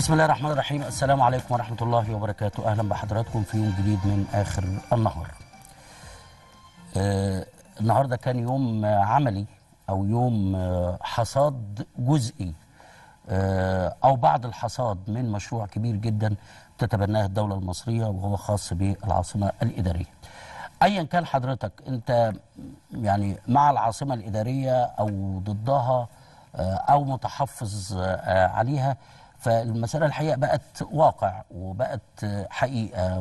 بسم الله الرحمن الرحيم السلام عليكم ورحمة الله وبركاته أهلا بحضراتكم في يوم جديد من آخر النهار آه النهاردة كان يوم آه، عملي أو يوم آه حصاد جزئي آه أو بعض الحصاد من مشروع كبير جدا تتبناه الدولة المصرية وهو خاص بالعاصمة الإدارية أيا كان حضرتك أنت يعني مع العاصمة الإدارية أو ضدها آه، أو متحفظ آه، عليها فالمسألة الحقيقة بقت واقع وبقت آه، حقيقة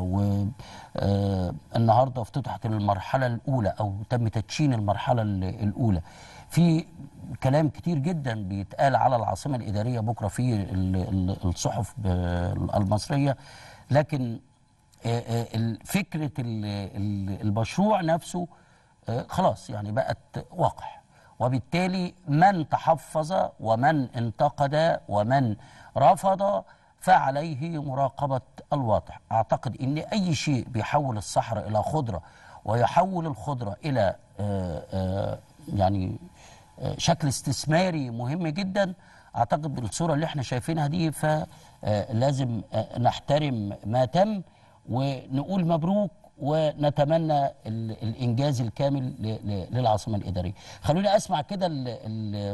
والنهاردة افتتحت المرحلة الأولى أو تم تدشين المرحلة ال- الأولى في كلام كتير جدا بيتقال على العاصمة الإدارية بكرة في ال- ال- الصحف ب- المصرية لكن آه، آه، ال- فكرة ال- ال- المشروع نفسه آه، خلاص يعني بقت واقع وبالتالي من تحفظ ومن انتقد ومن رفض فعليه مراقبة الواقع أعتقد أن أي شيء بيحول الصحراء إلى خضرة ويحول الخضرة إلى آه، آه، يعني آه، شكل استثماري مهم جدا أعتقد بالصورة اللي احنا شايفينها دي فلازم نحترم ما تم ونقول مبروك ونتمنى ال- الانجاز الكامل ل- ل- للعاصمه الاداريه. خلوني اسمع كده ال- ال-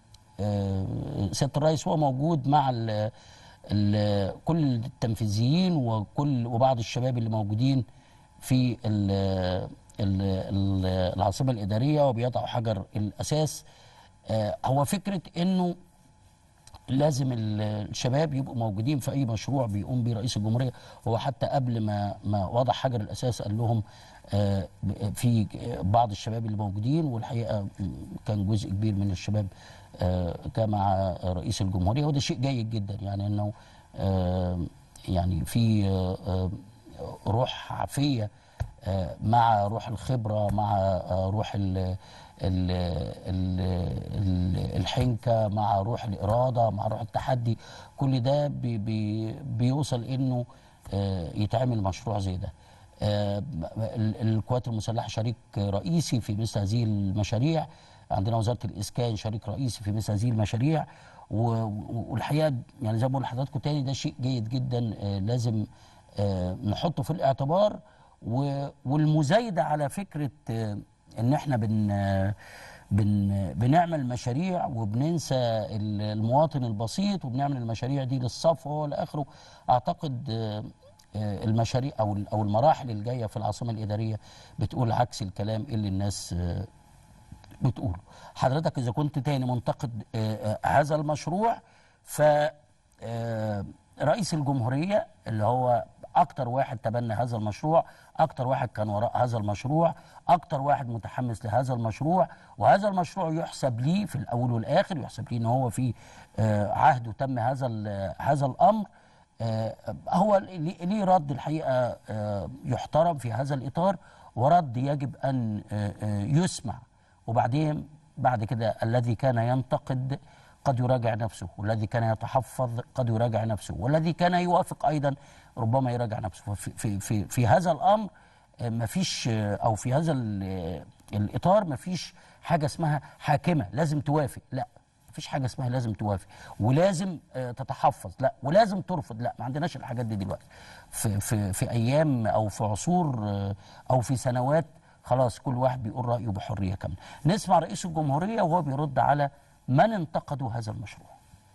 آه، سياده الرئيس هو موجود مع ال ال كل التنفيذيين وكل وبعض الشباب اللي موجودين في ال ال ال العاصمه الاداريه وبيضعوا حجر الاساس آه، هو فكره انه لازم ال- الشباب يبقوا موجودين في اي مشروع بيقوم بيه رئيس الجمهوريه هو حتى قبل ما ما وضع حجر الاساس قال لهم آه، في بعض الشباب اللي موجودين والحقيقه كان جزء كبير من الشباب آه، كان مع رئيس الجمهوريه وده شيء جيد جدا يعني انه آه، يعني في آه، آه، روح عافيه آه، مع روح الخبرة مع آه، روح ال ال ال ال الحنكة مع روح الإرادة مع روح التحدي كل ده بي بي بيوصل إنه آه، يتعمل مشروع زي ده آه، ال- القوات المسلحة شريك رئيسي في مثل هذه المشاريع عندنا وزارة الإسكان شريك رئيسي في مثل هذه المشاريع و- و- والحقيقة يعني زي ما بقول لحضراتكم تاني ده شيء جيد جدا آه، لازم آه، نحطه في الاعتبار و- والمزايدة على فكرة آه، ان احنا بن آه، بن بنعمل مشاريع وبننسى ال- المواطن البسيط وبنعمل المشاريع دي للصفوة والى اخره اعتقد آه، آه، المشاريع او ال- او المراحل الجايه في العاصمه الاداريه بتقول عكس الكلام اللي الناس آه، بتقوله حضرتك اذا كنت تاني منتقد آه، آه، هذا المشروع ف آه، رئيس الجمهوريه اللي هو اكتر واحد تبنى هذا المشروع اكتر واحد كان وراء هذا المشروع اكتر واحد متحمس لهذا المشروع وهذا المشروع يحسب ليه في الاول والاخر يحسب ليه ان هو في آه، عهد وتم هذا ال- هذا الامر آه، هو ليه ليه رد الحقيقه آه، يحترم في هذا الاطار ورد يجب ان آه، آه، يسمع وبعدين بعد كده الذي كان ينتقد قد يراجع نفسه والذي كان يتحفظ قد يراجع نفسه والذي كان يوافق ايضا ربما يراجع نفسه في في في, في هذا الامر آه، مفيش آه، او في هذا ال- آه، الاطار مفيش حاجه اسمها حاكمه لازم توافق لا مفيش حاجه اسمها لازم توافق ولازم آه، تتحفظ لا ولازم ترفض لا ما عندناش الحاجات دي دلوقتي في في في ايام او في عصور آه، او في سنوات خلاص كل واحد بيقول رايه بحريه كامله نسمع رئيس الجمهوريه وهو بيرد على من انتقدوا هذا المشروع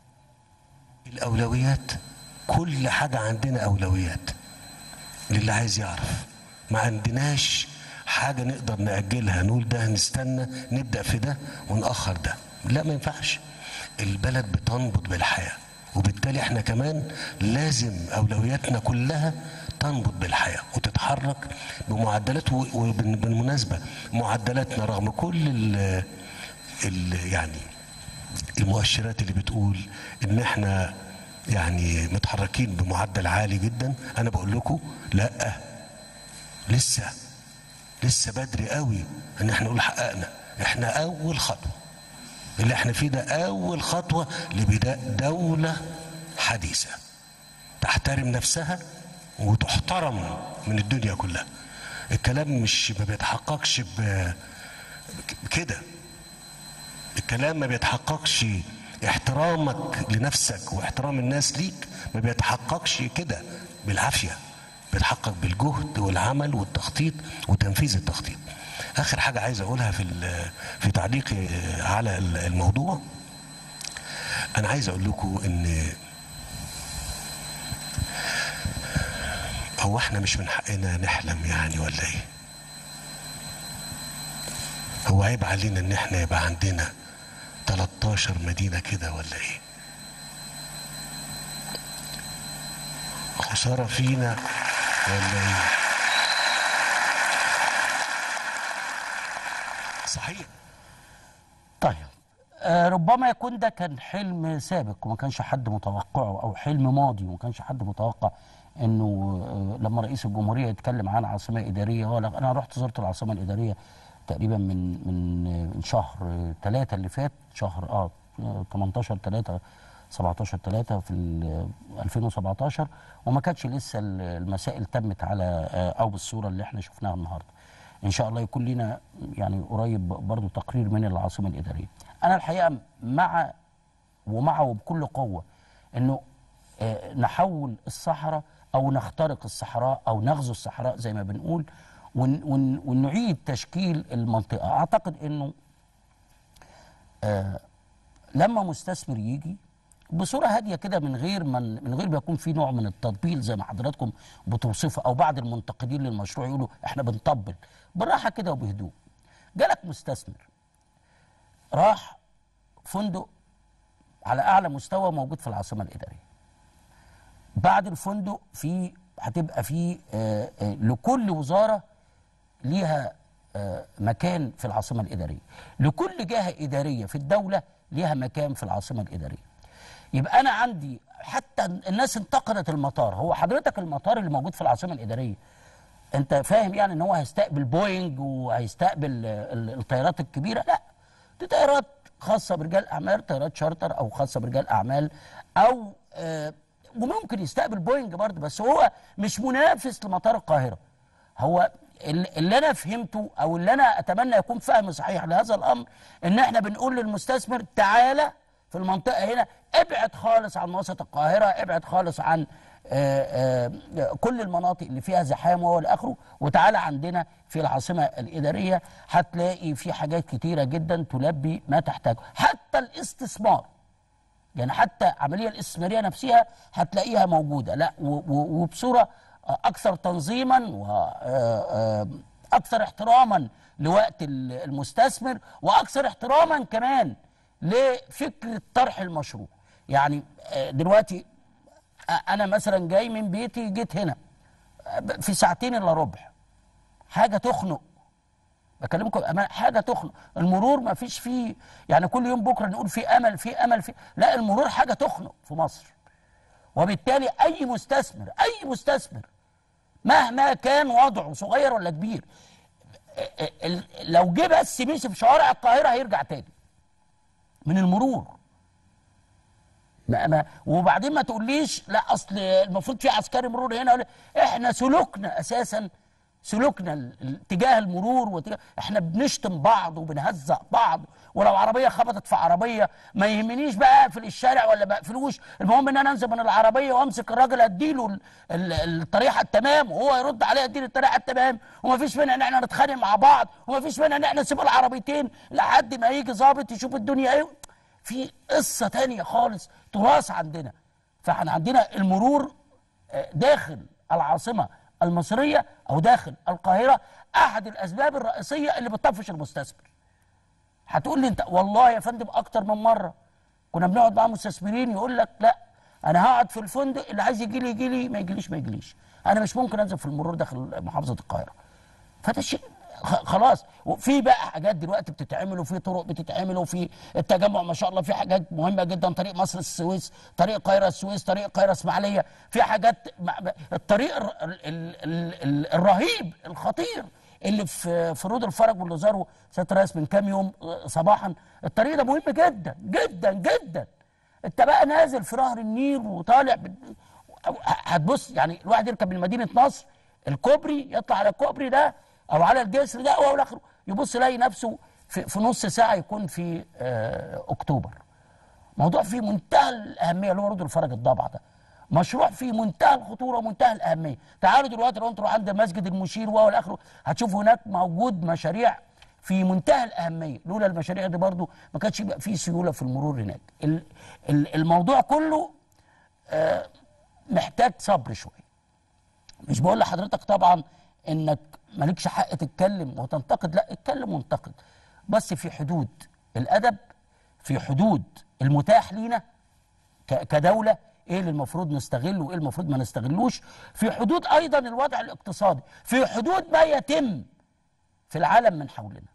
الأولويات كل حاجة عندنا أولويات للي عايز يعرف ما عندناش حاجة نقدر نأجلها نقول ده هنستنى نبدأ في ده ونأخر ده لا ما ينفعش البلد بتنبض بالحياة وبالتالي احنا كمان لازم أولوياتنا كلها تنبض بالحياة وتتحرك بمعدلات و- وبالمناسبة معدلاتنا رغم كل ال ال يعني المؤشرات اللي بتقول ان احنا يعني متحركين بمعدل عالي جدا انا بقول لكم لا لسه لسه بدري قوي ان احنا نقول حققنا احنا اول خطوه اللي احنا فيه ده اول خطوه لبداء دوله حديثه تحترم نفسها وتحترم من الدنيا كلها الكلام مش ما بيتحققش ب- كده الكلام ما بيتحققش احترامك لنفسك واحترام الناس ليك ما بيتحققش كده بالعافيه بيتحقق بالجهد والعمل والتخطيط وتنفيذ التخطيط اخر حاجه عايز اقولها في ال- في تعليقي على الموضوع انا عايز اقول لكم ان هو احنا مش من حقنا نحلم يعني ولا ايه هو عيب علينا ان احنا يبقى عندنا 13 مدينة كده ولا ايه خسارة فينا ولا ايه صحيح طيب آه ربما يكون ده كان حلم سابق وما كانش حد متوقعه او حلم ماضي وما كانش حد متوقع انه آه لما رئيس الجمهوريه يتكلم عن عاصمه اداريه هو لا- انا رحت زرت العاصمه الاداريه تقريبا من من آه، من شهر ثلاثة اللي فات شهر اه آه، 18 3 17 3 في ال- 2017 وما كانتش لسه ال- المسائل تمت على آه، او بالصوره اللي احنا شفناها النهارده ان شاء الله يكون لنا يعني قريب برضو تقرير من العاصمه الاداريه انا الحقيقه مع ومعه وبكل قوه انه آه، نحول الصحراء او نخترق الصحراء او نغزو الصحراء زي ما بنقول ون ون ونعيد تشكيل المنطقه اعتقد انه آه، لما مستثمر يجي بصوره هاديه كده من غير من من غير ما يكون في نوع من التطبيل زي ما حضراتكم بتوصفوا او بعض المنتقدين للمشروع يقولوا احنا بنطبل بالراحه كده وبهدوء جالك مستثمر راح فندق على اعلى مستوى موجود في العاصمه الاداريه بعد الفندق في هتبقى في آه، آه، لكل وزاره ليها آه، مكان في العاصمه الاداريه لكل جهه اداريه في الدوله ليها مكان في العاصمه الاداريه يبقى انا عندي حتى الناس انتقدت المطار هو حضرتك المطار اللي موجود في العاصمه الاداريه انت فاهم يعني ان هو هيستقبل بوينج وهيستقبل آه، ال- الطيارات الكبيره لا دي طيارات خاصه برجال اعمال طيارات شارتر او خاصه برجال اعمال او آه، وممكن يستقبل بوينج برضه بس هو مش منافس لمطار القاهره هو ال- اللي انا فهمته او اللي انا اتمنى يكون فهم صحيح لهذا الامر ان احنا بنقول للمستثمر تعالى في المنطقه هنا ابعد خالص عن وسط القاهره ابعد خالص عن آه، آه، كل المناطق اللي فيها زحام وهو اخره وتعالى عندنا في العاصمه الاداريه هتلاقي في حاجات كتيره جدا تلبي ما تحتاجه حتى الاستثمار يعني حتى العمليه الاستثماريه نفسها هتلاقيها موجوده لا و- و- وبصوره اكثر تنظيما واكثر احتراما لوقت ال- المستثمر واكثر احتراما كمان لفكره طرح المشروع يعني آه، دلوقتي آه، انا مثلا جاي من بيتي جيت هنا آه، في ساعتين الا ربع حاجه تخنق بكلمكم بأمانة حاجة تخنق المرور ما فيش فيه يعني كل يوم بكرة نقول في أمل في أمل في لا المرور حاجة تخنق في مصر وبالتالي أي مستثمر أي مستثمر مهما كان وضعه صغير ولا كبير ال- ال- لو جه بس مشي في شوارع القاهرة هيرجع تاني من المرور ما ما وبعدين ما تقوليش لا اصل المفروض في عسكري مرور هنا ولا احنا سلوكنا اساسا سلوكنا ال- ال- تجاه المرور وتجاه احنا بنشتم بعض وبنهزق بعض ولو عربيه خبطت في عربيه ما يهمنيش بقى اقفل الشارع ولا ما اقفلوش المهم ان انا انزل من العربيه وامسك الراجل اديله ال- ال- الطريقه التمام وهو يرد عليا اديله الطريقه التمام وما فيش مانع ان احنا نتخانق مع بعض وما فيش مانع ان احنا نسيب العربيتين لحد ما يجي ظابط يشوف الدنيا ايه في قصه تانية خالص تراث عندنا فاحنا عندنا المرور آه، داخل العاصمه المصريه او داخل القاهره احد الاسباب الرئيسيه اللي بتطفش المستثمر هتقول لي انت والله يا فندم اكتر من مره كنا بنقعد مع مستثمرين يقول لك لا انا هقعد في الفندق اللي عايز يجي لي يجي لي ما يجيليش ما يجيليش انا مش ممكن انزل في المرور داخل محافظه القاهره فده شيء خ- خلاص وفي بقى حاجات دلوقتي بتتعمل وفي طرق بتتعمل وفي التجمع ما شاء الله في حاجات مهمه جدا طريق مصر السويس طريق القاهره السويس طريق القاهره اسماعيليه في حاجات مع- الطريق ال ال ال ال الرهيب الخطير اللي في في رود الفرج واللي زاره سياده الرئيس من كام يوم آه، صباحا الطريق ده مهم جدا جدا جدا انت بقى نازل في نهر النيل وطالع بال- هتبص يعني الواحد يركب من مدينه نصر الكوبري يطلع على الكوبري ده او على الجسر ده او اخره يبص يلاقي نفسه في, في نص ساعه يكون في آه اكتوبر موضوع في منتهى الاهميه اللي هو رد الفرج الضبع ده مشروع في منتهى الخطوره ومنتهى الاهميه تعالوا دلوقتي لو انتوا تروحوا عند مسجد المشير وهو الاخر هتشوفوا هناك موجود مشاريع في منتهى الاهميه لولا المشاريع دي برضو ما كانش يبقى في سيوله في المرور هناك ال- ال- الموضوع كله آه، محتاج صبر شويه مش بقول لحضرتك طبعا انك مالكش حق تتكلم وتنتقد لا اتكلم وانتقد بس في حدود الادب في حدود المتاح لينا ك- كدوله ايه اللي المفروض نستغله وايه المفروض ما نستغلوش في حدود ايضا الوضع الاقتصادي في حدود ما يتم في العالم من حولنا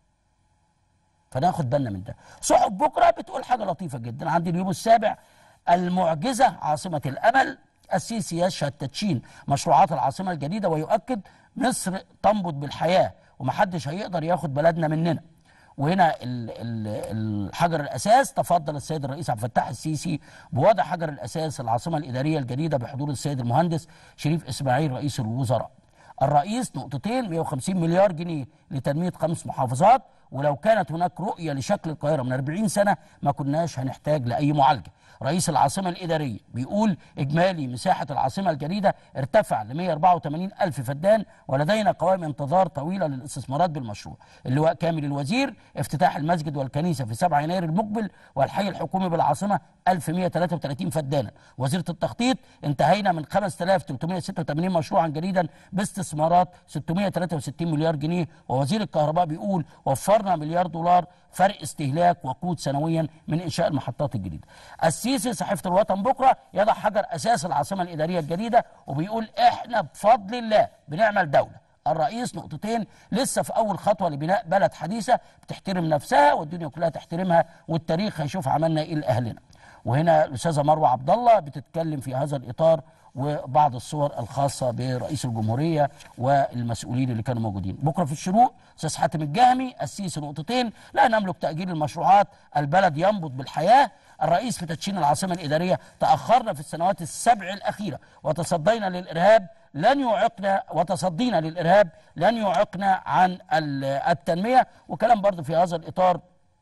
فناخد بالنا من ده صحف بكره بتقول حاجه لطيفه جدا عندي اليوم السابع المعجزه عاصمه الامل السيسي يشهد تدشين مشروعات العاصمه الجديده ويؤكد مصر تنبض بالحياه ومحدش هيقدر ياخد بلدنا مننا وهنا ال- ال- الحجر الاساس تفضل السيد الرئيس عبد الفتاح السيسي بوضع حجر الاساس العاصمه الاداريه الجديده بحضور السيد المهندس شريف اسماعيل رئيس الوزراء الرئيس نقطتين 150 مليار جنيه لتنمية خمس محافظات ولو كانت هناك رؤية لشكل القاهرة من 40 سنة ما كناش هنحتاج لأي معالجة رئيس العاصمة الإدارية بيقول إجمالي مساحة العاصمة الجديدة ارتفع ل 184 ألف فدان ولدينا قوائم انتظار طويلة للاستثمارات بالمشروع اللواء كامل الوزير افتتاح المسجد والكنيسة في 7 يناير المقبل والحي الحكومي بالعاصمة 1133 فدانا وزيرة التخطيط انتهينا من 5386 مشروعا جديدا باستثمارات 663 مليار جنيه ووزير الكهرباء بيقول وفرنا مليار دولار فرق استهلاك وقود سنويا من انشاء المحطات الجديده. السيسي صحيفه الوطن بكره يضع حجر اساس العاصمه الاداريه الجديده وبيقول احنا بفضل الله بنعمل دوله. الرئيس نقطتين لسه في اول خطوه لبناء بلد حديثه بتحترم نفسها والدنيا كلها تحترمها والتاريخ هيشوف عملنا ايه لاهلنا. وهنا الاستاذه مروه عبد الله بتتكلم في هذا الاطار وبعض الصور الخاصه برئيس الجمهوريه والمسؤولين اللي كانوا موجودين بكره في الشروق استاذ حاتم الجهمي السيسي نقطتين لا نملك تاجيل المشروعات البلد ينبض بالحياه الرئيس في تدشين العاصمه الاداريه تاخرنا في السنوات السبع الاخيره وتصدينا للارهاب لن يعيقنا وتصدينا للارهاب لن يعيقنا عن ال- التنميه وكلام برضه في هذا الاطار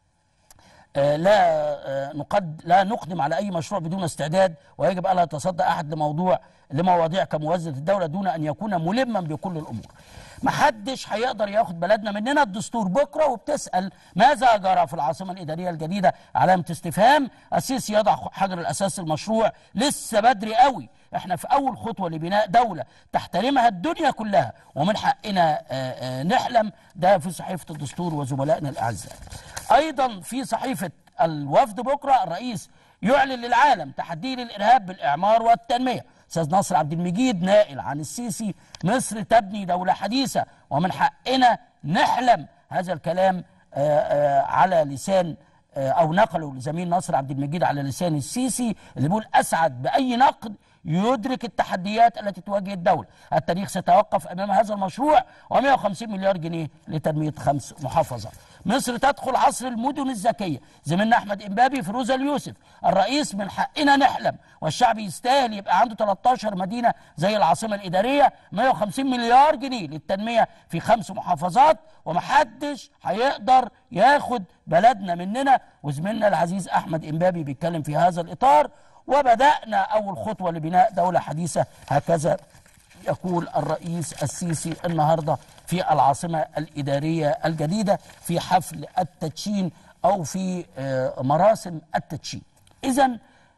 آه، لا آه، نقد لا نقدم على اي مشروع بدون استعداد ويجب الا يتصدى احد لموضوع لمواضيع كموازنه الدوله دون ان يكون ملما بكل الامور. محدش هيقدر ياخد بلدنا مننا الدستور بكره وبتسال ماذا جرى في العاصمه الاداريه الجديده علامه استفهام السيسي يضع حجر الاساس المشروع لسه بدري قوي احنا في اول خطوه لبناء دوله تحترمها الدنيا كلها ومن حقنا آه، آه، نحلم ده في صحيفه الدستور وزملائنا الاعزاء. ايضا في صحيفه الوفد بكره الرئيس يعلن للعالم تحدي للارهاب بالاعمار والتنميه. استاذ ناصر عبد المجيد نائل عن السيسي مصر تبني دوله حديثه ومن حقنا نحلم هذا الكلام آه، آه، على لسان آه، او نقله لزميل ناصر عبد المجيد على لسان السيسي اللي بيقول اسعد باي نقد يدرك التحديات التي تواجه الدولة التاريخ سيتوقف أمام هذا المشروع و150 مليار جنيه لتنمية خمس محافظات مصر تدخل عصر المدن الذكية زميلنا أحمد إمبابي فيروزة اليوسف الرئيس من حقنا نحلم والشعب يستاهل يبقى عنده 13 مدينة زي العاصمة الإدارية 150 مليار جنيه للتنمية في خمس محافظات ومحدش هيقدر ياخد بلدنا مننا وزميلنا العزيز أحمد إمبابي بيتكلم في هذا الإطار وبدأنا أول خطوة لبناء دولة حديثة هكذا يقول الرئيس السيسي النهارده في العاصمة الإدارية الجديدة في حفل التدشين أو في آه، مراسم التدشين إذا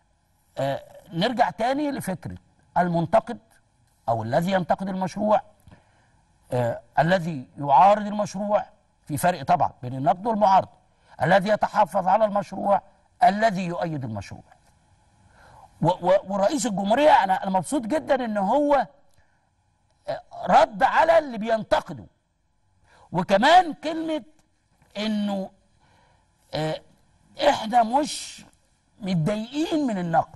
نرجع تاني لفكرة المنتقد أو الذي ينتقد المشروع آه، الذي يعارض المشروع في فرق طبعا بين النقد والمعارضة الذي يتحفظ على المشروع الذي يؤيد المشروع و- و- ورئيس الجمهورية أنا أنا مبسوط جدا إن هو آه، رد على اللي بينتقده وكمان كلمة إنه آه، إحنا مش متضايقين من النقد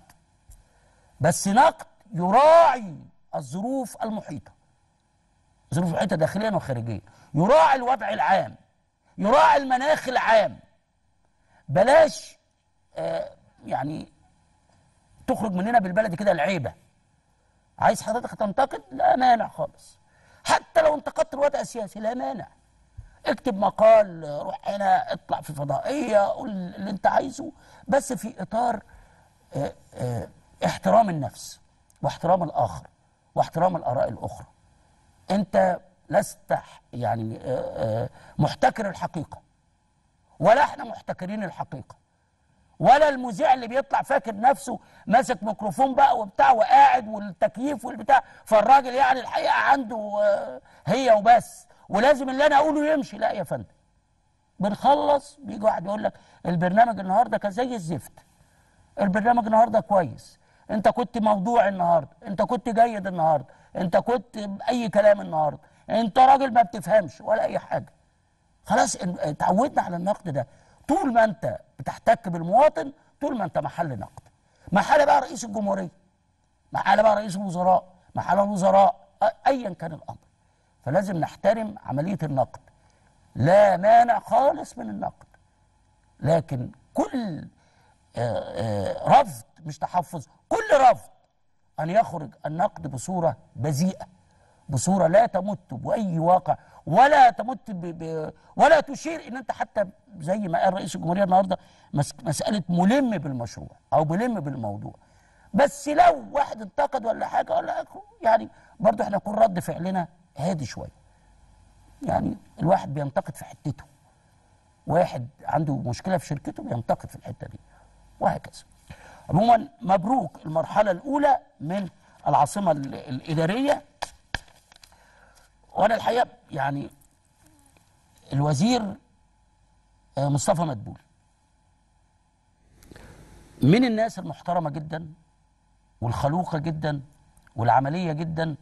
بس نقد يراعي الظروف المحيطة ظروف المحيطة داخليا وخارجيا يراعي الوضع العام يراعي المناخ العام بلاش آه، يعني تخرج مننا بالبلد كده العيبه عايز حضرتك تنتقد لا مانع خالص حتى لو انتقدت الوضع السياسي لا مانع اكتب مقال روح هنا اطلع في فضائيه قول اللي انت عايزه بس في اطار آه، آه، احترام النفس واحترام الاخر واحترام الاراء الاخرى انت لست ح- يعني آه، آه، محتكر الحقيقه ولا احنا محتكرين الحقيقه ولا المذيع اللي بيطلع فاكر نفسه ماسك ميكروفون بقى وبتاع وقاعد والتكييف والبتاع فالراجل يعني الحقيقه عنده آه، هي وبس ولازم اللي انا اقوله يمشي لا يا فندم بنخلص بيجي واحد يقول لك البرنامج النهارده كان زي الزفت البرنامج النهارده كويس انت كنت موضوع النهارده انت كنت جيد النهارده انت كنت اي كلام النهارده انت راجل ما بتفهمش ولا اي حاجه خلاص ان- اتعودنا على النقد ده طول ما انت بتحتك بالمواطن طول ما انت محل نقد محل بقى رئيس الجمهوريه محل بقى رئيس الوزراء محل الوزراء أ- ايا كان الامر فلازم نحترم عمليه النقد لا مانع خالص من النقد لكن كل آه، آه، رفض مش تحفظ كل رفض أن يخرج النقد بصورة بذيئة بصورة لا تمت بأي واقع ولا تمت ب... ب... ولا تشير إن أنت حتى زي ما قال رئيس الجمهورية النهاردة مس... مسألة ملم بالمشروع أو ملم بالموضوع بس لو واحد انتقد ولا حاجة ولا آخره، يعني برضه احنا يكون رد فعلنا هادي شوية يعني الواحد بينتقد في حتته واحد عنده مشكله في شركته بينتقد في الحته دي وهكذا عموما مبروك المرحله الاولى من العاصمه ال- الاداريه وانا الحقيقه يعني الوزير آه، مصطفى مدبول من الناس المحترمه جدا والخلوقه جدا والعمليه جدا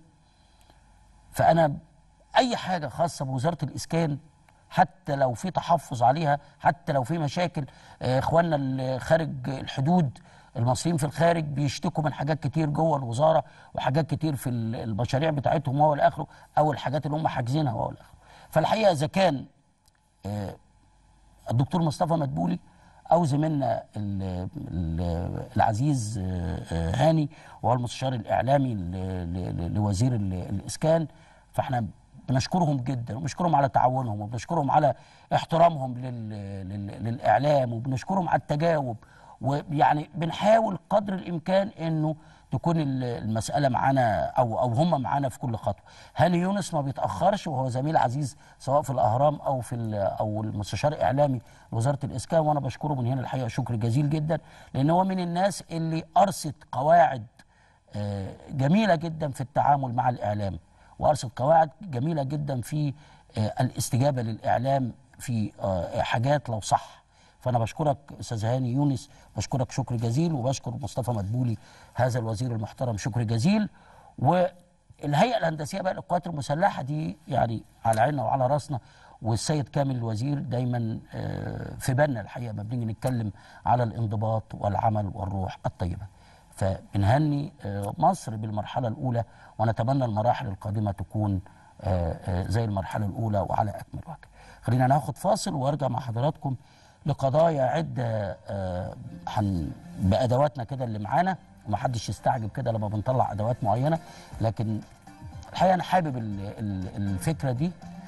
فانا اي حاجه خاصه بوزاره الاسكان حتى لو في تحفظ عليها حتى لو في مشاكل آه، اخواننا اللي خارج الحدود المصريين في الخارج بيشتكوا من حاجات كتير جوه الوزاره وحاجات كتير في ال- المشاريع بتاعتهم وهو الاخره او الحاجات اللي هم حاجزينها وهو الاخره فالحقيقه اذا كان آه، الدكتور مصطفى مدبولي او زميلنا ال- ال- العزيز آه، آه، هاني وهو المستشار الاعلامي ل- ل- ل- لوزير ال- الاسكان فاحنا بنشكرهم جدا وبنشكرهم على تعاونهم وبنشكرهم على احترامهم لل لل للاعلام وبنشكرهم على التجاوب ويعني بنحاول قدر الامكان انه تكون ال- المساله معانا او او هم معانا في كل خطوه. هاني يونس ما بيتاخرش وهو زميل عزيز سواء في الاهرام او في ال- او المستشار اعلامي وزاره الاسكان وانا بشكره من هنا الحقيقه شكر جزيل جدا لان هو من الناس اللي ارست قواعد آه، جميله جدا في التعامل مع الاعلام وارست قواعد جميله جدا في آه، الاستجابه للاعلام في آه، حاجات لو صح فانا بشكرك استاذ هاني يونس بشكرك شكر جزيل وبشكر مصطفى مدبولي هذا الوزير المحترم شكر جزيل والهيئه الهندسيه بقى للقوات المسلحه دي يعني على عيننا وعلى راسنا والسيد كامل الوزير دايما آه، في بالنا الحقيقه ما بنيجي نتكلم على الانضباط والعمل والروح الطيبه فبنهني آه، مصر بالمرحله الاولى ونتمنى المراحل القادمه تكون آه، آه، زي المرحله الاولى وعلى اكمل وجه خلينا ناخد فاصل وارجع مع حضراتكم لقضايا عده آه، هن- بادواتنا كده اللي معانا ومحدش يستعجب كده لما بنطلع ادوات معينه لكن الحقيقه انا حابب ال- ال- الفكره دي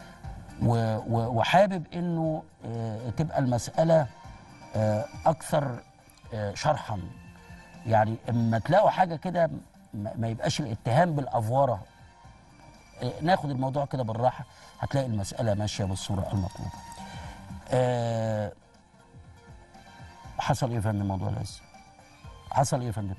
و- و- وحابب انه آه، تبقى المساله آه، اكثر آه، شرحا يعني اما تلاقوا حاجه كده ما ما يبقاش الاتهام بالافوره آه، ناخد الموضوع كده بالراحه هتلاقي المساله ماشيه بالصوره المطلوبه. آه، حصل ايه يا فندم موضوع العز؟ حصل ايه يا فندم؟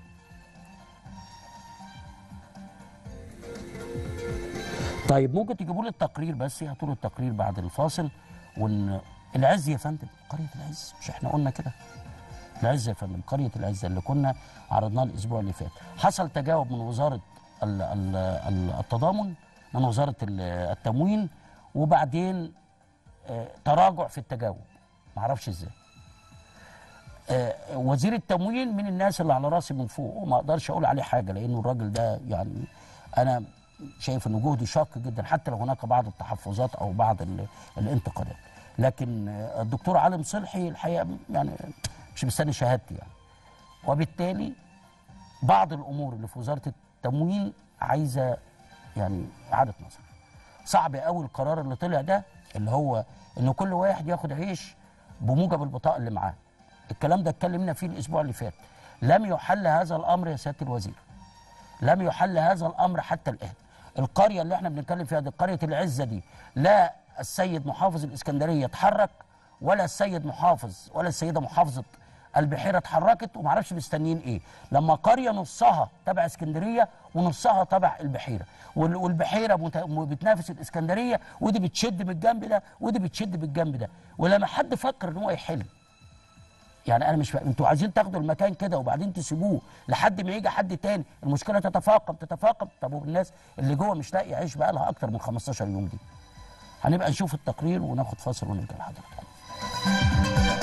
طيب ممكن تجيبوا لي التقرير بس هاتوا لي التقرير بعد الفاصل ون... العز يا فندم قريه العز مش احنا قلنا كده العز يا فندم قريه العز اللي كنا عرضناها الاسبوع اللي فات حصل تجاوب من وزاره ال... ال... ال- التضامن من وزاره ال- التموين وبعدين آه، تراجع في التجاوب معرفش ازاي آه، وزير التموين من الناس اللي على راسي من فوق وما اقدرش اقول عليه حاجه لانه الراجل ده يعني انا شايف انه جهده شاق جدا حتى لو هناك بعض التحفظات او بعض ال- الانتقادات لكن آه، الدكتور علي صلحي الحقيقه يعني مش مستني شهادتي يعني وبالتالي بعض الامور اللي في وزاره التموين عايزه يعني اعاده نظر صعب قوي القرار اللي طلع ده اللي هو ان كل واحد ياخد عيش بموجب البطاقه اللي معاه الكلام ده اتكلمنا فيه الاسبوع اللي فات لم يحل هذا الامر يا سياده الوزير لم يحل هذا الامر حتى الان القريه اللي احنا بنتكلم فيها دي قريه العزه دي لا السيد محافظ الاسكندريه اتحرك ولا السيد محافظ ولا السيده محافظه البحيره اتحركت ومعرفش مستنيين ايه لما قريه نصها تبع اسكندريه ونصها تبع البحيره وال- والبحيره مت- م- بتنافس الاسكندريه ودي بتشد من الجنب ده ودي بتشد بالجنب ده ولما حد فكر ان هو يحل يعني انا مش فاهم انتوا عايزين تاخدوا المكان كده وبعدين تسيبوه لحد ما يجي حد تاني المشكله تتفاقم تتفاقم طب والناس اللي جوه مش لاقي يعيش بقى لها اكتر من 15 يوم دي هنبقى نشوف التقرير وناخد فاصل ونرجع لحضراتكم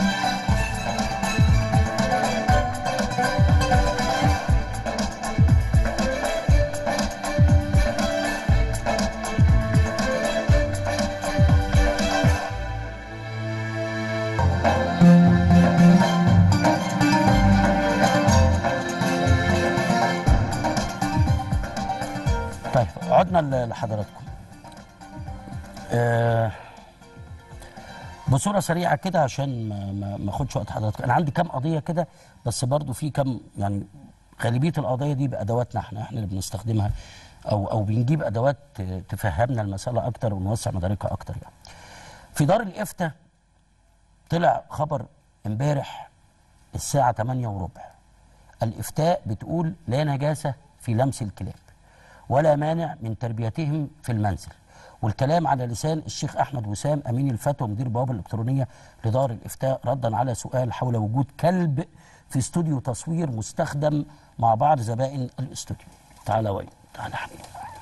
طيب عدنا ل- لحضراتكم آه بصوره سريعه كده عشان ما ما ما اخدش وقت حضراتكم انا عندي كام قضيه كده بس برضو في كام يعني غالبيه القضايا دي بادواتنا احنا احنا اللي بنستخدمها او او بنجيب ادوات ت- تفهمنا المساله اكتر ونوسع مداركها اكتر يعني في دار الافتاء طلع خبر امبارح الساعه 8 وربع الافتاء بتقول لا نجاسه في لمس الكلاب ولا مانع من تربيتهم في المنزل والكلام على لسان الشيخ احمد وسام امين الفتوى مدير البوابه الالكترونيه لدار الافتاء ردا على سؤال حول وجود كلب في استوديو تصوير مستخدم مع بعض زبائن الاستوديو تعالى وين تعالى حبيبي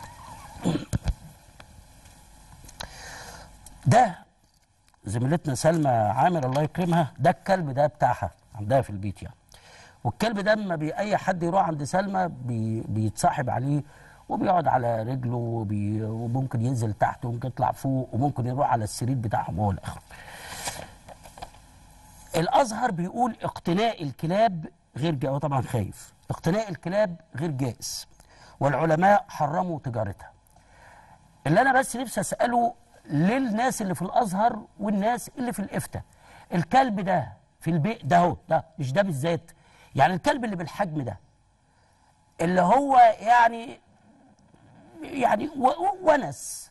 ده زميلتنا سلمى عامر الله يكرمها ده الكلب ده بتاعها عندها في البيت يعني والكلب ده لما بي اي حد يروح عند سلمى بي بيتصاحب عليه وبيقعد على رجله وبي وممكن ينزل تحت وممكن يطلع فوق وممكن يروح على السرير بتاعهم هو الاخر الازهر بيقول اقتناء الكلاب غير جائز هو طبعا خايف اقتناء الكلاب غير جائز والعلماء حرموا تجارتها اللي انا بس نفسي اساله للناس اللي في الازهر والناس اللي في الافتاء الكلب ده في البيت ده هو ده مش ده بالذات يعني الكلب اللي بالحجم ده اللي هو يعني يعني و- و- ونس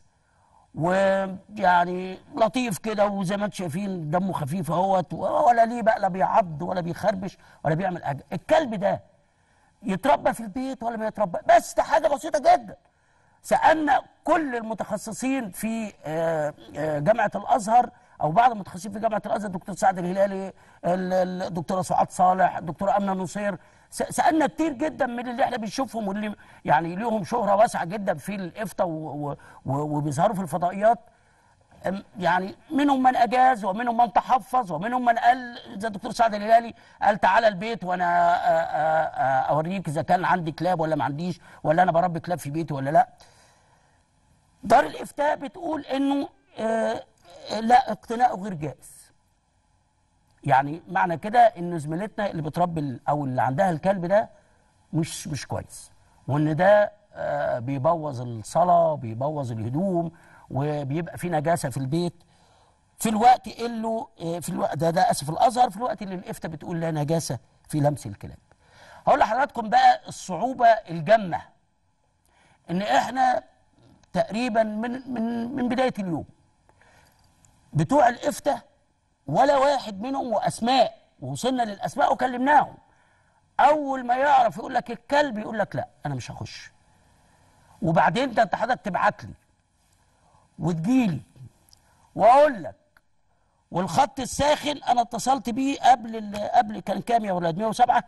ويعني لطيف كده وزي ما انتم شايفين دمه خفيف اهوت ولا ليه بقى لا بيعض ولا بيخربش ولا بيعمل حاجه الكلب ده يتربى في البيت ولا ما يتربى بس ده حاجه بسيطه جدا سالنا كل المتخصصين في آه، آه، جامعه الازهر او بعض المتخصصين في جامعه الازهر الدكتور سعد الهلالي ال- ال- الدكتوره سعاد صالح الدكتوره امنه نصير س- سالنا كتير جدا من اللي احنا بنشوفهم واللي يعني ليهم شهره واسعه جدا في الافتاء و- و- و- وبيظهروا في الفضائيات أم- يعني منهم من اجاز ومنهم من تحفظ ومنهم من قال زي الدكتور سعد الهلالي قال تعالى البيت وانا آه، آه، آه، اوريك اذا كان عندي كلاب ولا ما عنديش ولا انا بربي كلاب في بيتي ولا لا دار الافتاء بتقول انه آه، آه، لا اقتناؤه غير جائز يعني معنى كده ان زميلتنا اللي بتربي ال- او اللي عندها الكلب ده مش مش كويس وان ده آه، بيبوظ الصلاه بيبوظ الهدوم وبيبقى في نجاسه في البيت في الوقت اللي آه، في الوقت ده ده اسف الازهر في الوقت اللي الافتاء بتقول لا نجاسه في لمس الكلاب هقول لحضراتكم بقى الصعوبه الجامه ان احنا تقريبا من من من بدايه اليوم بتوع الافتاء ولا واحد منهم واسماء ووصلنا للاسماء وكلمناهم اول ما يعرف يقول لك الكلب يقول لك لا انا مش هخش وبعدين ده انت حضرتك تبعت لي وتجيلي واقول لك والخط الساخن انا اتصلت بيه قبل ال- قبل كان كام يا ولاد 107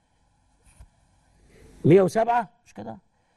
107 مش كده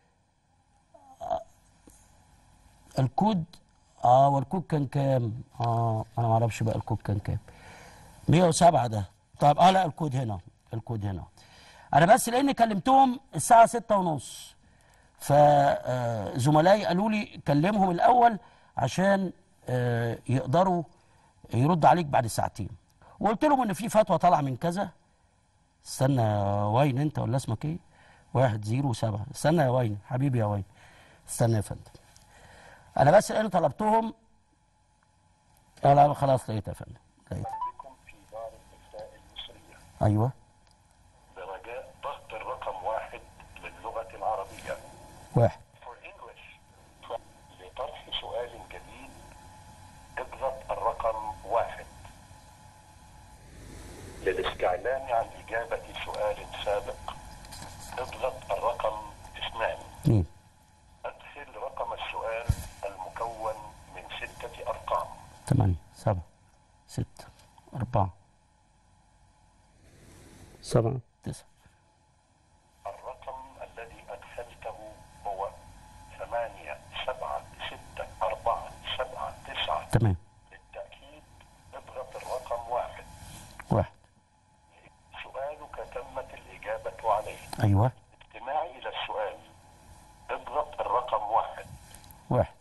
الكود اه والكود كان كام؟ اه انا ما اعرفش بقى الكود كان كام 107 ده طيب اه لا الكود هنا الكود هنا انا بس لاني كلمتهم الساعه 6 ونص فزملائي قالوا لي كلمهم الاول عشان آه، يقدروا يرد عليك بعد ساعتين وقلت لهم ان في فتوى طالعه من كذا استنى يا وين انت ولا اسمك ايه؟ واحد زيرو سبعة استنى يا وين حبيبي يا وين استنى يا فندم انا بس لان طلبتهم لا لا خلاص لقيتها يا فندم لقيتها بكم في دار الافتاء المصريه ايوه برجاء للاستعلام عن إجابة سؤال سابق اضغط الرقم اثنان اثنين أدخل رقم السؤال المكون من ستة أرقام ثمانية سبعة ستة أربعة سبعة تسعة الرقم الذي أدخلته هو ثمانية سبعة ستة أربعة سبعة تسعة تمام للتأكيد اضغط الرقم واحد واحد سؤالك تمت الإجابة عليه أيوة استماعي إلى السؤال اضغط الرقم واحد واحد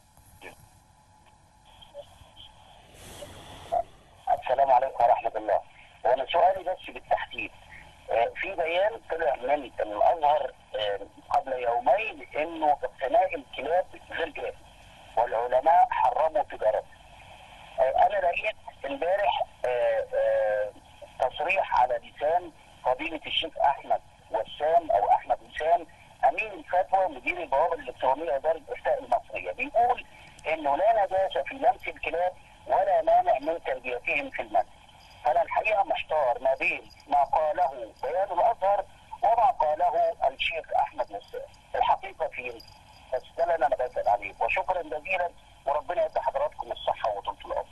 السلام عليكم ورحمة الله وأنا سؤالي بس بالتحديد آه، في بيان طلع من الأزهر آه، قبل يومين إنه اقتناء الكلاب غير جائز والعلماء حرموا تجارته آه، أنا لقيت امبارح آه، آه، تصريح على لسان فضيلة الشيخ أحمد وسام أو أحمد وسام أمين الفتوى مدير البوابة الإلكترونية إدارة الإفتاء المصرية بيقول إنه لا نجاسة في لمس الكلاب ولا مانع من تربيتهم في المنزل. فأنا الحقيقة محتار ما بين ما قاله بيان الأزهر وما قاله الشيخ أحمد وسام. الحقيقة فين؟ بس ده اللي أنا بسأل عليه وشكرا جزيلا وربنا يدي حضراتكم الصحة وطولة العمر.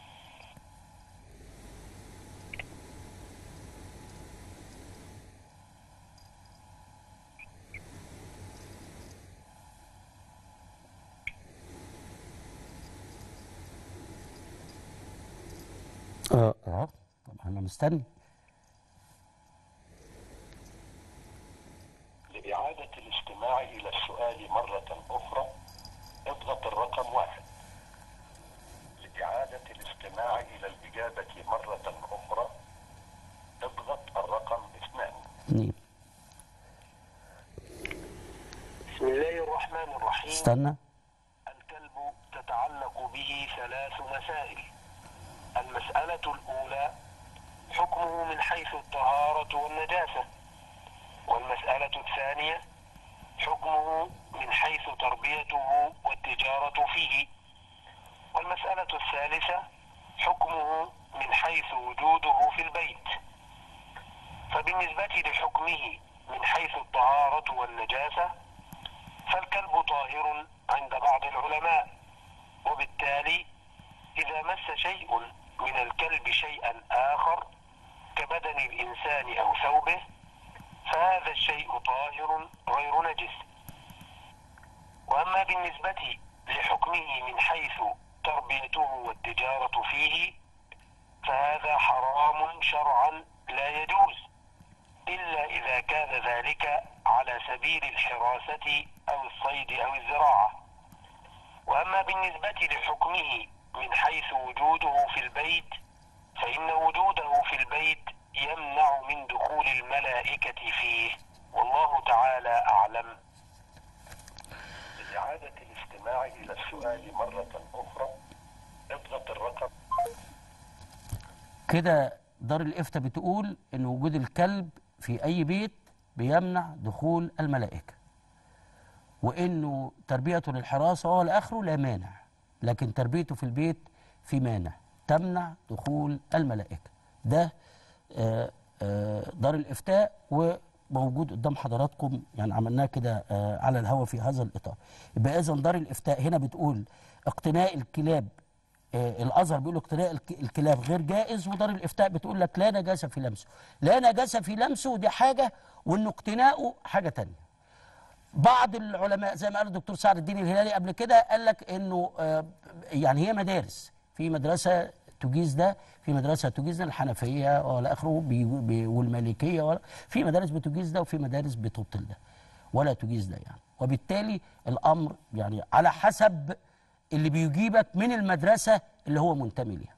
اه اه طبعا أنا مستني لإعادة الاستماع إلى السؤال مرة أخرى اضغط الرقم واحد لإعادة الاستماع إلى الإجابة مرة أخرى اضغط الرقم اثنان اثنين بسم الله الرحمن الرحيم استنى الكلب تتعلق به ثلاث مسائل المسألة الأولى حكمه من حيث الطهارة والنجاسة والمسألة الثانية حكمه من حيث تربيته والتجارة فيه والمسألة الثالثة حكمه من حيث وجوده في البيت فبالنسبة لحكمه من حيث الطهارة والنجاسة فالكلب طاهر عند بعض العلماء وبالتالي إذا مس شيء من الكلب شيئا آخر كبدن الإنسان أو ثوبه فهذا الشيء طاهر غير نجس وأما بالنسبة لحكمه من حيث تربيته والتجارة فيه فهذا حرام شرعا لا يجوز إلا إذا كان ذلك على سبيل الحراسة أو الصيد أو الزراعة وأما بالنسبة لحكمه من حيث وجوده في البيت فإن وجوده في البيت يمنع من دخول الملائكة فيه والله تعالى أعلم لإعادة الاستماع إلى السؤال مرة أخرى اضغط الرقم كده دار الإفتاء بتقول إن وجود الكلب في أي بيت بيمنع دخول الملائكة وإنه تربيته للحراسة وهو لآخره لا مانع لكن تربيته في البيت في مانع تمنع دخول الملائكة ده آه، آه، دار الإفتاء وموجود قدام حضراتكم يعني عملناه كده آه، على الهواء في هذا الإطار يبقى إذا دار الإفتاء هنا بتقول اقتناء الكلاب آه، الازهر بيقول اقتناء الك- الكلاب غير جائز ودار الافتاء بتقول لك لا نجاسه في لمسه لا نجاسه في لمسه دي حاجه وانه اقتناؤه حاجه تانية بعض العلماء زي ما قال الدكتور سعد الدين الهلالي قبل كده قال لك انه آه، يعني هي مدارس في مدرسه تجيز ده في مدرسه تجيز ده الحنفيه ولا اخره بي- بي- والمالكيه ولا في مدارس بتجيز ده وفي مدارس بتبطل ده ولا تجيز ده يعني وبالتالي الامر يعني على حسب اللي بيجيبك من المدرسه اللي هو منتمي ليها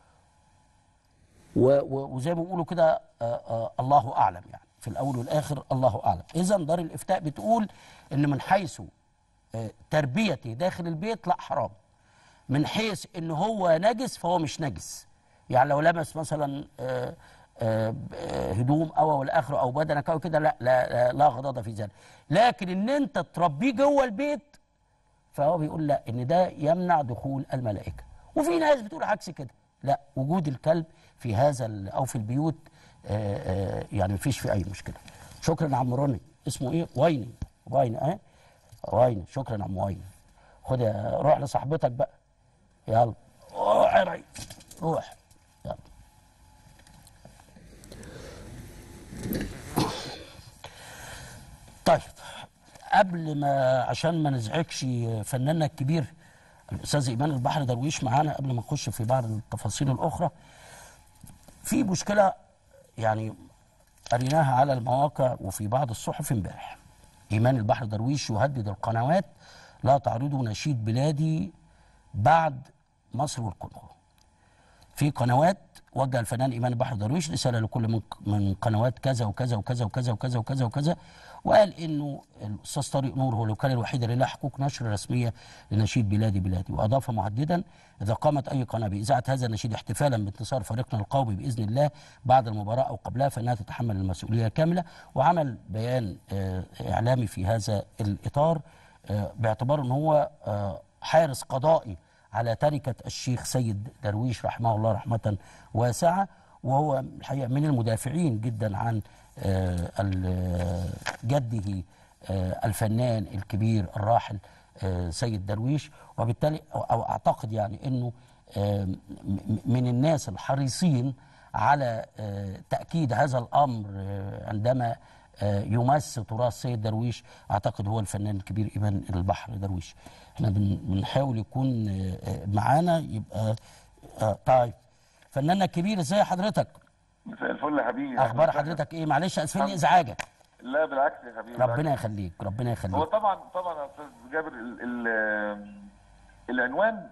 و- و- وزي ما بيقولوا كده آه، آه، الله اعلم يعني في الاول والاخر الله اعلم اذا دار الافتاء بتقول ان من حيث آه، تربيته داخل البيت لا حرام من حيث ان هو نجس فهو مش نجس يعني لو لمس مثلا آه، آه، آه، هدوم او والاخر او بدنك او كده لا لا لا, لا غضاضه في ذلك لكن ان انت تربيه جوه البيت فهو بيقول لا ان ده يمنع دخول الملائكه وفي ناس بتقول عكس كده لا وجود الكلب في هذا ال- او في البيوت آه، آه، يعني مفيش في اي مشكله شكرا يا عم روني اسمه ايه وايني وايني اه وايني شكرا يا عم وايني خد يا- روح لصاحبتك بقى يلا روح يا ريس روح يلا طيب قبل ما عشان ما نزعجش فناننا الكبير الاستاذ ايمان البحر درويش معانا قبل ما نخش في بعض التفاصيل الاخرى في مشكله يعني قريناها على المواقع وفي بعض الصحف امبارح ايمان البحر درويش يهدد القنوات لا تعرضوا نشيد بلادي بعد مصر والكونغو في قنوات وجه الفنان ايمان البحر درويش رساله لكل من من قنوات كذا وكذا وكذا وكذا وكذا وكذا وكذا وقال انه الاستاذ طارق نور هو الوكاله الوحيده اللي لها حقوق نشر رسميه لنشيد بلادي بلادي واضاف مهددا اذا قامت اي قناه باذاعه هذا النشيد احتفالا بانتصار فريقنا القومي باذن الله بعد المباراه او قبلها فانها تتحمل المسؤوليه كامله وعمل بيان آه، اعلامي في هذا الاطار آه، باعتبار ان هو آه، حارس قضائي على تركة الشيخ سيد درويش رحمه الله رحمة واسعة وهو الحقيقة من المدافعين جدا عن آه، ال- جده آه، الفنان الكبير الراحل آه، سيد درويش وبالتالي أو- أو أعتقد يعني أنه آه، م- م- من الناس الحريصين على آه، تأكيد هذا الأمر آه، عندما آه، يمس تراث سيد درويش اعتقد هو الفنان الكبير ايمان البحر درويش احنا بن- بنحاول يكون آه، آه، معانا يبقى آه، طيب فناننا الكبير ازاي حضرتك مساء الفل يا حبيبي اخبار أهلاً حضرتك ايه معلش اسفين ازعاجك وسهلاً. لا بالعكس يا حبيبي ربنا يخليك ربنا هو يخليك طبعا طبعا يا استاذ جابر ال ال العنوان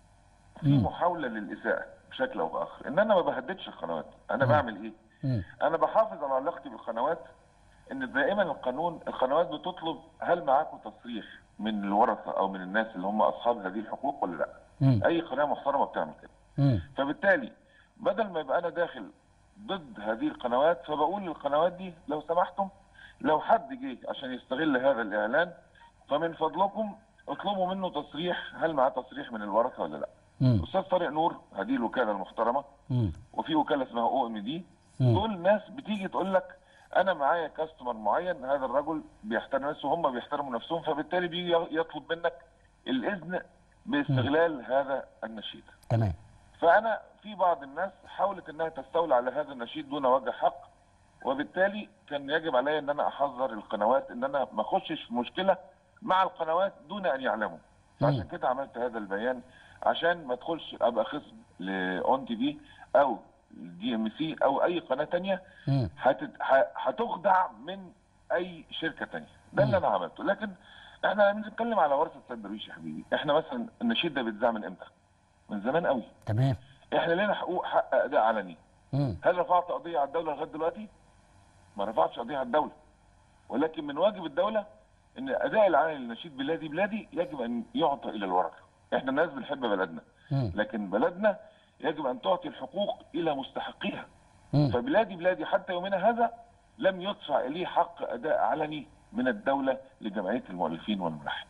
في محاوله للاساءه بشكل او باخر ان انا ما بهددش القنوات انا بعمل ايه؟ مم. انا بحافظ على علاقتي بالقنوات ان دائما القانون القنوات بتطلب هل معاكم تصريح من الورثه او من الناس اللي هم اصحاب هذه الحقوق ولا لا؟ مم. اي قناه محترمه بتعمل كده مم. فبالتالي بدل ما يبقى انا داخل ضد هذه القنوات فبقول للقنوات دي لو سمحتم لو حد جه عشان يستغل هذا الاعلان فمن فضلكم اطلبوا منه تصريح هل معاه تصريح من الورثه ولا لا؟ مم. استاذ طارق نور هذه الوكاله المحترمه مم. وفي وكاله اسمها او ام دي مم. دول ناس بتيجي تقول لك انا معايا كاستمر معين هذا الرجل بيحترم نفسه وهم بيحترموا نفسهم فبالتالي بيجي يطلب منك الاذن باستغلال هذا النشيد. تمام فانا في بعض الناس حاولت انها تستولى على هذا النشيد دون وجه حق وبالتالي كان يجب علي ان انا احذر القنوات ان انا ما اخشش في مشكله مع القنوات دون ان يعلموا فعشان كده عملت هذا البيان عشان ما ادخلش ابقى خصم لاون تي في او دي ام سي او اي قناه تانية مم. هتت- ه- هتخدع من اي شركه تانية ده اللي انا عملته لكن احنا بنتكلم على ورثه سيد درويش يا حبيبي احنا مثلا النشيد ده بيتذاع من امتى؟ من زمان قوي تمام احنا لنا حقوق حق اداء علني مم. هل رفعت قضيه على الدوله لغايه دلوقتي ما رفعتش قضيه على الدوله ولكن من واجب الدوله ان اداء العلني لنشيد بلادي بلادي يجب ان يعطى الى الورثه احنا الناس بنحب بلدنا مم. لكن بلدنا يجب ان تعطي الحقوق الى مستحقيها مم. فبلادي بلادي حتى يومنا هذا لم يدفع اليه حق اداء علني من الدوله لجمعيه المؤلفين والملحنين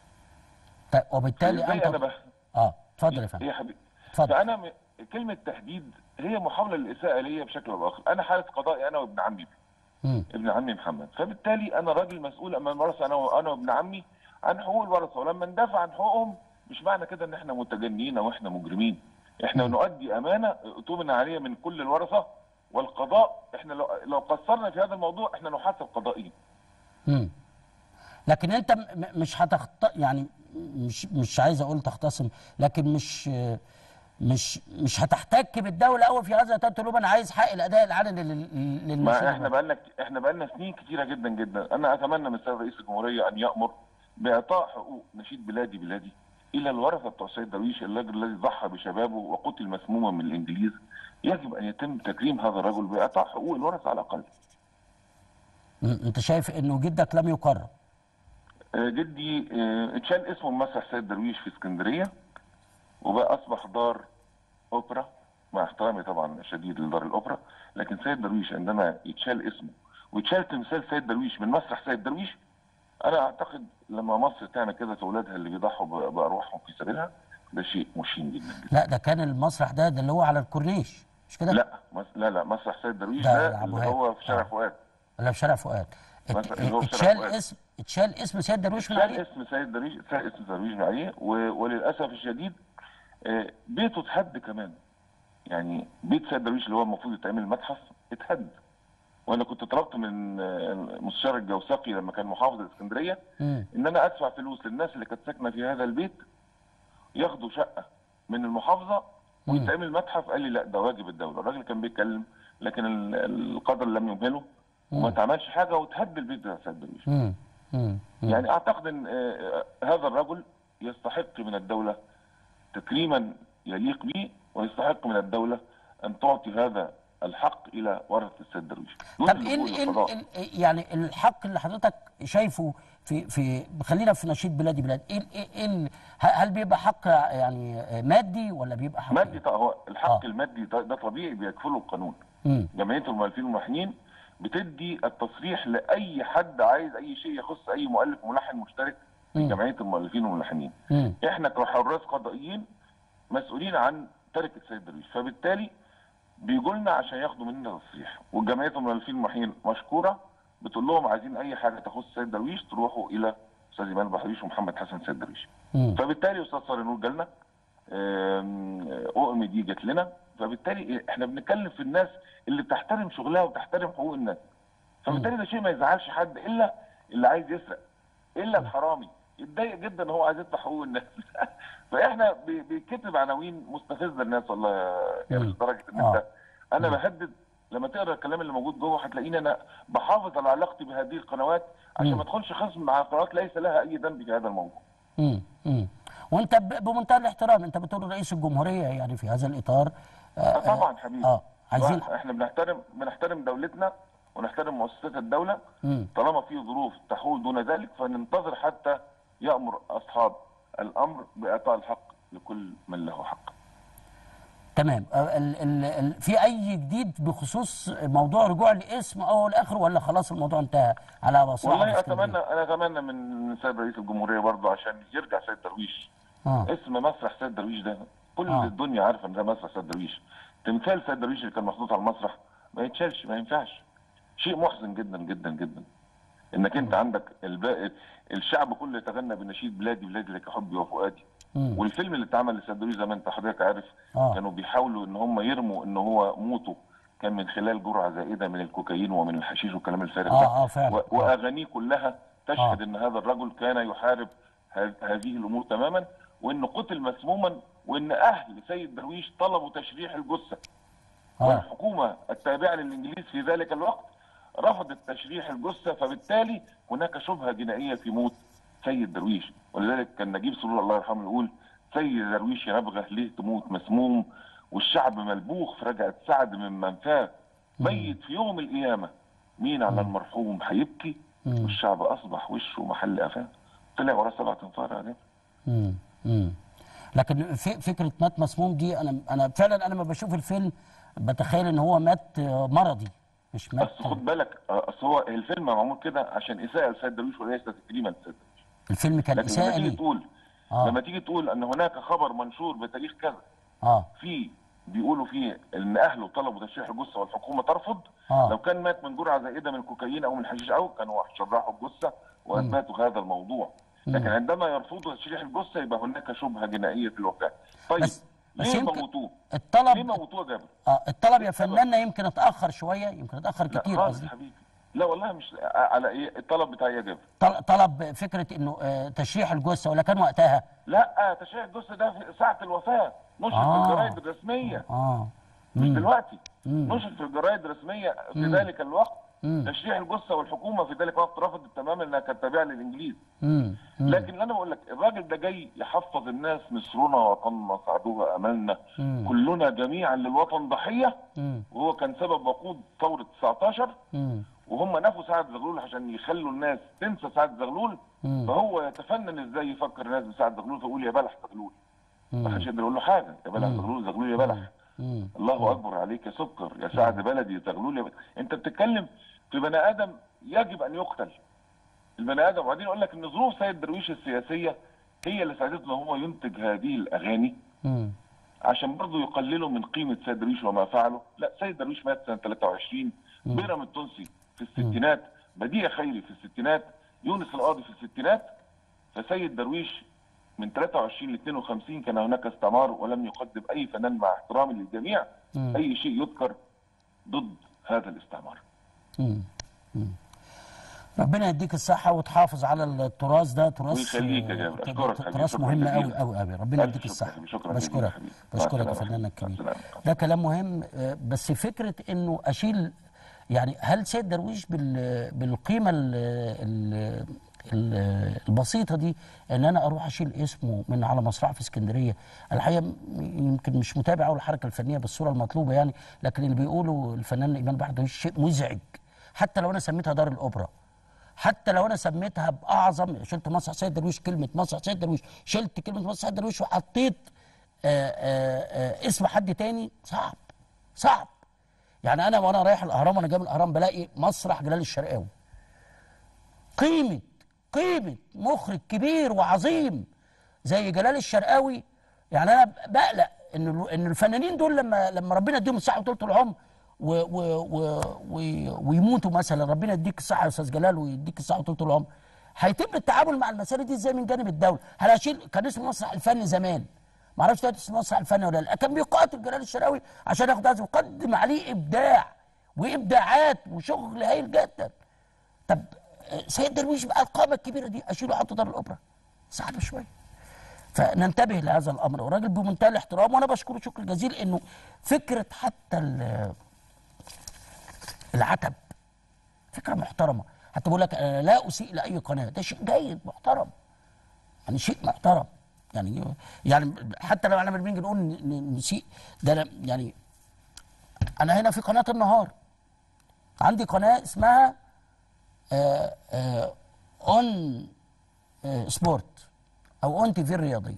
طيب وبالتالي ازاي انت انا بقى اه اتفضل يا فندم يا حبيبي اتفضل فانا م... كلمه تهديد هي محاوله للاساءه ليا بشكل او باخر انا حاله قضائي انا وابن عمي مم. ابن عمي محمد فبالتالي انا راجل مسؤول امام الورثه انا وانا وابن عمي عن حقوق الورثه ولما ندافع عن حقوقهم مش معنى كده ان احنا متجنين او احنا مجرمين احنا نؤدي امانه اؤتمن عليها من كل الورثه والقضاء احنا لو لو قصرنا في هذا الموضوع احنا نحاسب قضائيا مم. لكن انت م- م- مش هتخط يعني مش مش عايز اقول تختصم لكن مش مش مش هتحتك بالدوله قوي في هذا تقول لهم انا عايز حق الاداء العلني لل- للنشيد ما احنا بقالنا احنا بقالنا سنين كتيره جدا جدا انا اتمنى من السيد رئيس الجمهوريه ان يامر باعطاء حقوق نشيد بلادي بلادي الى الورثه بتوع السيد درويش الرجل الذي ضحى بشبابه وقتل مسموما من الانجليز يجب ان يتم تكريم هذا الرجل باعطاء حقوق الورثه على الاقل مم. انت شايف انه جدك لم يكرم آه، جدي آه، اتشال اسمه مسرح سيد درويش في اسكندريه وبقى اصبح دار اوبرا مع احترامي طبعا الشديد لدار الاوبرا لكن سيد درويش عندما يتشال اسمه ويتشال تمثال سيد درويش من مسرح سيد درويش انا اعتقد لما مصر تعمل كده في اولادها اللي بيضحوا ب- بارواحهم في سبيلها ده شيء مشين جدا جدا لا ده كان المسرح ده ده اللي هو على الكورنيش مش كده؟ لا مس... لا لا مسرح سيد درويش ده ده أبو اللي هاب. هو في شارع آه. فؤاد ولا في شارع فؤاد ات- مثلا اللي هو في شارع اتشال فؤاد. اسم اتشال اسم سيد درويش من شال عليه اسم سيد درويش شال اسم درويش عليه و... وللاسف الشديد آه، بيته اتهد كمان يعني بيت سيد درويش اللي هو المفروض يتعمل متحف اتهد وانا كنت طلبت من آه، مستشار الجوسقي لما كان محافظ الاسكندريه مم. ان انا ادفع فلوس للناس اللي كانت ساكنه في هذا البيت ياخدوا شقه من المحافظه ويتعمل متحف قال لي لا ده واجب الدوله الراجل كان بيتكلم لكن ال- القدر لم يمهله وما اتعملش حاجه وتهد البيت بتاع سيد درويش مم. مم. يعني اعتقد ان آه، هذا الرجل يستحق من الدوله تكريما يليق به ويستحق من الدوله ان تعطي هذا الحق الى ورثه السيد درويش دون طب ايه اللجوء ال- ال- للقضاء. ال- يعني الحق اللي حضرتك شايفه في في خلينا في نشيد بلادي بلاد ايه ال- ايه إيه ال- ه- هل بيبقى حق يعني مادي ولا بيبقى حق مادي طبعا هو الحق آه. المادي ده, ده طبيعي بيكفله القانون مم. جمعيه المؤلفين والملحنين بتدي التصريح لاي حد عايز اي شيء يخص اي مؤلف ملحن مشترك في مم. جمعيه المؤلفين والملحنين مم. احنا كحراس قضائيين مسؤولين عن تركه سيد درويش فبالتالي بيجوا لنا عشان ياخدوا مننا تصريح والجمعيه المؤلفين والملحنين مشكوره بتقول لهم عايزين اي حاجه تخص سيد درويش تروحوا الى استاذ ايمان بحريش ومحمد حسن سيد درويش مم. فبالتالي استاذ صارنور جالنا اؤم دي جت لنا فبالتالي احنا بنتكلم في الناس اللي بتحترم شغلها وبتحترم حقوق الناس فبالتالي ده شيء ما يزعلش حد الا اللي عايز يسرق الا الحرامي يتضايق جدا ان هو عايز يفتح حقوق الناس فاحنا بي- بيتكتب عناوين مستفزه للناس والله يا- يا مم. لدرجه ان آه. انت انا بهدد لما تقرا الكلام اللي موجود جوه هتلاقيني انا بحافظ على علاقتي بهذه القنوات عشان مم. ما ادخلش خصم مع قنوات ليس لها اي ذنب في هذا الموضوع مم. مم. وانت ب- بمنتهى الاحترام انت بتقول رئيس الجمهوريه يعني في هذا الاطار آه، آه طبعا حبيبي اه عايزين احنا بنحترم بنحترم دولتنا ونحترم مؤسسات الدوله مم. طالما في ظروف تحول دون ذلك فننتظر حتى يامر اصحاب الامر باعطاء الحق لكل من له حق. تمام آه، ال ال ال في اي جديد بخصوص موضوع رجوع الاسم او الاخر ولا خلاص الموضوع انتهى على مصلحه والله اسكندرية؟ اتمنى انا اتمنى من سيد رئيس الجمهوريه برضه عشان يرجع سيد درويش اه اسم مسرح سيد درويش ده كل آه. الدنيا عارفه ان ده مسرح سيد درويش تمثال سيد درويش اللي كان محطوط على المسرح ما يتشالش ما ينفعش شيء محزن جدا جدا جدا انك انت عندك الب... الشعب كله يتغنى بنشيد بلادي بلادي لك حبي وفؤادي مم. والفيلم اللي اتعمل لسيد درويش زي ما انت حضرتك عارف آه. كانوا بيحاولوا ان هم يرموا ان هو موته كان من خلال جرعه زائده من الكوكايين ومن الحشيش والكلام الفارغ ده اه اه فعلا و- آه. واغانيه كلها تشهد آه. ان هذا الرجل كان يحارب ه- هذه الامور تماما وانه قتل مسموما وان اهل سيد درويش طلبوا تشريح الجثه اه والحكومه التابعه للانجليز في ذلك الوقت رفضت تشريح الجثه فبالتالي هناك شبهه جنائيه في موت سيد درويش ولذلك كان نجيب سرور الله يرحمه يقول سيد درويش يا نبغه ليه تموت مسموم والشعب ملبوخ في رجعه سعد من منفاه ميت في يوم القيامه مين على المرحوم هيبكي والشعب اصبح وشه محل قفاه طلع وراه سبعة انفار يا جماعة. مم. مم. لكن في فكره مات مسموم دي انا انا فعلا انا لما بشوف الفيلم بتخيل ان هو مات آه، مرضي مش مات بس خد بالك آه، اصل هو الفيلم معمول كده عشان اساءه لسيد درويش وليس تكريما لسيد درويش الفيلم كان لكن اساءه لما تيجي ليه تقول آه. لما تيجي تقول ان هناك خبر منشور بتاريخ كذا اه في بيقولوا فيه ان اهله طلبوا تشريح الجثه والحكومه ترفض آه. لو كان مات من جرعه زائده من الكوكايين او من الحشيش او كانوا شرحوا الجثه واثبتوا هذا الموضوع لكن عندما يرفضوا تشريح الجثه يبقى هناك شبهه جنائيه في الوفاه طيب بس- بس ليه يمكن موتوه؟ الطلب ليه موتوه يا جابر؟ اه الطلب يا فناننا يمكن اتاخر شويه يمكن اتاخر لا كتير خالص قصدي حبيبي لا والله مش على ايه الطلب بتاعي يا جابر طل- طلب فكره انه آه، تشريح الجثه ولا كان وقتها لا تشريح الجثه ده في ساعه الوفاه نشر آه. في الجرايد الرسميه اه مش مم. دلوقتي مم. نشر في الجرايد الرسميه في مم. ذلك الوقت مم. تشريح الجثه والحكومه في ذلك الوقت رفضت تماما انها كانت تابعه للانجليز مم. مم. لكن اللي انا بقول لك الراجل ده جاي يحفظ الناس مصرنا وطننا سعدوها املنا مم. كلنا جميعا للوطن ضحيه مم. وهو كان سبب وقود ثوره 19 مم. وهم نفوا سعد زغلول عشان يخلوا الناس تنسى سعد زغلول مم. فهو يتفنن ازاي يفكر الناس بسعد زغلول فيقول يا بلح زغلول ما مم. حدش يقدر يقول له حاجه يا بلح زغلول زغلول يا بلح مم. الله اكبر عليك يا سكر يا سعد بلدي زغلول يا ب... انت بتتكلم في بني ادم يجب ان يقتل البني ادم وبعدين اقول لك ان ظروف سيد درويش السياسيه هي اللي ساعدته ان هو ينتج هذه الاغاني مم. عشان برضه يقللوا من قيمه سيد درويش وما فعله لا سيد درويش مات سنه 23 بيرام التونسي في الستينات بديع خيري في الستينات يونس القاضي في الستينات فسيد درويش من 23 ل 52 كان هناك استعمار ولم يقدم اي فنان مع احترامي للجميع اي شيء يذكر ضد هذا الاستعمار مم. مم. ربنا يديك الصحة وتحافظ على التراث ده تراث ويخليك يا جابر. أشكرك حبيبي. تراث شكراً مهم جزيلاً. قوي قوي قوي ربنا ألف يديك شكر الصحة حبيبي. شكراً جزيلاً بشكرك حبيبي. مع بشكرك يا السلامة. فنان مع الكبير السلامة. ده كلام مهم آه، بس فكرة انه اشيل يعني هل سيد درويش بال بالقيمة ال ال ال- البسيطة دي ان انا اروح اشيل اسمه من على مسرح في اسكندرية الحقيقة م- يمكن مش متابع قوي الحركة الفنية بالصورة المطلوبة يعني لكن اللي بيقوله الفنان ايمان بحر درويش شيء مزعج حتى لو انا سميتها دار الاوبرا حتى لو انا سميتها باعظم شلت مسرح سيد درويش كلمه مسرح سيد درويش شلت كلمه مسرح سيد درويش وحطيت آآ آآ اسم حد تاني صعب صعب يعني انا وانا رايح الاهرام وانا جاي من الاهرام بلاقي مسرح جلال الشرقاوي قيمه قيمه مخرج كبير وعظيم زي جلال الشرقاوي يعني انا بقلق ان ال- ان الفنانين دول لما لما ربنا يديهم الصحه وطولة العمر و و و و ويموتوا مثلا ربنا يديك الصحه يا استاذ جلال ويديك الصحه وطولة العمر هيتم التعامل مع المسائل دي ازاي من جانب الدوله؟ هل هشيل كان اسمه مسرح الفن زمان ما اعرفش دلوقتي اسمه مسرح الفن ولا لا كان بيقاتل جلال الشرقاوي عشان ياخد هذا وقدم عليه ابداع وابداعات وشغل هايل جدا طب آه، سيد درويش بقى القامه الكبيره دي اشيله احطه دار الاوبرا صعب شويه فننتبه لهذا الامر وراجل بمنتهى الاحترام وانا بشكره شكر جزيل انه فكره حتى ال- العتب فكره محترمه حتى بقول لك انا لا اسيء لاي قناه ده شيء جيد محترم يعني شيء محترم يعني يعني حتى لو احنا لما بنيجي نقول ن- ن- نسيء ده أنا يعني انا هنا في قناه النهار عندي قناه اسمها آه آه اون آه سبورت او اون تي في الرياضيه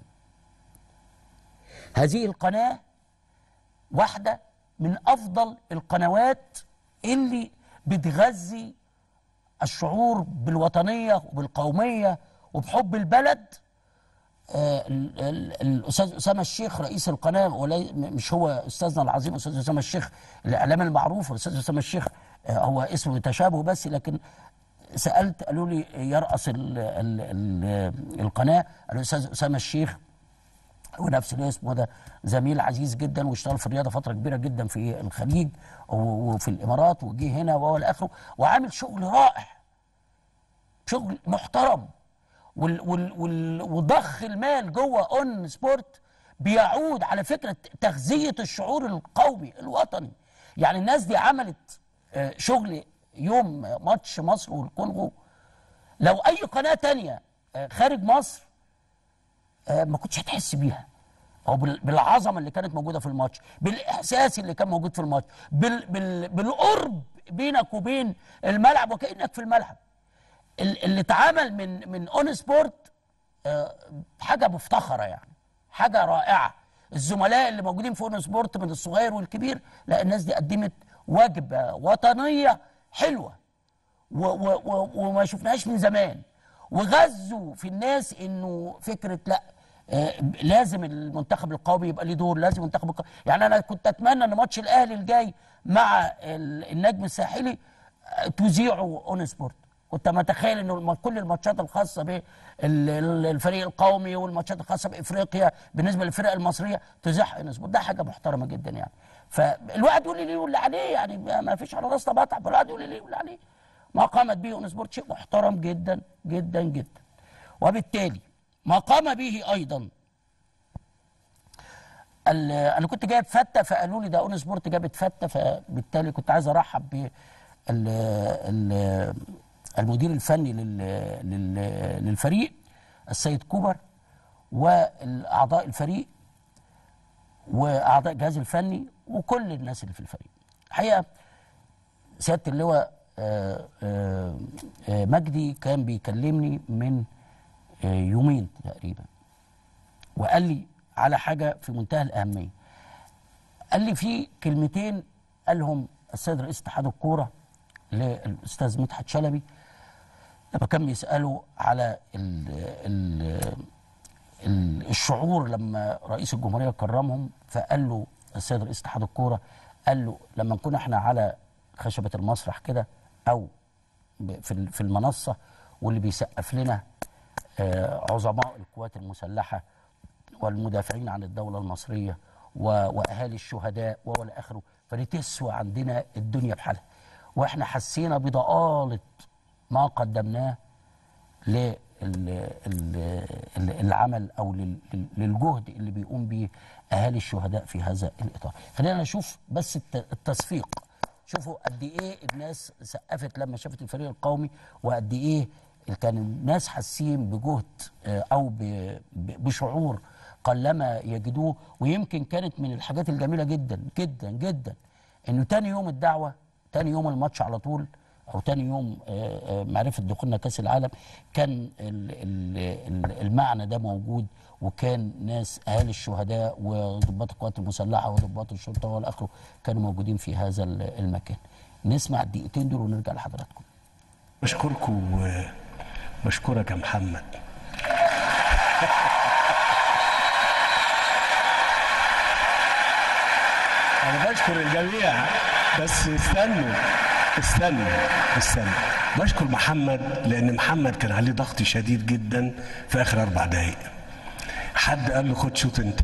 هذه القناه واحده من افضل القنوات اللي بتغذي الشعور بالوطنيه وبالقوميه وبحب البلد آه، ال- ال- الاستاذ اسامه الشيخ رئيس القناه ولي مش هو استاذنا العظيم استاذ اسامه الشيخ الاعلام المعروف الاستاذ اسامه الشيخ آه، هو اسمه تشابه بس لكن سالت قالوا لي يرأس ال ال ال القناه الاستاذ اسامه الشيخ ونفس الاسم وده زميل عزيز جدا واشتغل في الرياضه فتره كبيره جدا في الخليج و- وفي الامارات وجه هنا وهو الاخره وعامل شغل رائع شغل محترم وال وال وال وضخ المال جوه اون سبورت بيعود على فكره تغذيه الشعور القومي الوطني يعني الناس دي عملت آه، شغل يوم ماتش مصر والكونغو لو اي قناه تانية آه، خارج مصر آه، ما كنتش هتحس بيها او بال- بالعظمه اللي كانت موجوده في الماتش بالاحساس اللي كان موجود في الماتش بال بال بالقرب بينك وبين الملعب وكانك في الملعب ال- اللي اتعمل من من اون سبورت آه، حاجه مفتخره يعني حاجه رائعه الزملاء اللي موجودين في اون سبورت من الصغير والكبير لا الناس دي قدمت وجبه وطنيه حلوه و و و وما شفناهاش من زمان وغزوا في الناس انه فكره لا آه لازم المنتخب القومي يبقى ليه دور لازم المنتخب القومي يعني انا كنت اتمنى ان ماتش الاهلي الجاي مع ال- النجم الساحلي آه، تذيعه اون سبورت كنت متخيل انه الم- كل الماتشات الخاصه بالفريق القومي والماتشات الخاصه بافريقيا بالنسبه للفرق المصريه تذاع اون سبورت ده حاجه محترمه جدا يعني فالواحد يقول لي ليه واللي عليه يعني ما فيش على راسنا بطع فالواحد يقول لي ليه واللي عليه ما قامت به اون سبورت شيء محترم جدا جدا جدا وبالتالي ما قام به ايضا ال- انا كنت جايب فته فقالوا لي ده اون سبورت جابت فته فبالتالي كنت عايز ارحب ب المدير الفني لل لل للفريق السيد كوبر والاعضاء الفريق واعضاء الجهاز الفني وكل الناس اللي في الفريق الحقيقه سياده اللواء آه، آه، آه، مجدي كان بيكلمني من آه، يومين تقريبا وقال لي على حاجه في منتهى الاهميه قال لي في كلمتين قالهم السيد رئيس اتحاد الكوره للاستاذ مدحت شلبي لما كان بيساله على ال ال ال الشعور لما رئيس الجمهوريه كرمهم فقال له السيد رئيس اتحاد الكوره قال له لما نكون احنا على خشبه المسرح كده او ب- في ال- في المنصه واللي بيسقف لنا آه، عظماء القوات المسلحه والمدافعين عن الدوله المصريه و- واهالي الشهداء والى اخره فدي تسوى عندنا الدنيا بحالها واحنا حسينا بضآلة ما قدمناه للعمل او لل- لل- للجهد اللي بيقوم به اهالي الشهداء في هذا الاطار خلينا نشوف بس الت- التصفيق شوفوا قد ايه الناس سقفت لما شافت الفريق القومي وقد ايه كان الناس حاسين بجهد آه، او ب- ب- بشعور قلما يجدوه ويمكن كانت من الحاجات الجميله جدا جدا جدا انه تاني يوم الدعوه تاني يوم الماتش على طول او تاني يوم آه، آه، معرفه دخولنا كاس العالم كان ال- ال- ال- المعنى ده موجود وكان ناس اهالي الشهداء وضباط القوات المسلحه وضباط الشرطه والى اخره كانوا موجودين في هذا ال- المكان نسمع الدقيقتين دول ونرجع لحضراتكم بشكركم وبشكرك يا محمد انا بشكر الجميع بس استنوا استنوا استنوا بشكر محمد لان محمد كان عليه ضغط شديد جدا في اخر اربع دقايق حد قال له خد شوط انت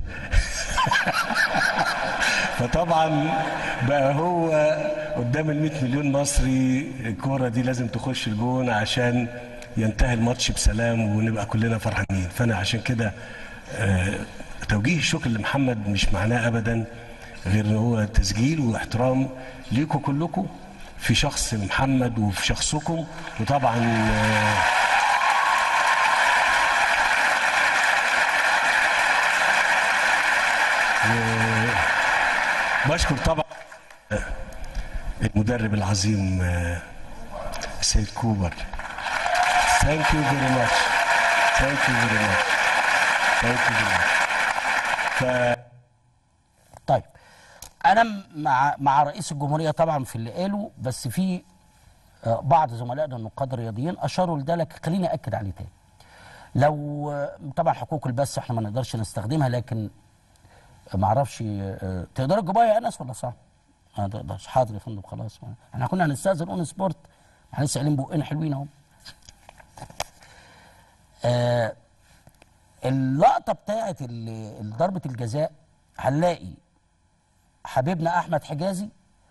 فطبعا بقى هو قدام ال 100 مليون مصري الكوره دي لازم تخش الجون عشان ينتهي الماتش بسلام ونبقى كلنا فرحانين فانا عشان كده آه، توجيه الشكر لمحمد مش معناه ابدا غير ان هو تسجيل واحترام ليكم كلكم في شخص محمد وفي شخصكم وطبعا آه، بشكر طبعا المدرب العظيم آه، سيد كوبر ثانك يو فيري ماتش ثانك يو فيري ماتش ثانك يو فيري ماتش طيب انا م- مع مع رئيس الجمهوريه طبعا في اللي قاله بس في آه، بعض زملائنا النقاد الرياضيين اشاروا لده لكن خليني اكد عليه تاني لو آه، طبعا حقوق البث احنا ما نقدرش نستخدمها لكن ما اعرفش آه، تقدر تجيبها يا انس ولا صعب؟ ما تقدرش حاضر يا فندم خلاص احنا كنا هنستاذن اون سبورت احنا لسه قايلين بقنا حلوين اهو آه، اللقطه بتاعت ال- ضربه الجزاء هنلاقي حبيبنا احمد حجازي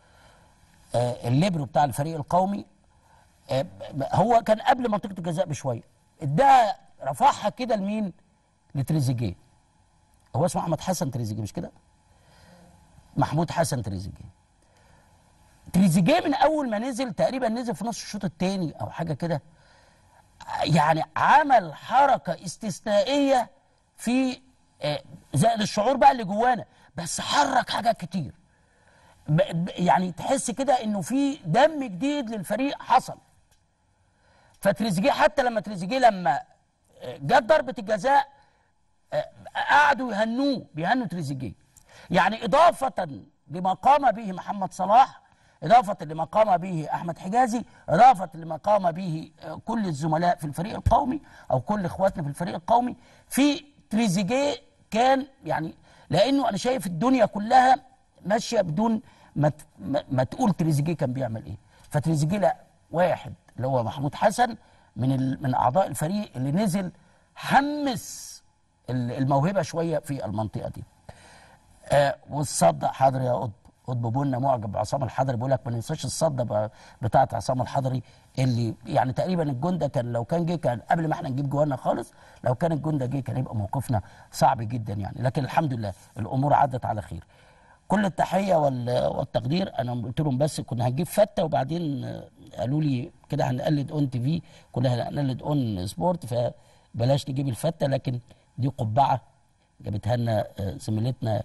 آه، الليبرو بتاع الفريق القومي آه، هو كان قبل منطقه الجزاء بشويه اداها رفعها كده لمين؟ لتريزيجيه هو اسمه احمد حسن تريزيجيه مش كده؟ محمود حسن تريزيجيه تريزيجيه من اول ما نزل تقريبا نزل في نص الشوط الثاني او حاجه كده يعني عمل حركه استثنائيه في آه، زائد الشعور بقى اللي جوانا بس حرك حاجات كتير ب- ب- يعني تحس كده انه في دم جديد للفريق حصل فتريزيجيه حتى لما تريزيجيه لما آه، جت ضربه الجزاء آه، قعدوا يهنوه بيهنوا تريزيجيه يعني اضافه لما قام به محمد صلاح اضافه لما قام به احمد حجازي اضافه لما قام به آه، كل الزملاء في الفريق القومي او كل اخواتنا في الفريق القومي في تريزيجيه كان يعني لانه انا شايف الدنيا كلها ماشيه بدون ما ت- ما- ما تقول تريزيجيه كان بيعمل ايه فتريزيجيه لا واحد اللي هو محمود حسن من ال- من اعضاء الفريق اللي نزل حمس ال- الموهبه شويه في المنطقه دي آه والصد حاضر يا قطب قطب بنا معجب بعصام الحضري بيقول لك ما ننساش الصده ب- بتاعه عصام الحضري اللي يعني تقريبا الجون ده كان لو كان جه كان قبل ما احنا نجيب جوانا خالص لو كان الجون ده جه كان يبقى موقفنا صعب جدا يعني لكن الحمد لله الامور عدت على خير كل التحيه وال- والتقدير انا قلت لهم بس كنا هنجيب فته وبعدين آه، قالوا لي كده هنقلد اون تي في كنا هنقلد اون سبورت فبلاش نجيب الفته لكن دي قبعه جابتها لنا آه، زميلتنا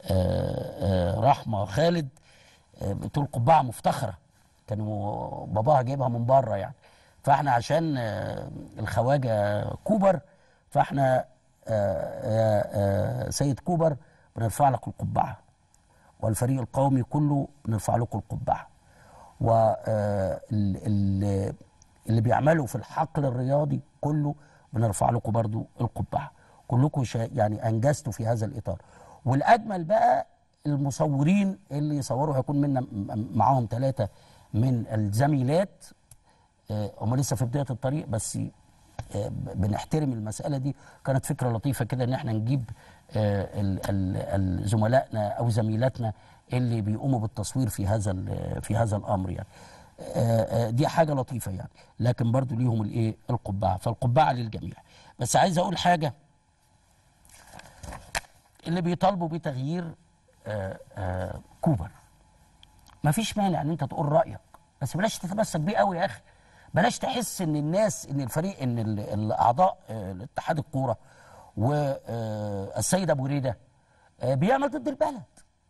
آه، آه، رحمه خالد آه، بتقول قبعه مفتخره كانوا باباها جايبها من بره يعني فاحنا عشان آه، الخواجه كوبر فاحنا آه، آه، آه، سيد كوبر بنرفع لك القبعه والفريق القومي كله بنرفع لكم القبعه واللي بيعملوا في الحقل الرياضي كله بنرفع لكم برضو القبعه كلكم شا- يعني انجزتوا في هذا الاطار والاجمل بقى المصورين اللي يصوروا هيكون منا م- معاهم ثلاثه من الزميلات آه، هم لسه في بدايه الطريق بس آه، ب- بنحترم المساله دي كانت فكره لطيفه كده ان احنا نجيب آه، ال- ال- ال- زملائنا او زميلاتنا اللي بيقوموا بالتصوير في هذا ال- في هذا الامر يعني آه، آه، دي حاجه لطيفه يعني لكن برضو ليهم الايه القبعه فالقبعه للجميع بس عايز اقول حاجه اللي بيطالبوا بتغيير آه، آه، كوبر ما فيش مانع ان انت تقول رايك بس بلاش تتمسك بيه قوي يا اخي بلاش تحس ان الناس ان الفريق ان ال- الاعضاء آه، الاتحاد الكوره والسيد ابو ريده آه، بيعمل ضد البلد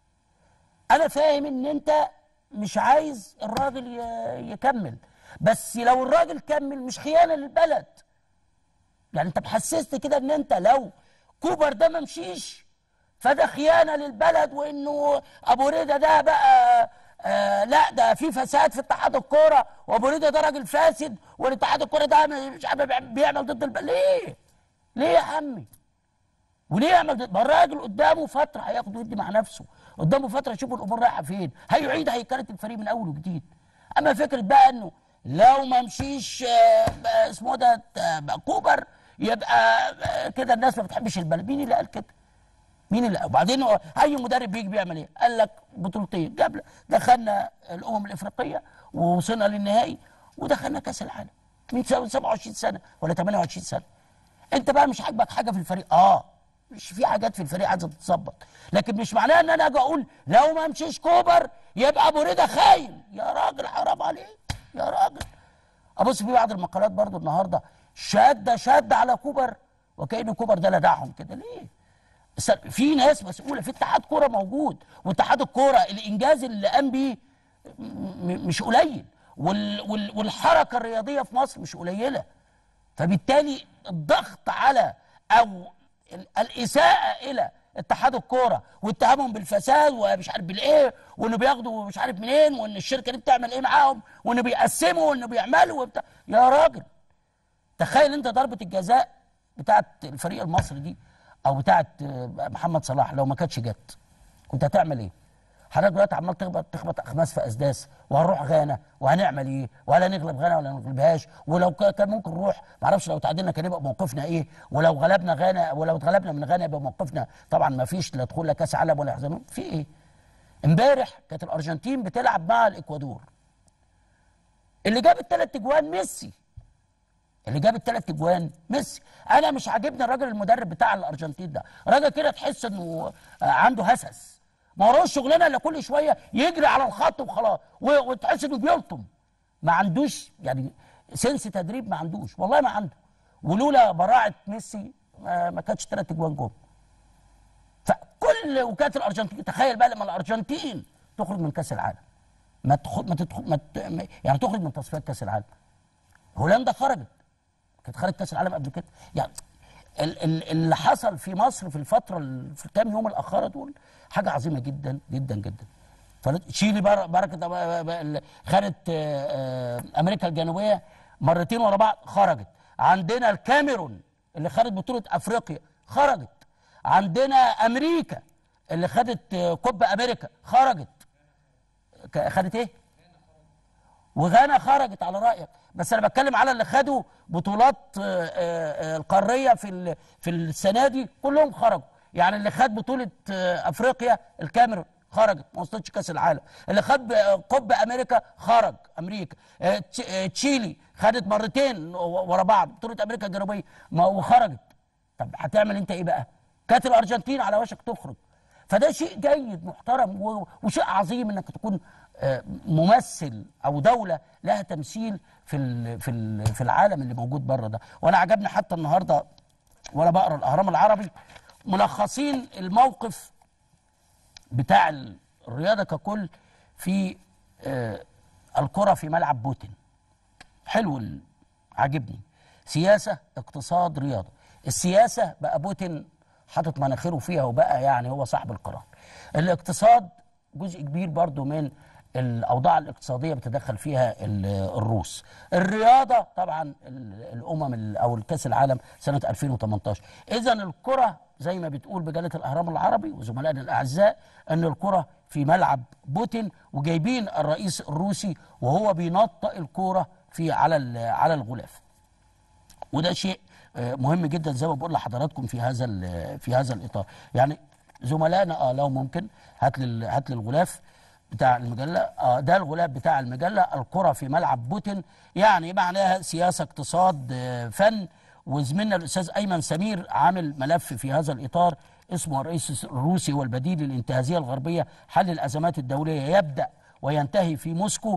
انا فاهم ان انت مش عايز الراجل ي- يكمل بس لو الراجل كمل مش خيانه للبلد يعني انت محسست كده ان انت لو كوبر ده ما مشيش فده خيانه للبلد وانه ابو رضا ده بقى آه لا ده في فساد في اتحاد الكوره وابو رضا ده راجل فاسد والاتحاد الكوره ده مش عارف بيعمل ضد البلد ليه؟ ليه يا عمي؟ وليه يعمل ضد ما الراجل قدامه فتره هياخد ويدي مع نفسه قدامه فتره يشوف الامور رايحه فين هيعيد هيكره الفريق من اول وجديد اما فكره بقى انه لو ما مشيش آه، بقى اسمه ده آه، بقى كوبر يبقى آه، كده الناس ما بتحبش البلد مين اللي قال كده؟ مين اللي وبعدين هو اي مدرب بيجي بيعمل ايه؟ قال لك بطولتين قبل دخلنا الامم الافريقيه ووصلنا للنهائي ودخلنا كاس العالم من 27 سنه ولا 28 سنه انت بقى مش عاجبك حاجه في الفريق اه مش في حاجات في الفريق عايزه تتظبط لكن مش معناه ان انا اجي اقول لو ما مشيش كوبر يبقى ابو رضا خاين يا راجل حرام عليك يا راجل ابص في بعض المقالات برضو النهارده شاده شاده على كوبر وكأن كوبر ده لدعهم كده ليه؟ بس في ناس مسؤوله في اتحاد كوره موجود واتحاد الكوره الانجاز اللي قام بيه م- م- مش قليل وال وال والحركه الرياضيه في مصر مش قليله فبالتالي الضغط على او ال- الاساءه الى اتحاد الكوره واتهامهم بالفساد ومش عارف بالايه وانه بياخدوا مش عارف منين وان الشركه دي بتعمل ايه معاهم وانه بيقسموا وانه بيعملوا وبتاع يا راجل تخيل انت ضربه الجزاء بتاعت الفريق المصري دي او بتاعت آه، محمد صلاح لو ما كانتش جت كنت هتعمل ايه؟ حضرتك دلوقتي عمال تخبط تخبط اخماس في اسداس وهنروح غانا وهنعمل ايه؟ ولا نغلب غانا ولا نغلبهاش ولو كا- كان ممكن نروح معرفش لو تعادلنا كان يبقى موقفنا ايه؟ ولو غلبنا غانا ولو اتغلبنا من غانا يبقى موقفنا طبعا ما فيش لا دخول لا كاس عالم ولا حزام في ايه؟ امبارح كانت الارجنتين بتلعب مع الاكوادور اللي جاب الثلاث اجوان ميسي اللي جاب الثلاث اجوان ميسي انا مش عاجبني الراجل المدرب بتاع الارجنتين ده راجل كده تحس انه آه، عنده هسس ما وراهوش شغلانه الا كل شويه يجري على الخط وخلاص و- وتحس انه بيلطم ما عندوش يعني سنس تدريب ما عندوش والله ما عنده ولولا براعه ميسي ما, ما كانتش ثلاث اجوان جول فكل وكاله الارجنتين تخيل بقى لما الارجنتين تخرج من كاس العالم ما تدخل ما تدخل ما ت- ما- يعني تخرج من تصفيات كاس العالم هولندا خرجت كانت خرجت كاس العالم قبل كده يعني ال- ال- اللي حصل في مصر في الفتره ال- في الكام يوم الاخيره دول حاجه عظيمه جدا جدا جدا فل- تشيلي بر- بركه ب- ب- ب- خدت آه، آه، امريكا الجنوبيه مرتين ورا بعض خرجت عندنا الكاميرون اللي خدت بطوله افريقيا خرجت عندنا امريكا اللي خدت آه، كوبا امريكا خرجت ك- خدت ايه؟ وغانا خرجت على رايك بس انا بتكلم على اللي خدوا بطولات آه، آه، آه، القاريه في ال- في السنه دي كلهم خرجوا يعني اللي خد بطوله آه، افريقيا الكاميرون خرجت ما وصلتش كاس العالم اللي خد آه، كوبا امريكا خرج امريكا آه، تش- آه، تشيلي خدت مرتين ورا بعض بطوله امريكا الجنوبيه ما وخرجت طب هتعمل انت ايه بقى كانت الارجنتين على وشك تخرج فده شيء جيد محترم و- وشيء عظيم انك تكون آه، ممثل او دوله لها تمثيل في ال- في ال- في العالم اللي موجود بره ده وانا عجبني حتى النهارده وانا بقرا الاهرام العربي ملخصين الموقف بتاع ال- الرياضه ككل في آه، الكره في ملعب بوتين حلو ال- عاجبني سياسه اقتصاد رياضه السياسه بقى بوتين حاطط مناخيره فيها وبقى يعني هو صاحب القرار الاقتصاد جزء كبير برضو من الاوضاع الاقتصاديه بتدخل فيها ال- الروس الرياضه طبعا ال- الامم ال- او الكاس العالم سنه 2018 اذا الكره زي ما بتقول مجله الاهرام العربي وزملائنا الاعزاء ان الكره في ملعب بوتين وجايبين الرئيس الروسي وهو بينطق الكوره في على ال- على الغلاف وده شيء آه، مهم جدا زي ما بقول لحضراتكم في هذا ال- في هذا الاطار يعني زملائنا اه لو ممكن هات لي هات لي الغلاف بتاع المجله اه ده الغلاف بتاع المجله الكره في ملعب بوتين يعني معناها سياسه اقتصاد آه، فن وزميلنا الاستاذ ايمن سمير عامل ملف في هذا الاطار اسمه الرئيس الروسي والبديل للانتهازيه الغربيه حل الازمات الدوليه يبدا وينتهي في موسكو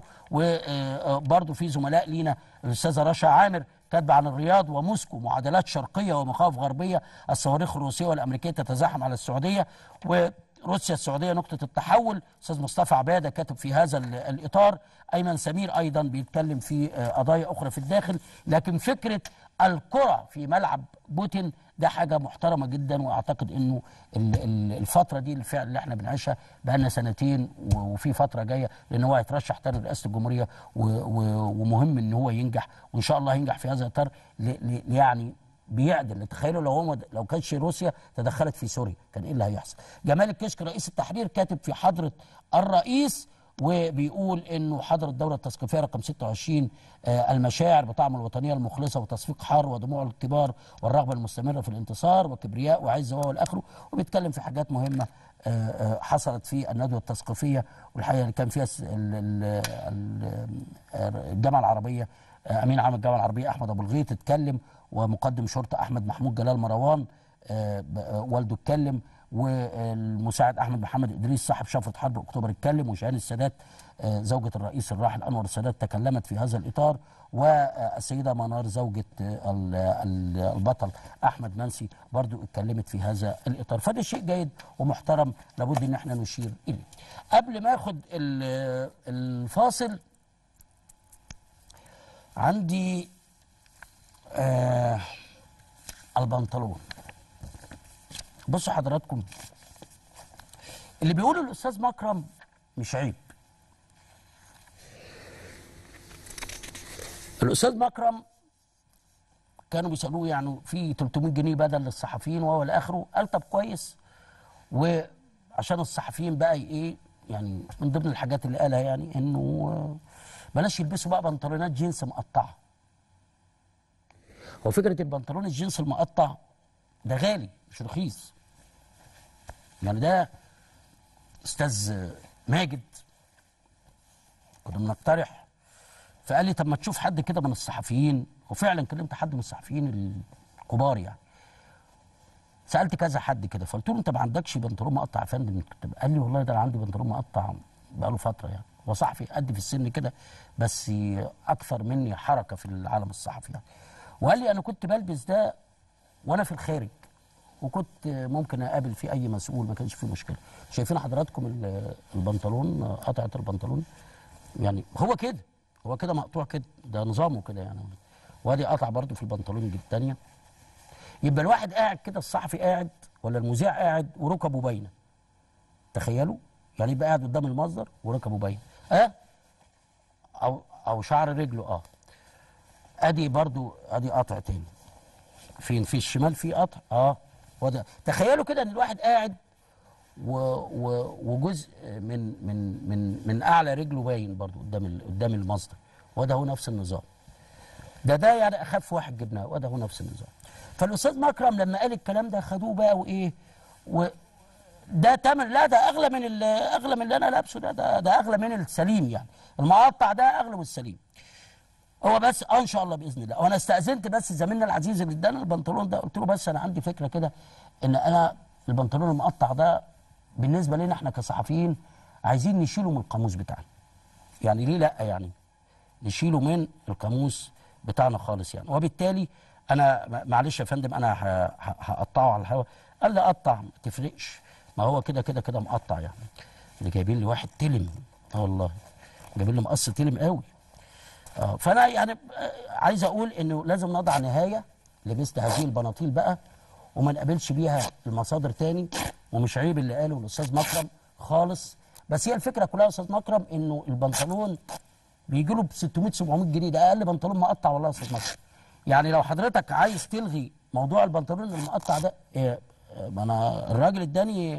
وبرضه في زملاء لينا الاستاذه رشا عامر كاتبه عن الرياض وموسكو معادلات شرقيه ومخاوف غربيه الصواريخ الروسيه والامريكيه تتزاحم على السعوديه وروسيا السعوديه نقطه التحول استاذ مصطفى عباده كاتب في هذا ال- الاطار ايمن سمير ايضا بيتكلم في آه، قضايا اخرى في الداخل لكن فكره الكره في ملعب بوتين ده حاجه محترمه جدا واعتقد انه ال- ال- الفتره دي الفعل اللي احنا بنعيشها بقالنا سنتين و- وفي فتره جايه لان هو هيترشح تاني لرئاسه الجمهوريه و- و- ومهم ان هو ينجح وان شاء الله ينجح في هذا الاطار ل- ل- يعني بيعدل تخيلوا لو هو لو كانش روسيا تدخلت في سوريا كان ايه اللي هيحصل جمال الكشك رئيس التحرير كاتب في حضره الرئيس وبيقول انه حضر الدوره التثقيفيه رقم 26 آه، المشاعر بطعم الوطنيه المخلصه وتصفيق حار ودموع الكبار والرغبه المستمره في الانتصار وكبرياء وعزه وهو الاخره وبيتكلم في حاجات مهمه آه، آه، حصلت في الندوه التثقيفيه والحقيقه اللي كان فيها س- ال- ال- ال- آه، الجامعه العربيه آه، امين عام الجامعه العربيه احمد ابو الغيط اتكلم ومقدم شرطه احمد محمود جلال مروان آه، ب- آه، والده اتكلم والمساعد احمد محمد ادريس صاحب شفره حرب اكتوبر اتكلم وشهان السادات آه، زوجة الرئيس الراحل انور السادات تكلمت في هذا الاطار والسيده منار زوجة آه، ال- ال- البطل احمد منسي برضو اتكلمت في هذا الاطار فده شيء جيد ومحترم لابد ان احنا نشير اليه قبل ما اخد ال- الفاصل عندي آه البنطلون بصوا حضراتكم اللي بيقوله الاستاذ مكرم مش عيب الاستاذ مكرم كانوا بيسالوه يعني في 300 جنيه بدل للصحفيين وهو الاخره قال طب كويس وعشان الصحفيين بقى ايه يعني من ضمن الحاجات اللي قالها يعني انه آه، بلاش يلبسوا بقى بنطلونات جينز مقطعه هو فكره البنطلون الجينز المقطع ده غالي مش رخيص يعني ده استاذ ماجد كنا بنقترح فقال لي طب ما تشوف حد كده من الصحفيين وفعلا كلمت حد من الصحفيين الكبار يعني سالت كذا حد كده فقلت له انت ما عندكش بنطلون مقطع يا فندم طب قال لي والله ده انا عندي بنطلون مقطع بقاله فتره يعني هو صحفي قد في السن كده بس اكثر مني حركه في العالم الصحفي يعني وقال لي انا كنت بلبس ده وانا في الخارج وكنت ممكن اقابل فيه اي مسؤول ما كانش فيه مشكله شايفين حضراتكم ال- البنطلون قطعه البنطلون يعني هو كده هو كده مقطوع كده ده نظامه كده يعني وادي قطع برضو في البنطلون الثانيه يبقى الواحد قاعد كده الصحفي قاعد ولا المذيع قاعد وركبه باينه تخيلوا يعني يبقى قاعد قدام المصدر وركبه باينه اه او او شعر رجله اه ادي برضو ادي قطع تاني فين في الشمال في قطع اه وده تخيلوا كده ان الواحد قاعد و و وجزء من من من من اعلى رجله باين برضو قدام ال- قدام المصدر وده هو نفس النظام ده ده يعني اخف واحد جبناه وده هو نفس النظام فالاستاذ مكرم لما قال الكلام ده خدوه بقى وايه و ده تمن لا ده اغلى من ال- اغلى من اللي انا لابسه ده ده, ده اغلى من السليم يعني المقطع ده اغلى من السليم هو بس اه ان شاء الله باذن الله وانا استاذنت بس زميلنا العزيز اللي ادانا البنطلون ده قلت له بس انا عندي فكره كده ان انا البنطلون المقطع ده بالنسبه لنا احنا كصحفيين عايزين نشيله من القاموس بتاعنا يعني ليه لا يعني نشيله من القاموس بتاعنا خالص يعني وبالتالي انا م- معلش يا فندم انا ه- ه- هقطعه على الهواء قال لي قطع ما تفرقش ما هو كده كده كده مقطع يعني اللي جايبين لي واحد تلم اه والله جايبين لي مقص تلم قوي اه فانا يعني آه، عايز اقول انه لازم نضع نهايه لمثل هذه البناطيل بقى وما نقابلش بيها المصادر تاني ومش عيب اللي قاله الاستاذ مكرم خالص بس هي الفكره كلها يا استاذ مكرم انه البنطلون بيجي له ب 600 700 جنيه ده اقل بنطلون مقطع والله يا استاذ مكرم يعني لو حضرتك عايز تلغي موضوع البنطلون المقطع ده إيه إيه، ما انا الراجل اداني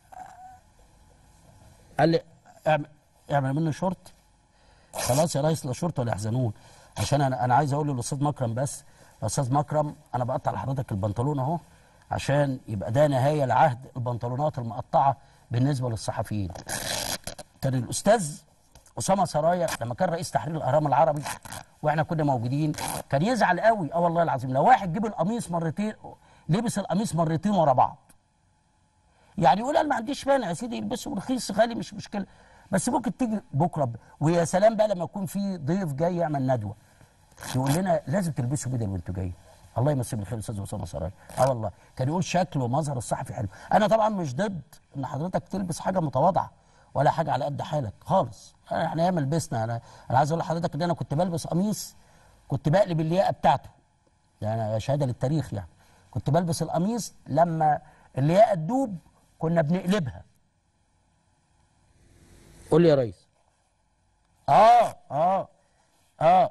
قال لي اعمل اعمل منه شورت خلاص يا ريس لا شرطه ولا يحزنون عشان انا انا عايز اقول للاستاذ مكرم بس يا استاذ مكرم انا بقطع لحضرتك البنطلون اهو عشان يبقى ده نهايه لعهد البنطلونات المقطعه بالنسبه للصحفيين كان الاستاذ اسامه سرايا لما كان رئيس تحرير الاهرام العربي واحنا كنا موجودين كان يزعل قوي اه والله العظيم لو واحد جيب القميص مرتين لبس القميص مرتين ورا بعض يعني يقول انا ما عنديش مانع يا سيدي يلبسه رخيص غالي مش مشكله بس ممكن تيجي بكره ب- ويا سلام بقى لما يكون في ضيف جاي يعمل ندوه يقول لنا لازم تلبسوا بدل وانتوا جايين الله يمسيه بالخير استاذ اسامه سراي اه والله كان يقول شكل ومظهر الصحفي حلو انا طبعا مش ضد ان حضرتك تلبس حاجه متواضعه ولا حاجه على قد حالك خالص احنا ياما لبسنا انا انا عايز اقول لحضرتك ان انا كنت بلبس قميص كنت بقلب اللياقه بتاعته يعني شهاده للتاريخ يعني كنت بلبس القميص لما اللياقه تدوب كنا بنقلبها قول لي يا ريس اه اه اه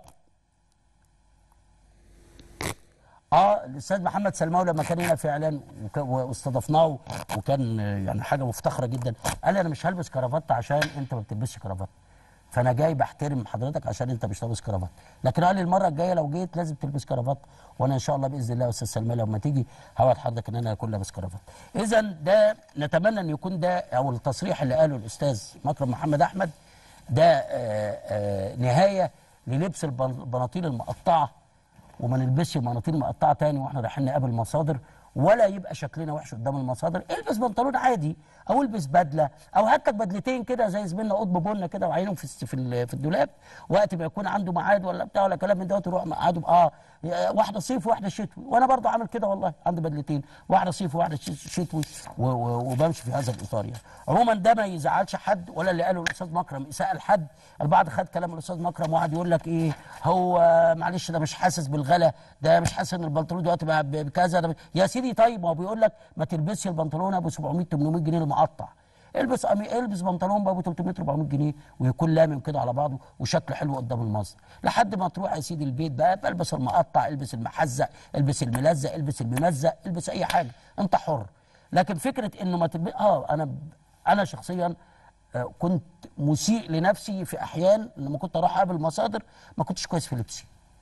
اه الاستاذ محمد سلماوي لما كان هنا في اعلان وك- واستضفناه وكان آه، يعني حاجه مفتخره جدا قال لي انا مش هلبس كرافات عشان انت ما بتلبسش كرافات فانا جاي بحترم حضرتك عشان انت مش لابس كرافات لكن قال لي المره الجايه لو جيت لازم تلبس كرافات وانا ان شاء الله باذن الله يا استاذ سلمان لما تيجي هوعد حضرتك ان انا اكون لابس كرافات اذا ده نتمنى ان يكون ده او التصريح اللي قاله الاستاذ مكرم محمد احمد ده آه، آه، نهايه للبس البن- البناطيل المقطعه وما نلبسش بناطيل مقطعه تاني واحنا رايحين نقابل مصادر ولا يبقى شكلنا وحش قدام المصادر البس بنطلون عادي او البس بدله او هات لك بدلتين كده زي زميلنا قطب بنه كده وعينهم في الس- في ال- في الدولاب وقت ما يكون عنده ميعاد ولا بتاع ولا كلام من دوت يروح ميعاده اه واحده صيف وواحده شتوي وانا برضو عامل كده والله عندي بدلتين واحده صيف وواحده ش- شتوي و- و- وبمشي في هذا الاطار يعني عموما ده ما يزعلش حد ولا اللي قاله الاستاذ مكرم اساءه لحد البعض خد كلام الاستاذ مكرم وقعد يقول لك ايه هو معلش ده مش حاسس بالغلا ده مش حاسس ان البنطلون دلوقتي بقى ب- بكذا ده ب- يا سيدي طيب ما هو بيقول لك ما تلبسش البنطلون ابو 700 800 جنيه المقطع البس أمي... البس بنطلون بابو 300 400 جنيه ويكون لامم كده على بعضه وشكله حلو قدام المنظر لحد ما تروح يا سيدي البيت بقى البس المقطع البس المحزق البس الملزق البس الممزق البس اي حاجه انت حر لكن فكره انه ما تلبس اه انا انا شخصيا آه، كنت مسيء لنفسي في احيان لما كنت اروح اقابل مصادر ما كنتش كويس في لبسي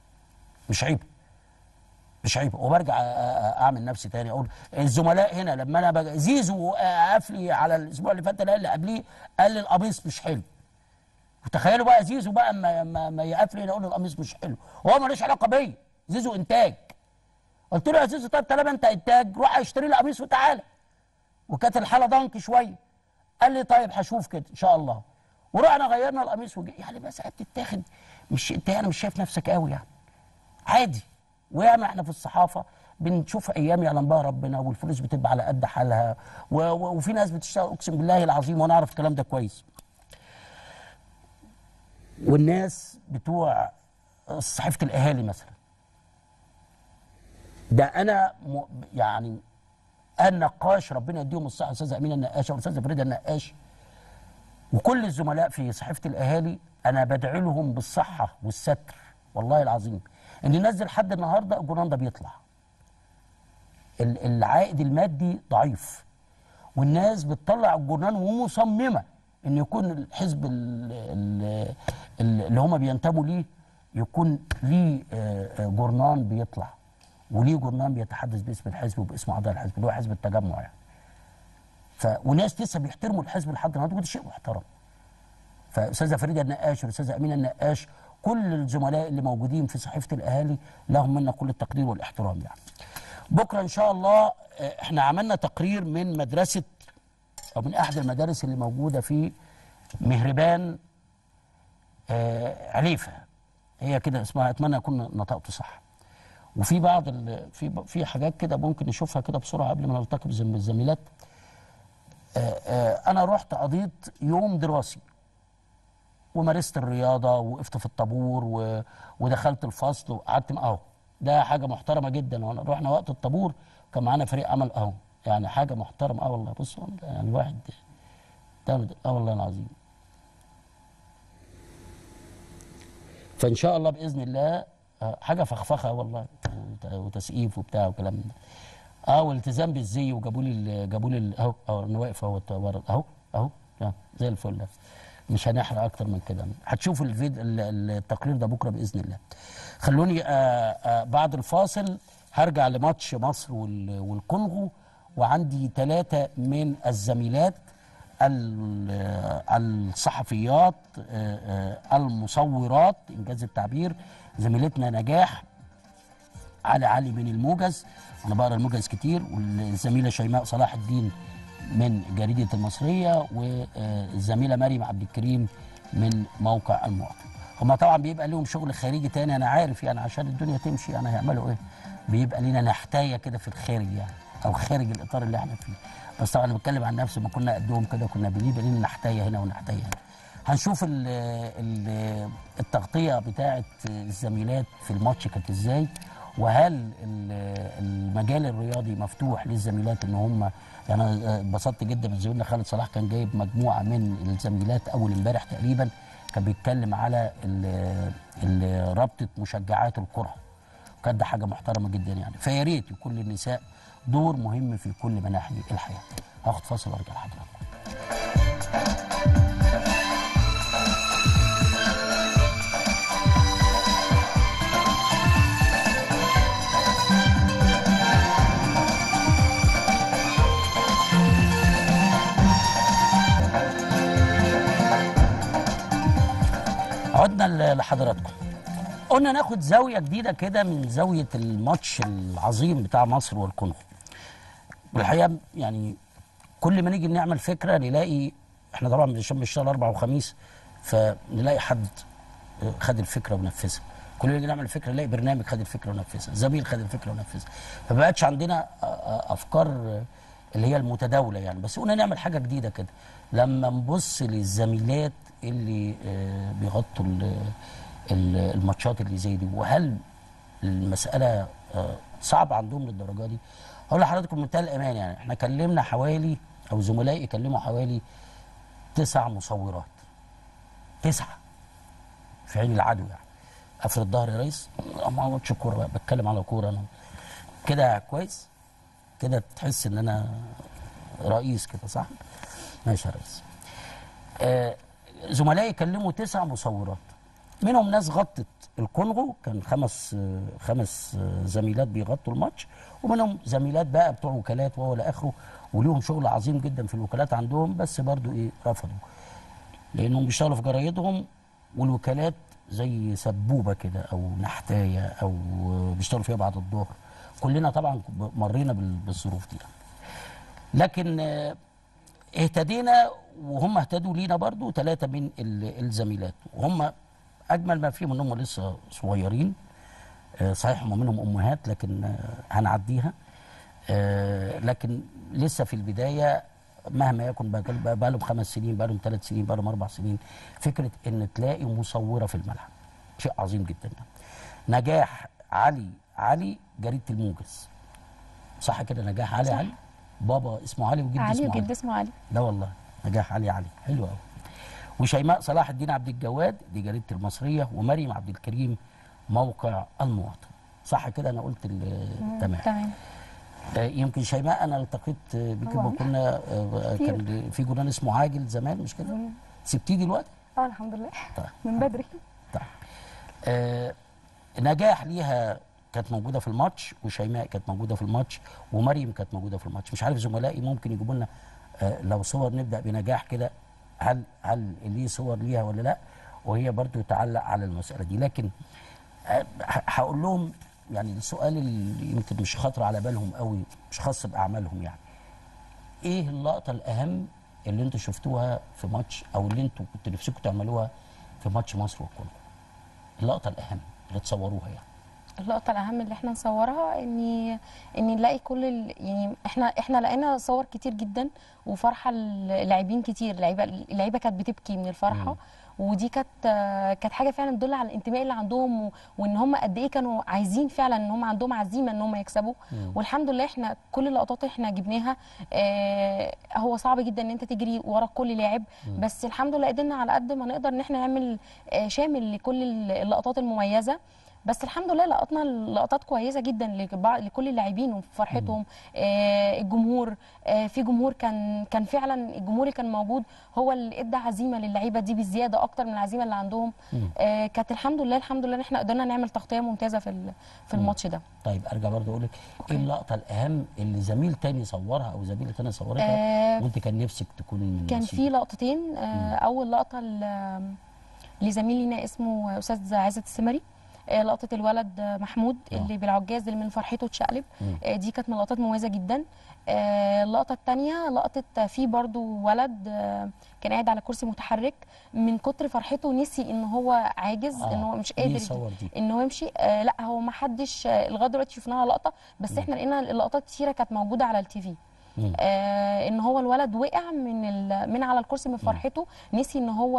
مش عيب مش عيب وبرجع أ- أ- اعمل نفسي تاني اقول الزملاء هنا لما انا بقى زيزو قافلي على الاسبوع اللي فات ده اللي قبليه قال لي القميص مش حلو وتخيلوا بقى زيزو بقى ما ما, ما يقفلي هنا يقول القميص مش حلو وهو ملوش علاقه بيا زيزو انتاج قلت له يا زيزو طب طالما انت انتاج روح اشتري لي قميص وتعالى وكانت الحاله ضنك شويه قال لي طيب هشوف كده ان شاء الله ورحنا غيرنا القميص وجي يعني بس بتتاخد مش انت يعني مش شايف نفسك قوي يعني عادي وياما احنا في الصحافه بنشوف ايام يعلم بها ربنا والفلوس بتبقى على قد حالها و... و... وفي ناس بتشتغل اقسم بالله العظيم وانا اعرف الكلام ده كويس والناس بتوع صحيفه الاهالي مثلا ده انا م... يعني النقاش ربنا يديهم الصحه الاستاذ امين النقاش والاستاذ فريده النقاش وكل الزملاء في صحيفه الاهالي انا بدعي لهم بالصحه والستر والله العظيم ان الناس دي لحد النهارده الجرنان ده بيطلع ال- العائد المادي ضعيف والناس بتطلع الجرنان ومصممه ان يكون الحزب ال- ال- ال- اللي هم بينتموا ليه يكون ليه آه، آه، جرنان بيطلع وليه جرنان بيتحدث باسم الحزب وباسم اعضاء الحزب اللي هو حزب التجمع يعني ف وناس لسه بيحترموا الحزب لحد النهارده وده شيء محترم فاستاذه فريده النقاش والاستاذه امينه النقاش كل الزملاء اللي موجودين في صحيفه الاهالي لهم منا كل التقدير والاحترام يعني بكره ان شاء الله آه، احنا عملنا تقرير من مدرسه او من احد المدارس اللي موجوده في مهربان آه عليفه هي كده اسمها اتمنى اكون نطقته صح وفي بعض ال- في ب- في حاجات كده ممكن نشوفها كده بسرعه قبل ما نلتقي بالزم- بالزميلات آه، آه، انا رحت قضيت يوم دراسي ومارست الرياضه وقفت في الطابور و... ودخلت الفصل وقعدت م- اهو ده حاجه محترمه جدا وانا رحنا وقت الطابور كان معانا فريق عمل اهو يعني حاجه محترمه اه والله بصوا يعني الواحد تعمل اه والله العظيم فان شاء الله باذن الله آه، حاجه فخفخه والله وت- وتسقيف وبتاع وكلام من ده اه والتزام بالزي وجابوا لي ال- جابوا لي ال- اهو اهو انا واقف اهو ورا- اهو اهو آه، زي الفل مش هنحرق اكتر من كده هتشوفوا الفيديو ال- التقرير ده بكره باذن الله خلوني آه آه بعد الفاصل هرجع لماتش مصر وال- والكونغو وعندي ثلاثه من الزميلات ال- الصحفيات آه، آه، المصورات انجاز التعبير زميلتنا نجاح علي علي من الموجز انا بقرا الموجز كتير والزميله شيماء صلاح الدين من جريده المصريه والزميله مريم عبد الكريم من موقع المواطن هما طبعا بيبقى لهم شغل خارجي تاني انا عارف يعني عشان الدنيا تمشي يعني هيعملوا ايه بيبقى لينا نحتايه كده في الخارج يعني او خارج الاطار اللي احنا فيه بس طبعا انا بتكلم عن نفسي ما كنا قدهم كده كنا بنبقى لينا نحتايه هنا ونحتايه هنا هنشوف ال ال التغطيه بتاعه الزميلات في الماتش كانت ازاي وهل ال- المجال الرياضي مفتوح للزميلات ان هم يعني أنا اتبسطت جدا من زميلنا خالد صلاح كان جايب مجموعه من الزميلات اول امبارح تقريبا كان بيتكلم على ال- ال- رابطه مشجعات الكره وكانت ده حاجه محترمه جدا يعني فيا ريت يكون للنساء دور مهم في كل مناحي الحياه هاخد فاصل وارجع لحضراتكم عدنا ل- لحضراتكم قلنا ناخد زاويه جديده كده من زاويه الماتش العظيم بتاع مصر والكونغو والحقيقه يعني كل ما نيجي نعمل فكره نلاقي احنا طبعا بنشتغل بنشتغل اربع وخميس فنلاقي حد خد الفكره ونفذها كل ما نيجي نعمل فكره نلاقي برنامج خد الفكره ونفذها زميل خد الفكره ونفذها فما بقتش عندنا آه، آه، افكار آه، اللي هي المتداوله يعني بس قلنا نعمل حاجه جديده كده لما نبص للزميلات اللي آه، بيغطوا ال- ال- الماتشات اللي زي دي وهل المساله آه، صعبه عندهم للدرجه دي اقول لحضراتكم بمنتهى الامان يعني احنا كلمنا حوالي او زملائي كلموا حوالي تسع مصورات تسعه في عين العدو يعني افرد ظهري يا ريس ما ماتش كوره بقى بتكلم على كوره انا كده كويس كده تحس ان انا رئيس كده صح ماشي يا ريس آه زملائي كلموا تسع مصورات منهم ناس غطت الكونغو كان خمس آه، خمس آه، زميلات بيغطوا الماتش ومنهم زميلات بقى بتوع وكالات وهو الى اخره وليهم شغل عظيم جدا في الوكالات عندهم بس برضو ايه رفضوا لانهم بيشتغلوا في جرايدهم والوكالات زي سبوبه كده او نحتايه او بيشتغلوا فيها بعد الظهر كلنا طبعا مرينا بال- بالظروف دي لكن آه، اهتدينا وهم اهتدوا لينا برضو ثلاثة من ال- الزميلات وهم أجمل ما فيهم إنهم لسه صغيرين آه، صحيح هم منهم أمهات لكن آه، هنعديها آه، لكن لسه في البداية مهما يكن بقى بقى- بقى لهم خمس سنين بقى لهم ثلاث سنين بقى لهم أربع سنين فكرة إن تلاقي مصورة في الملعب شيء عظيم جدا يعني. نجاح علي علي جريدة الموجز صح كده نجاح علي صح. علي بابا اسمه علي وجد علي اسمه علي وجد اسمه علي لا والله نجاح علي علي حلو قوي وشيماء صلاح الدين عبد الجواد دي جريده المصريه ومريم عبد الكريم موقع المواطن صح كده انا قلت ال- تمام تمام آه، يمكن شيماء انا التقيت آه، بك طبعاً. وكنا آه، كتير. كان في جورنال اسمه عاجل زمان مش كده سبتيه دلوقتي اه الحمد لله طيب. من بدري طيب آه نجاح ليها كانت موجوده في الماتش وشيماء كانت موجوده في الماتش ومريم كانت موجوده في الماتش مش عارف زملائي ممكن يجيبوا لنا آه لو صور نبدا بنجاح كده هل هل ليه صور ليها ولا لا وهي برضو تعلق على المساله دي لكن آه، ه- هقول لهم يعني السؤال اللي يمكن مش خاطر على بالهم قوي مش خاص باعمالهم يعني ايه اللقطه الاهم اللي انتوا شفتوها في ماتش او اللي انتوا كنتوا نفسكم تعملوها في ماتش مصر والكونغو اللقطه الاهم اللي تصوروها يعني اللقطة الأهم اللي احنا نصورها إني إني نلاقي كل ال... يعني احنا احنا لقينا صور كتير جدا وفرحة اللاعبين كتير اللعيبة اللعيبة كانت بتبكي من الفرحة ودي كانت آه، كانت حاجه فعلا تدل على الانتماء اللي عندهم و- وان هم قد ايه كانوا عايزين فعلا ان هم عندهم عزيمه ان هم يكسبوا والحمد لله احنا كل اللقطات احنا جبناها آه، هو صعب جدا ان انت تجري ورا كل لاعب بس الحمد لله قدرنا على قد ما نقدر ان احنا نعمل آه، شامل لكل اللقطات المميزه بس الحمد لله لقطنا لقطات كويسه جدا لبع- لكل اللاعبين وفرحتهم آه الجمهور آه في جمهور كان كان فعلا الجمهور اللي كان موجود هو اللي ادى عزيمه للعيبه دي بزياده اكتر من العزيمه اللي عندهم آه كانت الحمد لله الحمد لله ان احنا قدرنا نعمل تغطيه ممتازه في ال- في الماتش ده طيب ارجع برضه اقول لك ايه اللقطه الاهم اللي زميل تاني صورها او زميله تانية صورتها آه، وانت كان نفسك تكون من كان نصيبك؟ في لقطتين آه اول لقطه ل- لزميل لينا اسمه استاذ عزت السمري آه، لقطه الولد آه، محمود آه. اللي بالعجاز اللي من فرحته اتشقلب آه، دي كانت من اللقطات مميزه جدا آه، اللقطه الثانيه لقطه في برضو ولد آه، كان قاعد على كرسي متحرك من كتر فرحته نسي ان هو عاجز آه، ان هو مش دي قادر صور دي. ان هو يمشي آه لا هو ما حدش آه، لغايه دلوقتي شفناها لقطه بس احنا لقينا اللقطات كتيره كانت موجوده على التي في مم. آه ان هو الولد وقع من ال- من على الكرسي من فرحته نسي ان هو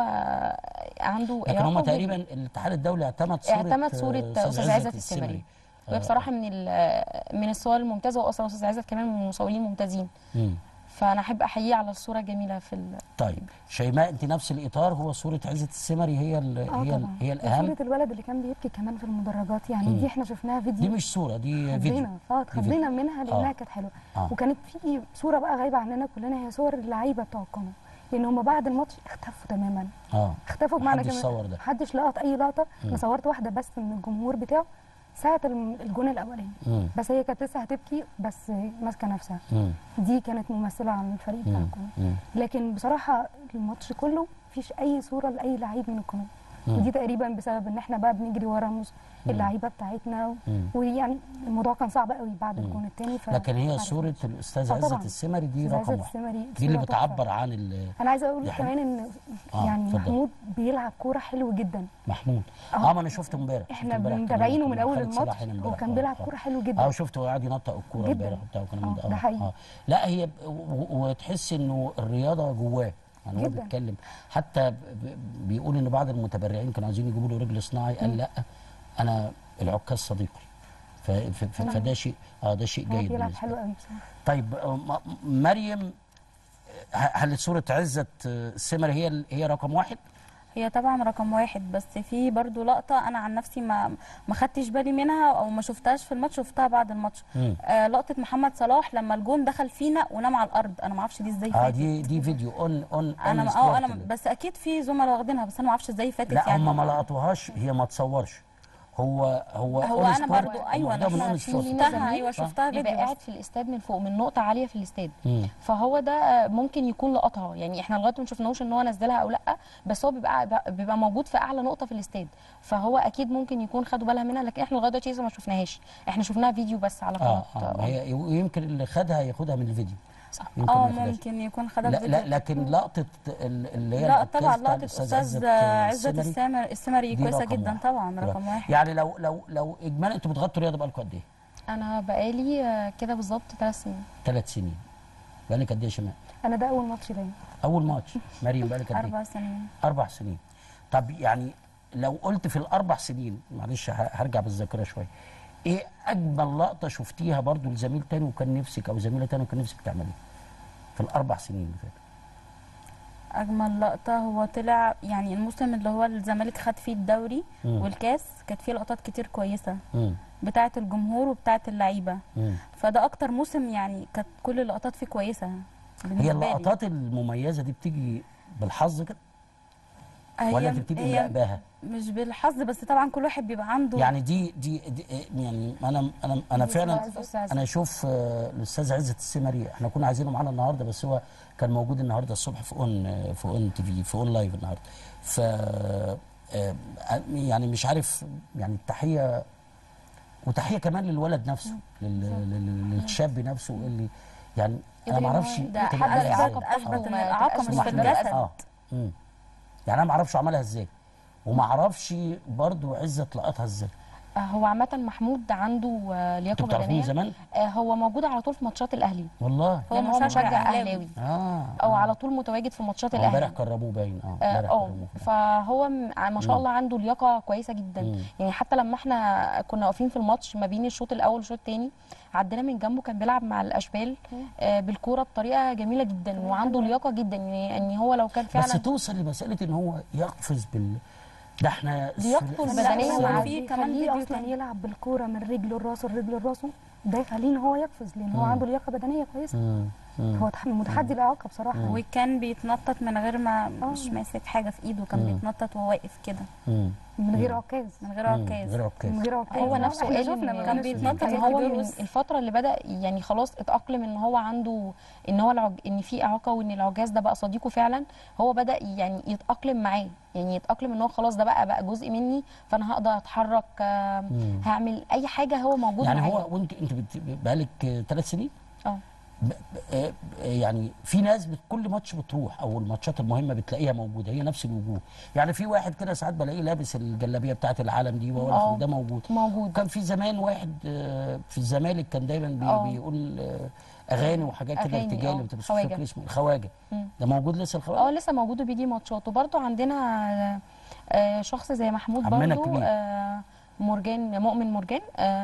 عنده لكن إعاقة هم وجسم. تقريبا الاتحاد الدولي اعتمد صوره اعتمد صوره آه، استاذ عزت السمري وهي آه. بصراحه من ال- من الصور الممتازه واصلا استاذ عزت كمان من المصورين الممتازين مم. فانا احب احييه على الصوره الجميله في ال... طيب شيماء انت نفس الاطار هو صوره عزت السمري هي ال اه هي ال طبعا هي الاهم وصورة الولد اللي كان بيبكي كمان في المدرجات يعني مم. دي احنا شفناها دي فيديو مش صوره دي فيديو اتخضينا اه دي فيديو. اتخضينا منها لانها آه. كانت حلوه آه. وكانت في صوره بقى غايبه عننا كلنا هي صور اللعيبه بتوع القناه لان هم بعد الماتش اختفوا تماما اه اختفوا بمعنى محدش صور ده. محدش لقط اي لقطه مم. انا صورت واحده بس من الجمهور بتاعه ساعه الم- الجون الاولاني مم. بس هي كانت لسه هتبكي بس ماسكه نفسها مم. دي كانت ممثله عن الفريق بتاع مم. القناه مم. لكن بصراحه الماتش كله مفيش اي صوره لاي لعيب من القناه مم. ودي تقريبا بسبب ان احنا بقى بنجري ورا مس- اللعيبه بتاعتنا و- مم. ويعني الموضوع كان صعب قوي بعد الجون الثاني ف لكن هي عارفة. صوره الاستاذ آه طبعاً. عزت السمري دي أستاذ رقم عزت واحد السمري دي اللي صورة بتعبر تحفة. عن ال- انا عايزه اقول دي حقيقة. كمان ان آه، يعني اتفضل. محمود بيلعب كوره حلو جدا محمود آه. اه ما انا شفته امبارح شفته احنا امبارح كمان متابعينه كان من مع اول خالد الماتش صلاح هنا امبارح. وكان آه، بيلعب آه. كوره حلو اه جدا شفته قاعد ينطق الكوره جداً. امبارح وبتاع وكلام من آه، ده حقيقي. لا هي ب- و- وتحس انه الرياضه جواه يعني هو جداً. بيتكلم حتى ب- ب- بيقول ان بعض المتبرعين كانوا عايزين يجيبوا له رجل صناعي قال لا انا العكاز صديقي ف- ف- ف- فده شيء اه ده شيء هو جيد بيلعب بالنسبة حلو لي. قوي بصراحه طيب آه، م- مريم آه، هل صوره عزت آه، السمري هي ال- هي رقم واحد؟ هي طبعا رقم واحد بس في برضو لقطة أنا عن نفسي ما ما خدتش بالي منها أو ما شفتهاش في الماتش شفتها بعد الماتش مم. آه لقطة محمد صلاح لما الجون دخل فينا ونام على الأرض أنا ما اعرفش دي ازاي اه فاتت دي دي فيديو اون اون أنا on اه أنا sport. بس أكيد في زملاء واخدينها بس أنا ما اعرفش ازاي فاتت لا يعني هم ما لقطوهاش هي ما تصورش هو هو هو on أنا sport. برضو أيوة ده من أنا on في sport. لينا شفتها زميل أيوة شفتها بيبقى فيديو قاعد في الاستاد من فوق من نقطه عاليه في الاستاد مم. فهو ده ممكن يكون لقطها يعني احنا لغايه ما شفناهوش ان هو نزلها او لا بس هو بيبقى بيبقى موجود في اعلى نقطه في الاستاد فهو اكيد ممكن يكون خدوا بالها منها لكن احنا لغايه دلوقتي لسه ما شفناهاش احنا شفناها فيديو بس على اه قناه اه ما هي يمكن اللي خدها ياخدها من الفيديو صح. يمكن اه ما ياخدهاش. ممكن يكون خدها لا, في لا فيديو. لكن لقطه ال- اللي هي لا العكاز طبعا بتاع لقطة الأستاذ أستاذ عزت عزت السمري السمري السمري دي كويسة رقم جدا واحد. طبعا رقم واحد يعني لو لو لو اجمالا انتوا بتغطوا رياضه بقالكم قد ايه؟ انا بقالي آه، كده بالظبط ثلاث سنين ثلاث سنين بقالك قد ايه يا شيماء؟ انا ده اول ماتش ليا اول ماتش مريم بقالك قد ايه؟ أربع سنين اربع سنين طب يعني لو قلت في الاربع سنين معلش ه- هرجع بالذاكره شويه ايه اجمل لقطه شفتيها برضو لزميل تاني وكان نفسك او زميله تاني وكان نفسك تعمليها في الاربع سنين اللي فاتوا اجمل لقطه هو طلع يعني الموسم اللي هو الزمالك خد فيه الدوري مم. والكاس كانت فيه لقطات كتير كويسه مم. بتاعه الجمهور وبتاعه اللعيبه مم. فده اكتر موسم يعني كانت كل اللقطات فيه كويسه هي بالنسبة لي. اللقطات المميزه دي بتيجي بالحظ كده هي ولا انت بتيجي هي مراقباها مش بالحظ بس طبعا كل واحد بيبقى عنده يعني دي دي, دي يعني انا انا انا فعلا أستاذ انا اشوف آه، الاستاذ عزت السمري احنا كنا عايزينه معانا النهارده بس هو كان موجود النهارده الصبح في اون آه، في اون تي في في اون لايف النهارده ف آه، يعني مش عارف يعني التحيه وتحيه كمان للولد نفسه لل- لل- للشاب نفسه اللي يعني انا ما اعرفش ده قيمة حد العمل الإعاقة إزاي. بتاعته أثبت إن ما الإعاقة تبقاش مش في محمولة. الجسد. اه مم. يعني انا ما اعرفش عملها ازاي وما اعرفش برضو عزت لقطها ازاي آه، هو عامه محمود عنده آه، لياقه انتوا بتعرفوه من بدنيه زمان آه، هو موجود على طول في ماتشات الاهلي والله هو يعني هو مشجع مشجع أهلاوي. اهلاوي اه او آه. على طول متواجد في ماتشات هو امبارح الاهلي كرموه باين اه اه امبارح آه، كرموه فهو م- ما شاء الله عنده لياقه كويسه جدا مم. يعني حتى لما احنا كنا واقفين في الماتش ما بين الشوط الاول والشوط الثاني عدينا من جنبه كان بيلعب مع الاشبال آه بالكوره بطريقه جميله جدا وعنده لياقه جدا يعني يعني هو لو كان بس فعلا توصل لمساله ان هو يقفز بال ده احنا لياقته الس- البدنية الس- مع- في كمان يخليه فيديو اصلا تاني. يلعب بالكوره من رجله لراسه لرجله لراسه ده يخليه ان هو يقفز لان هو مم. عنده لياقه بدنيه كويسه مم. مم. هو تح- متحدي الاعاقه بصراحه وكان بيتنطط من غير ما آه. مش ماسك حاجه في ايده كان مم. بيتنطط وهو واقف كده مم. من غير عكاز من غير مم. عكاز غير عكاز من غير عكاز هو آه، نفسه احنا قال شفنا إن- ما كان كانش- بيتنطط ان هو من بيرقص. الفتره اللي بدا يعني خلاص اتاقلم ان هو عنده ان هو العج... ان في اعاقه وان العجاز ده بقى صديقه فعلا هو بدا يعني يتاقلم معاه يعني يتاقلم ان هو خلاص ده بقى بقى جزء مني فانا هقدر اتحرك آه، مم. هعمل اي حاجه هو موجود يعني معايا هو وانت انت بت- بقالك ثلاث سنين اه ب- ب- آه، يعني في ناس بت- كل ماتش بتروح او الماتشات المهمه بتلاقيها موجوده هي نفس الوجوه يعني في واحد كده ساعات بلاقيه لابس الجلابيه بتاعه العالم دي وهو آه. ده موجود موجود كان في زمان واحد آه، في الزمالك كان دايما بي آه. بيقول آه، اغاني وحاجات كده أغاني، ارتجالي آه. بت- مش خواجة. فاكر اسمه الخواجه مم. ده موجود لسه اه الخواجه لسه موجود وبيجي ماتشات وبرده عندنا آه، آه، شخص زي محمود عمنا برضو الكبير. آه، مرجان مؤمن مرجان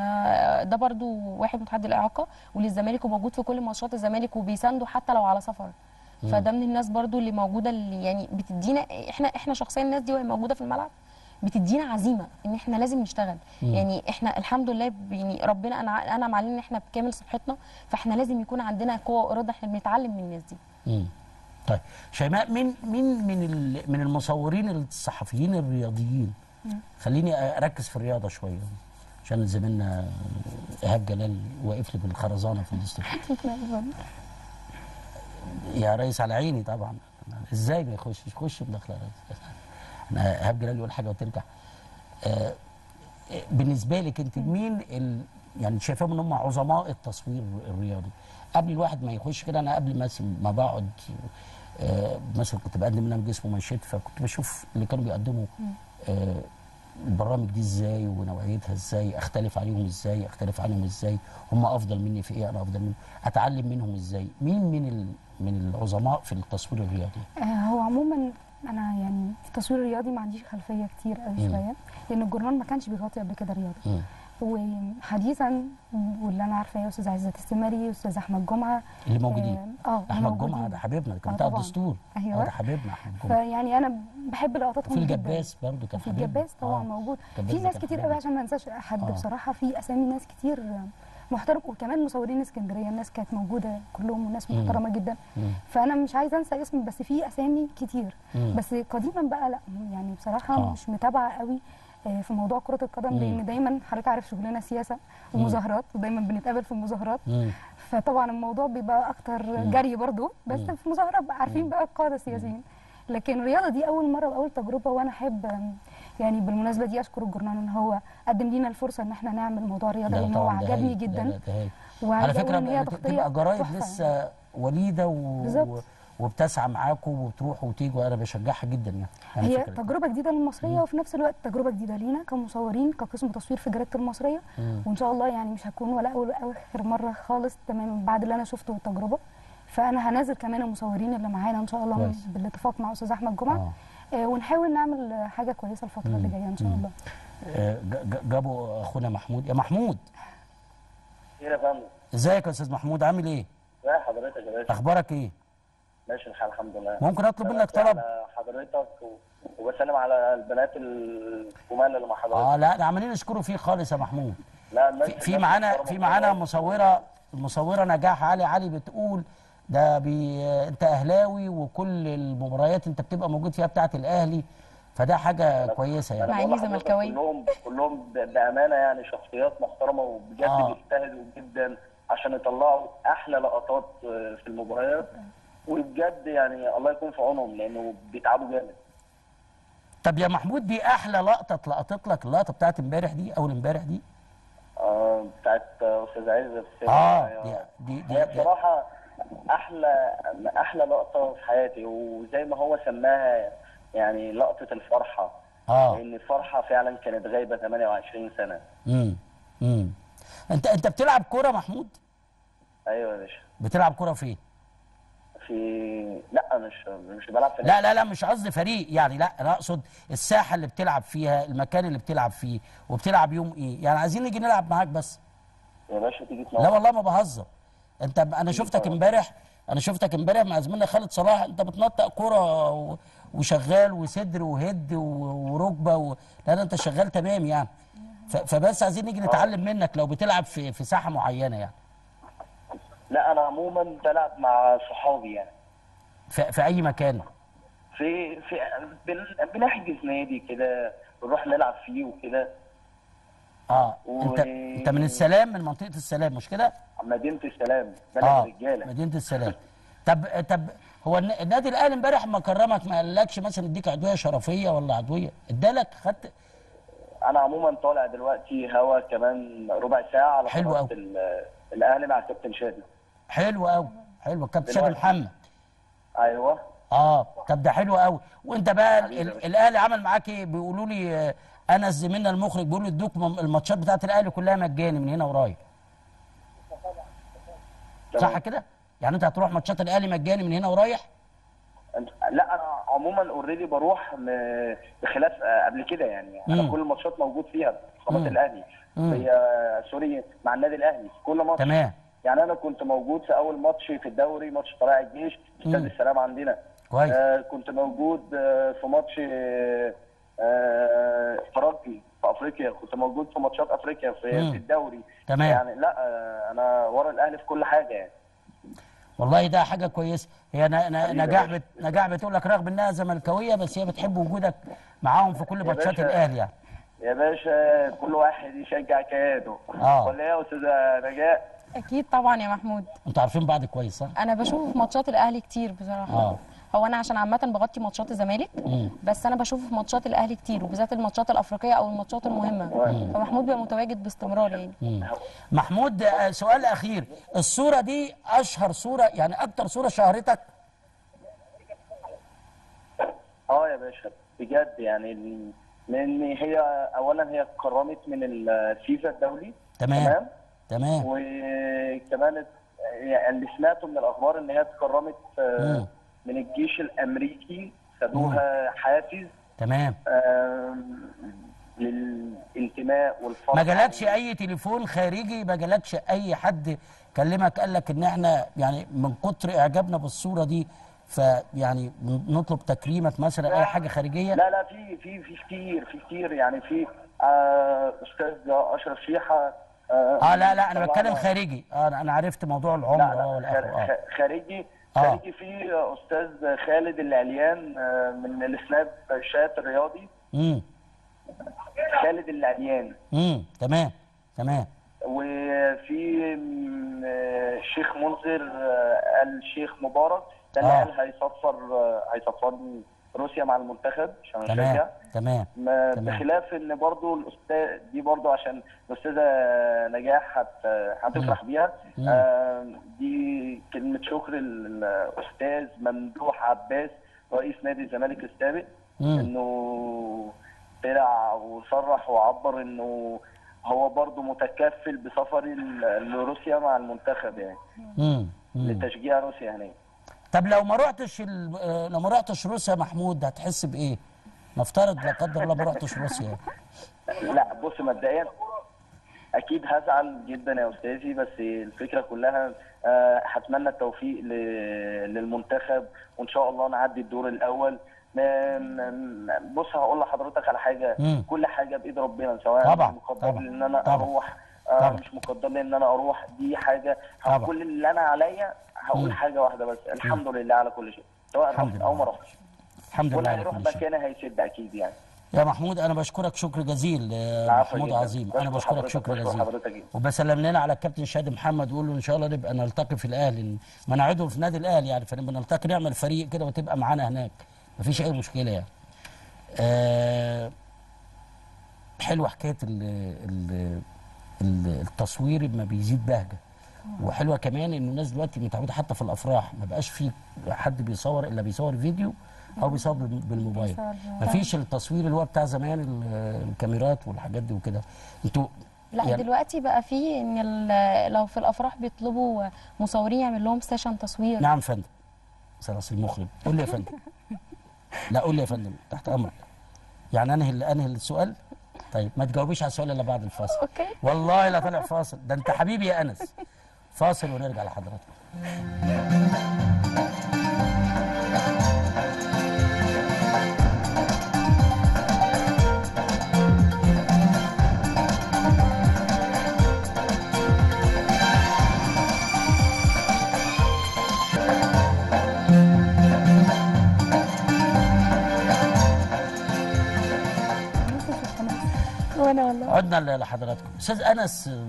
آه، ده برضو واحد متحدي الاعاقه وللزمالك وموجود في كل ماتشات الزمالك وبيسانده حتى لو على سفر فده من الناس برضو اللي موجوده اللي يعني بتدينا احنا احنا شخصيا الناس دي وهي موجوده في الملعب بتدينا عزيمه ان احنا لازم نشتغل مم. يعني احنا الحمد لله ب- يعني ربنا انا انعم علينا ان احنا بكامل صحتنا فاحنا لازم يكون عندنا قوه واراده احنا بنتعلم من الناس دي مم. طيب شيماء مين مين من ال- من المصورين الصحفيين الرياضيين خليني اركز في الرياضه شويه عشان زميلنا ايهاب جلال واقف لي بالخرزانه في الاستوديو يا ريس على عيني طبعا ازاي ما يخشش يخش بداخل يا ريس انا ايهاب جلال يقول حاجه وترجع آه، بالنسبه لك انت مين ال... يعني شايفاهم ان هم عظماء التصوير الرياضي قبل الواحد ما يخش كده انا قبل مثلا ما بقعد آه مثلا كنت بقدم برنامج اسمه منشيت فكنت بشوف اللي كانوا بيقدموا آه البرامج دي ازاي ونوعيتها ازاي اختلف عليهم ازاي اختلف عنهم ازاي هم افضل مني في ايه انا افضل منهم اتعلم منهم ازاي مين من ال... من العظماء في التصوير الرياضي آه، هو عموما انا يعني في التصوير الرياضي ما عنديش خلفيه كتير قوي مم. شويه لان الجورنال ما كانش بيغطي قبل كده رياضه مم. وحديثا واللي انا عارفاه استاذ عزت السمري استاذ احمد جمعه اللي موجودين اه آه، احمد موجودين. جمعه ده حبيبنا ده كان آه، بتاع طبعاً. الدستور أيوة. آه، ده حبيبنا احمد جمعه فيعني انا بحب لقطاتهم وفي جدا الجباس برضه كان وفي حبيبنا الجباس طبعا آه. موجود الجباس في ده ناس كان كتير حبيبنا. قوي عشان ما انساش حد آه. بصراحه في اسامي ناس كتير محترم وكمان مصورين اسكندريه الناس كانت موجوده كلهم وناس مم. محترمه جدا مم. فانا مش عايزه انسى اسم بس في اسامي كتير مم. بس قديما بقى لا يعني بصراحه آه. مش متابعه قوي آه، في موضوع كره القدم مم. لان دايما حضرتك عارف شغلنا سياسه ومظاهرات ودايما بنتقابل في المظاهرات مم. فطبعا الموضوع بيبقى اكتر جري برضو بس مم. في مظاهرات بقى عارفين بقى القاده السياسيين لكن الرياضه دي اول مره واول تجربه وانا احب أم، يعني بالمناسبه دي اشكر الجورنال ان هو قدم لنا الفرصه ان احنا نعمل موضوع الرياضه لا لان هو طبعا ده عجبني هايل. لا جدا لا ده هايل. وعايزة على فكره أقول إن هي بت- تغطية بتبقى جرايد تحفة لسه وليده و... بالظبط. وبتسعى معاكم وبتروحوا وتيجوا انا بشجعها جدا يعني, يعني هي فكرة. تجربه جديده للمصريه وفي نفس الوقت تجربه جديده لينا كمصورين كقسم تصوير في جريده المصريه مم. وان شاء الله يعني مش هتكون ولا اول ولا اخر مره خالص تماما بعد اللي انا شفته والتجربه فانا هنازل كمان المصورين اللي معانا ان شاء الله كويس. بالاتفاق مع استاذ احمد جمعه آه. آه، ونحاول نعمل آه، حاجه كويسه الفتره اللي جايه ان شاء الله آه، ج- ج- جابوا اخونا محمود يا محمود خير يا فندم ازيك يا استاذ محمود عامل ايه ازي حضرتك يا باشا اخبارك ايه ماشي الحال الحمد لله ممكن اطلب منك بمسي طلب على حضرتك و- وبسلم على البنات الجمال اللي مع حضرتك اه لا ده عمالين يشكروا فيك خالص يا محمود لا الناس- في, في الناس معانا محترمة في معانا والله. مصوره المصوره نجاح علي علي بتقول ده بي انت اهلاوي وكل المباريات انت بتبقى موجود فيها بتاعه الاهلي فده حاجه كويسه أنا يعني مع بقول إني لحضرتك زملكاوية. كلهم كلهم ب- بامانه يعني شخصيات محترمه وبجد آه. بيجتهدوا جدا عشان يطلعوا احلى لقطات آه، في المباريات وبجد يعني الله يكون في عونهم لانه بيتعبوا جامد طب يا محمود دي احلى لقطه اتلقطت لك اللقطه بتاعت امبارح دي اول امبارح دي آه، بتاعت آه، استاذ عزت اه آه، دي دي, هي دي, دي بصراحة أحلى أحلى لقطة في حياتي وزي ما هو سماها يعني لقطة الفرحة آه. لان الفرحه فعلا كانت غايبه 28 سنه امم امم انت انت بتلعب كوره محمود ايوه يا باشا بتلعب كوره فين في لا مش مش بلعب في لا لا لا مش قصدي فريق يعني لا انا اقصد الساحه اللي بتلعب فيها المكان اللي بتلعب فيه وبتلعب يوم ايه يعني عايزين نيجي نلعب معاك بس يا باشا تيجي لا تنور والله ما بهزر انت انا شفتك امبارح انا شفتك امبارح مع زميلنا خالد صلاح انت بتنطق كوره و- وشغال وصدر وهد و- وركبه و... لا لا انت شغال تمام يعني ف... فبس عايزين نيجي نتعلم منك لو بتلعب في في ساحه معينه يعني لا انا عموما بلعب مع صحابي يعني في, في اي مكان في في بن- بنحجز نادي كده ونروح نلعب فيه وكده اه و- انت انت من السلام من منطقه السلام مش كده مدينه السلام بلد اه رجاله مدينه السلام طب طب هو الن- النادي الاهلي امبارح ما كرمك ما قالكش مثلا اديك عضويه شرفيه ولا عضويه ادالك خدت انا عموما طالع دلوقتي هوا كمان ربع ساعه على حلو قناة أوي. ال- الاهلي مع كابتن شادي حلو قوي حلو كابتن شادي دلوقتي. محمد ايوه اه طب ده حلو قوي وانت بقى حبيبي ال- يا باشا. الاهلي عمل معاك ايه بيقولوا لي آه، انس زميلنا المخرج بيقول لي ادوك م- الماتشات بتاعت الاهلي كلها مجاني من هنا ورايح صح تمام. كده يعني انت هتروح ماتشات الاهلي مجاني من هنا ورايح أنت- لا انا عموما اوريدي بروح م- بخلاف آه، قبل كده يعني انا مم. كل الماتشات موجود فيها في مم. قناه الاهلي مم. هي سوري مع النادي الاهلي في كل ماتش تمام يعني انا كنت موجود في اول ماتش في الدوري ماتش طلائع الجيش استاد مم. السلام عندنا كويس. آه كنت موجود آه في ماتش آه آه ترجي في افريقيا كنت موجود في ماتشات افريقيا في, مم. في الدوري تمام. يعني لا آه انا ورا الاهلي في كل حاجه يعني والله ده حاجه كويسه هي ن- ن- حبيبي يا نجاح باشا. بت... نجاح بتقول لك رغم انها زملكاويه بس هي بتحب وجودك معاهم في كل ماتشات باشا. الاهلي يعني يا باشا كل واحد يشجع كياده آه. ولا ايه يا استاذه نجاء اكيد طبعا يا محمود انتوا عارفين بعض كويس صح؟ انا بشوف ماتشات الاهلي كتير بصراحه آه. هو انا عشان عامه بغطي ماتشات الزمالك مم. بس انا بشوف ماتشات الاهلي كتير وبالذات الماتشات الافريقيه او الماتشات المهمه فمحمود بيبقى متواجد باستمرار يعني مم. محمود آه، سؤال اخير الصوره دي اشهر صوره يعني اكتر صوره شهرتك اه يا باشا بجد يعني ال- لان هي اولا هي اتكرمت من الفيفا الدولي تمام تمام وكمان ات- يعني اللي سمعته من الاخبار ان هي اتكرمت آه، مم. من الجيش الامريكي خدوها حافز تمام آم، للانتماء والفرح ما جالكش اي تليفون خارجي ما جالكش اي حد كلمك قال لك ان احنا يعني من كتر اعجابنا بالصوره دي فيعني نطلب تكريمك مثلا اي حاجه خارجيه لا لا في في في كتير في كتير يعني في آه، استاذ اشرف شيحه اه لا لا انا طبعاً. بتكلم خارجي اه انا أنا عرفت موضوع لا العمر اه لا والاخر خار- اه خ- خارجي آه. خارجي في استاذ خالد العليان آه، من السناب شات الرياضي امم خالد العليان امم تمام تمام وفي م، آه، الشيخ منذر آه، الشيخ مبارك ده اللي آه. قال هيصفر آه، هيصفرني روسيا مع المنتخب عشان تمام اشجع تمام ما- تمام. بخلاف ان برضو الاستاذ دي برضو عشان الاستاذه نجاح هت هتفرح بيها مم. آه، دي كلمه شكر للاستاذ ممدوح عباس رئيس نادي الزمالك السابق مم. انه طلع وصرح وعبر انه هو برضو متكفل بسفري ل- لروسيا مع المنتخب يعني امم امم لتشجيع روسيا هناك طب لو ما رحتش ال... آه، لو ما رحتش روسيا يا محمود هتحس بايه؟ نفترض لا قدر الله ما رحتش روسيا لا بص مبدئيا اكيد هزعل جدا يا استاذي بس الفكره كلها آه، هتمنى التوفيق ل- للمنتخب وان شاء الله نعدي الدور الاول ما- ما- بص هقول لحضرتك على حاجه مم. كل حاجه بايد ربنا سواء طبعاً، مقدر طبعاً، لي ان انا طبعاً، اروح آه، طبعاً. مش مقدر لي ان انا اروح دي حاجه طبعاً. كل اللي انا عليا هقول مم. حاجه واحده بس الحمد لله على كل شيء سواء الحمد رحت لله. او ما رحتش الحمد لله واللي على هيروح كل شيء مكاني هيسد اكيد يعني يا محمود انا بشكرك شكر جزيل آه، العفو محمود جداً. عظيم انا بشكر بشكرك حضرتك، شكر بشكر جزيل حضرتك جداً. وبسلم لنا على الكابتن شادي محمد وقول له ان شاء الله نبقى نلتقي في الاهلي ما انا عضو في نادي الاهلي يعني فنبقى نلتقي نعمل فريق كده وتبقى معانا هناك مفيش اي مشكله يعني آه حلوه حكايه ال ال ال- التصوير ما بيزيد بهجه وحلوه كمان ان الناس دلوقتي متعوده حتى في الافراح ما بقاش في حد بيصور الا بيصور فيديو او بيصور بال- بالموبايل بيصور. مفيش التصوير اللي هو بتاع زمان ال- الكاميرات والحاجات دي وكده انتوا لا يعني- دلوقتي بقى في ان ال- لو في الافراح بيطلبوا مصورين يعمل لهم سيشن تصوير نعم فندم سلاسل المخرج قول لي يا فندم لا قول لي يا فندم تحت امرك يعني انهي ال- انهي السؤال طيب ما تجاوبيش على السؤال الا بعد الفاصل اوكي والله لا طلع فاصل ده انت حبيبي يا انس فاصل ونرجع لحضرتك وانا والله عدنا ل- لحضراتكم استاذ انس اه،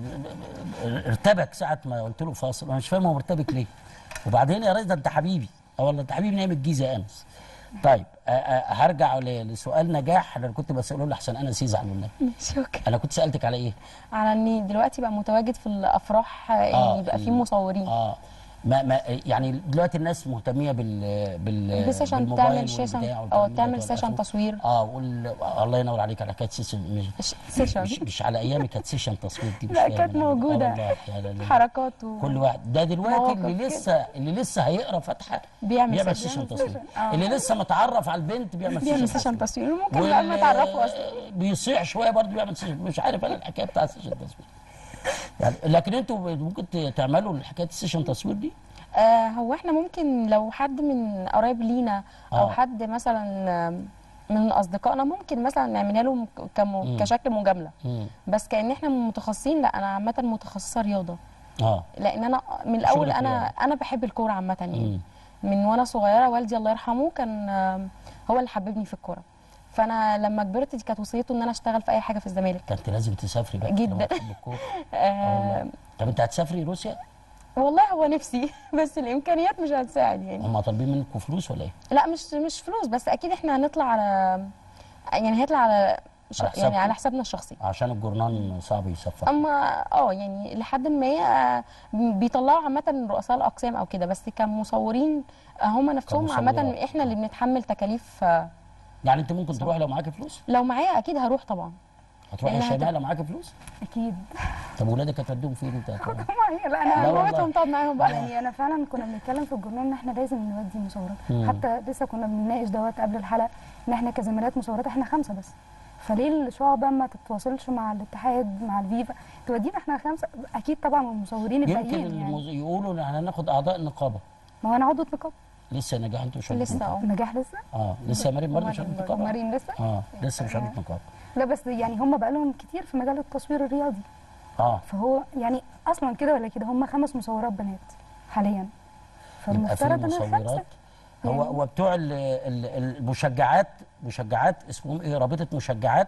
اه، ارتبك ساعه ما قلت له فاصل انا مش فاهم هو مرتبك ليه وبعدين يا ريس ده انت حبيبي اه والله انت حبيبي نعمة الجيزه يا انس طيب اه، اه، هرجع ل- لسؤال نجاح انا كنت بساله له احسن انس يزعل منك ماشي اوكي انا كنت سالتك على ايه على ان دلوقتي بقى متواجد في الافراح ان آه، يبقى في في مصورين اه ما ما يعني دلوقتي الناس مهتميه بال بال بسيشن بالموبايل تعمل سيشن والبتاع اه والكلام ده تعمل والأخر. سيشن تصوير اه وال... الله ينور عليك على كانت سيشن مش ش- سيشن مش, مش على ايامي كانت سيشن تصوير دي مش لا فاهم كانت أنا. آه موجوده والله يا لا لا. حركات و... كل واحد ده دلوقتي مواقف اللي كده. لسه اللي لسه هيقرا فاتحه بيعمل بيعمل سيشن. سيشن تصوير آه. اللي لسه متعرف على البنت بيعمل بيعمل سيشن سيشن تصوير تصوير ممكن قبل ما يتعرفوا اصلا بيصيح شويه برضه بيعمل سيشن مش عارف انا الحكايه بتاع السيشن تصوير يعني لكن انتوا ممكن ت- تعملوا حكايه السيشن تصوير دي آه هو احنا ممكن لو حد من قرايب لينا او آه. حد مثلا آه، من اصدقائنا ممكن مثلا نعملها له كم... كشكل مجامله مم. بس كان احنا متخصصين لا انا عامه متخصصه رياضه اه لان انا من الاول شغلك انا رياضة. انا بحب الكوره عامه يعني مم. من وانا صغيره والدي الله يرحمه كان آه، هو اللي حببني في الكوره فانا لما كبرت دي كانت وصيته ان انا اشتغل في اي حاجه في الزمالك كانت لازم تسافري بقى جدا. لما تحب الكورة. آه آه والله. طب انت هتسافري روسيا؟ والله هو نفسي بس الامكانيات مش هتساعد يعني هم طالبين منكم فلوس ولا ايه؟ لا مش مش فلوس بس اكيد احنا هنطلع على يعني هيطلع على ش... على يعني حسابكم؟ على حسابنا الشخصي عشان الجورنان صعب يصفر اما اه يعني لحد ما آه، بيطلعوا عامه رؤساء الاقسام او كده بس كمصورين آه، هم نفسهم عامه كمصورات. احنا اللي بنتحمل تكاليف آه، يعني انت ممكن تروح لو معاكي فلوس؟ لو معايا اكيد هروح طبعا هتروحي لأنها الشمال هت- لو معاكي فلوس؟ اكيد طب ولادك هتوديهم فين انت هتروح؟ لا لا انا والله. مامتهم تقعد معاهم بقى يعني انا فعلا كنا بنتكلم في الجورنال ان احنا لازم نودي مصورات مم. حتى لسه كنا بنناقش دوت قبل الحلقه ان احنا كزميلات مصورات احنا خمسه بس فليه الشعبة ما تتواصلش مع الاتحاد مع الفيفا تودينا احنا خمسه اكيد طبعا المصورين يمكن الباقيين المز... يعني يقولوا ان احنا هناخد اعضاء النقابه ما هو انا عضو نقابه لسه نجاح انتوا مش عضو لسه نقابة. اه نجاح لسه اه لسه مريم برضه مش مريم عضو برضه. نقابه مريم لسه اه لسه مش عضو نقابه لا بس يعني هم بقى لهم كتير في مجال التصوير الرياضي اه فهو يعني اصلا كده ولا كده هم خمس مصورات بنات حاليا يبقى في فالمفترض ان خمسه مصورات هو هو بتوع ال- ال- المشجعات مشجعات اسمهم ايه رابطه مشجعات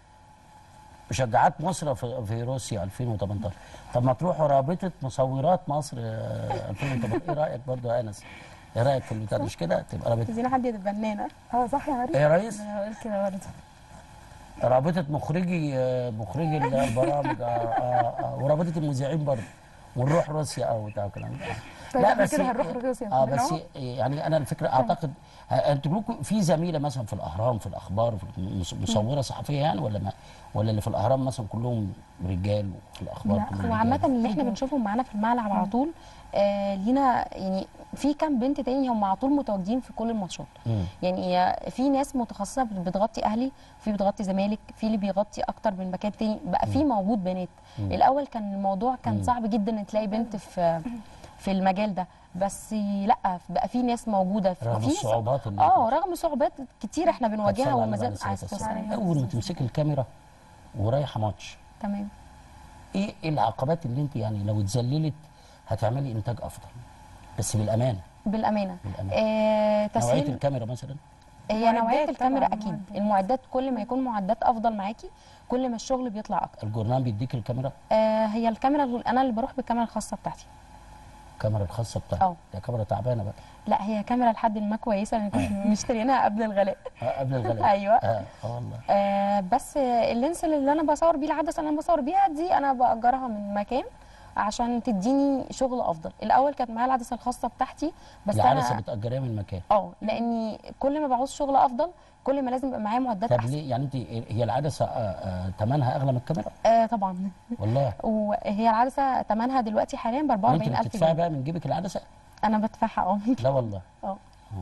مشجعات مصر في, في روسيا 2018 طب ما تروحوا رابطه مصورات مصر آه، 2018 ايه رايك برضو يا انس ايه رايك في البتاع مش كده تبقى رابطه عايزين حد يتبنانا اه صح يا مريم ايه يا ريس انا بقول كده برضه رابطه مخرجي آه، مخرجي البرامج آه آه آه ورابطه المذيعين برضه ونروح روسيا او بتاع الكلام ده طيب احنا كده هنروح روسيا اه كلنا بس أهو. يعني انا الفكره اعتقد ه- انتوا لكم في زميله مثلا في الاهرام في الاخبار في المص- مصوره صحفيه يعني ولا ما ولا اللي في الاهرام مثلا كلهم رجال وفي الاخبار لا، كلهم وعامة رجال؟ اللي احنا بنشوفهم معانا في الملعب على طول آه لينا يعني في كام بنت تاني هم على طول متواجدين في كل الماتشات مم. يعني آه، في ناس متخصصه بتغطي اهلي في بتغطي زمالك في اللي بيغطي اكتر من مكان تاني بقى في موجود بنات الاول كان الموضوع كان صعب جدا ان تلاقي بنت في في المجال ده بس لا بقى في ناس موجوده في رغم في ناس- الصعوبات اللي اه رغم صعوبات كتير احنا طب بنواجهها صلى على وما النبي عليه زال الصلاة عايز والسلام. توصل اول ما تمسكي الكاميرا ورايحه ماتش تمام ايه ايه العقبات اللي انت يعني لو اتذللت هتعملي انتاج افضل بس بالامانه بالامانه بالأمانة. آه نوعيه تسهيل الكاميرا مثلا هي نوعيه معدات الكاميرا طبعاً، اكيد معدات. المعدات كل ما يكون معدات افضل معاكي كل ما الشغل بيطلع اكتر الجورنال بيديك الكاميرا آه هي الكاميرا اللي- انا اللي بروح بالكاميرا الخاصه بتاعتي الكاميرا الخاصه بتاعتك اه. ده كاميرا تعبانه بقى لا هي كاميرا لحد ما كويسه لان كنت مشتريناها قبل الغلاء آه، قبل الغلاء أيوة. اه اه والله آه بس آه، اللينس اللي انا بصور بيه العدسه اللي انا بصور بيها دي انا باجرها من مكان عشان تديني شغل افضل الاول كانت معايا العدسه الخاصه بتاعتي بس العدسه انا بتاجريها من المكان اه لاني كل ما بعوز شغل افضل كل ما لازم يبقى معايا معدات طب احسن ليه يعني انت هي العدسه آه، آه، ثمنها اغلى من الكاميرا آه طبعا والله وهي العدسه ثمنها دلوقتي حاليا ب وانت 44000 بتدفعي جنيه بقى من جيبك العدسه انا بدفعها اه لا والله اه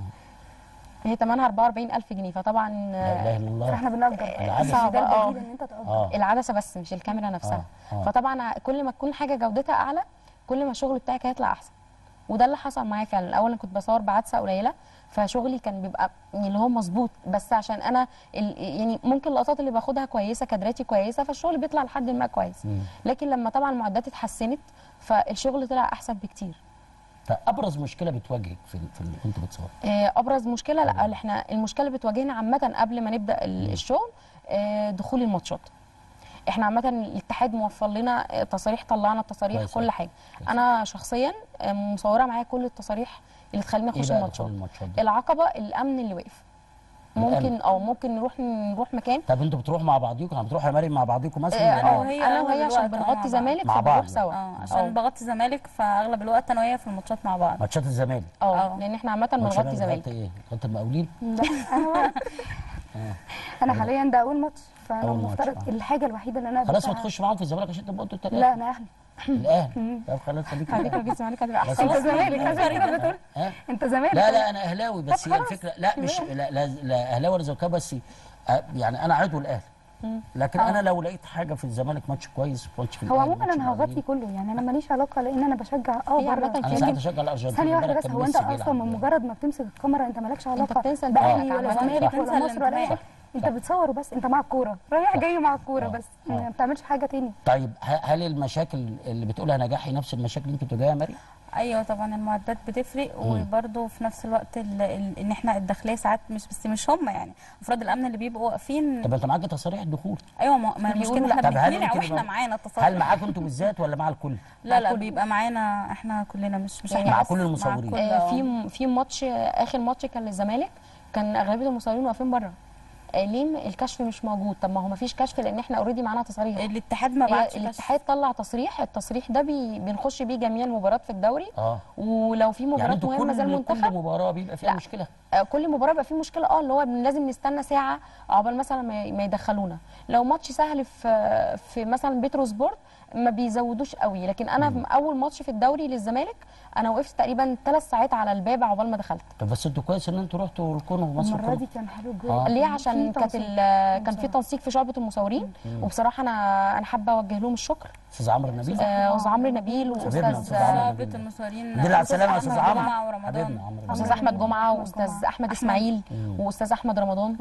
هي ثمنها 44000 جنيه فطبعا لا اله الا الله فاحنا بنأجر العدسة. صعبة صعبة، ده اه. البديل ان انت تأجر اه العدسه بس مش الكاميرا نفسها آه، آه. فطبعا كل ما تكون حاجه جودتها اعلى كل ما الشغل بتاعك هيطلع احسن وده اللي حصل معايا فعلا الاول انا كنت بصور بعدسه قليله فشغلي كان بيبقى يعني اللي هو مظبوط بس عشان انا ال- يعني ممكن اللقطات اللي باخدها كويسه كادراتي كويسه فالشغل بيطلع لحد ما كويس مم. لكن لما طبعا المعدات اتحسنت فالشغل طلع احسن بكتير طب ابرز مشكله بتواجهك في ال- في ال- وانت بتصور آه، ابرز مشكله لا اللي احنا المشكله اللي بتواجهنا عامه قبل ما نبدا ال- الشغل آه، دخول الماتشات احنا عامه الاتحاد موفر لنا آه، تصاريح طلعنا التصاريح كويس كل أوي. حاجه كويس. انا شخصيا آه، مصوره معايا كل التصاريح اللي تخليني ايه اخش بقى الماتشات دخول الماتشات دي؟ العقبه الامن اللي واقف الأمن. ممكن او ممكن نروح نروح مكان طب انتوا بتروحوا مع بعضيكم يعني بتروحوا يا مريم مع بعضيكم مثلا آه، يعني اه هي انا أغلب وهي عشان الوقت، آه، مع بنغطي بعض. زمالك مع فبنروح بعض. سوا اه عشان بغطي زمالك فاغلب الوقت انا وهي في الماتشات مع بعض ماتشات الزمالك اه اه. لان احنا عامه ماتشات بنغطي زمالك بتغطي ايه؟ بتغطي المقاولين؟ لا انا انا حاليا ده اول ماتش فانا أول ماتش، المفترض آه. الحاجه الوحيده اللي انا خلاص ما بدفعها- تخش معاهم في الزمالك عشان تبقوا انتوا الثلاثه لا انا اهلي الاهلي طب خلاص خليك على فكره في الزمالك هتبقى خلاص. احسن انت زمالك عشان كده بتقول ها؟ انت زمالك لا لا انا اهلاوي بس طب هي خلاص. الفكره لا مش لا لا, لا اهلاوي ولا زملكاوي بس آه، يعني انا عضو الاهلي لكن انا لو لقيت حاجه في الزمالك ماتش كويس ماتش في هو الأهلي، عموما ماتش انا المقاولين. هغطي كله يعني انا ماليش علاقه لان انا بشجع اه هي عامة بره انا في ساعات لكن- اشجع الارجنتين ثانيه واحده امبارح بس كان هو انت ميسي اصلا بيلعب. من مجرد ما بتمسك الكاميرا انت مالكش علاقه بتنسى انت باهلي عامة. ولا صح، زمالك صح. ولا مصر ولا اي صح. حاجه انت بتصور بس انت مع الكوره رايح جاي مع الكوره آه. بس آه. ما بتعملش حاجه تاني طيب ه- هل المشاكل اللي بتقولها نجاحي نفس المشاكل اللي انت بتواجهها يا مريم؟ ايوه طبعا المعدات بتفرق وبرده في نفس الوقت ال- ال- ان احنا الداخليه ساعات مش بس مش هم يعني افراد الامن اللي بيبقوا واقفين طب انت معاك تصاريح الدخول ايوه ما ما المشكله لا. احنا طب هل بنتمنع انت واحنا بيبقى- معانا هل التصاريح معاكم انتوا بالذات ولا مع الكل؟ لا لا كل- بيبقى معانا احنا كلنا مش مش يعني احنا مع بس، كل المصورين. كل- آه، آه. في في ماتش اخر ماتش كان للزمالك كان اغلبيه المصورين واقفين بره آه، ليه م- الكشف مش موجود طب ما هو ما فيش كشف لان احنا اوريدي معانا تصاريح الاتحاد ما هي بعتش الاتحاد طلع تصريح التصريح ده بي بنخش بيه جميع المباريات في الدوري اه ولو في يعني مباراه انتوا مهمه زي كل كل المنتخب مباراه بيبقى فيها لا. مشكله آه، كل مباراه بيبقى فيه مشكله اه اللي هو لازم نستنى ساعه عقبال مثلا ما ما يدخلونا لو ماتش سهل في في مثلا بيترو سبورت ما بيزودوش قوي لكن انا في اول ماتش في الدوري للزمالك انا وقفت تقريبا ثلاث ساعات على الباب عقبال ما دخلت طب بس انتوا كويس ان انتوا رحتوا الكون ومصر المره كله دي كان حلو آه. جدا ليه عشان في كانت تنسيق. ال- كان في تنسيق في شعبه المصورين وبصراحه انا انا حابه اوجه لهم الشكر استاذ عمرو النبيل آه، استاذ عمرو نبيل حبيبنا واستاذ أستاذ عمرو رابط نبيل. المصورين الحمد لله على السلامه يا استاذ أحمد عمرو جمعة ورمضان. حبيبنا عمرو استاذ نبيل. احمد جمعه أحمد واستاذ جمعة. احمد اسماعيل واستاذ احمد رمضان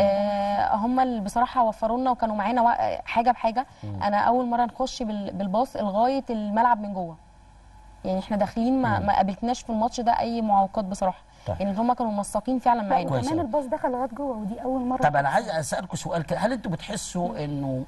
آه هم اللي بصراحه وفروا لنا وكانوا معانا وا- حاجه بحاجه انا اول مره نخش بال- بالباص لغايه الملعب من جوه يعني احنا داخلين ما, ما قابلتناش في الماتش ده اي معوقات بصراحه طيب. يعني هم كانوا منسقين فعلا لا معانا كويس وكمان أوي. الباص دخل لغايه جوه ودي اول مره طب انا عايز اسالكم سؤال كده هل انتوا بتحسوا انه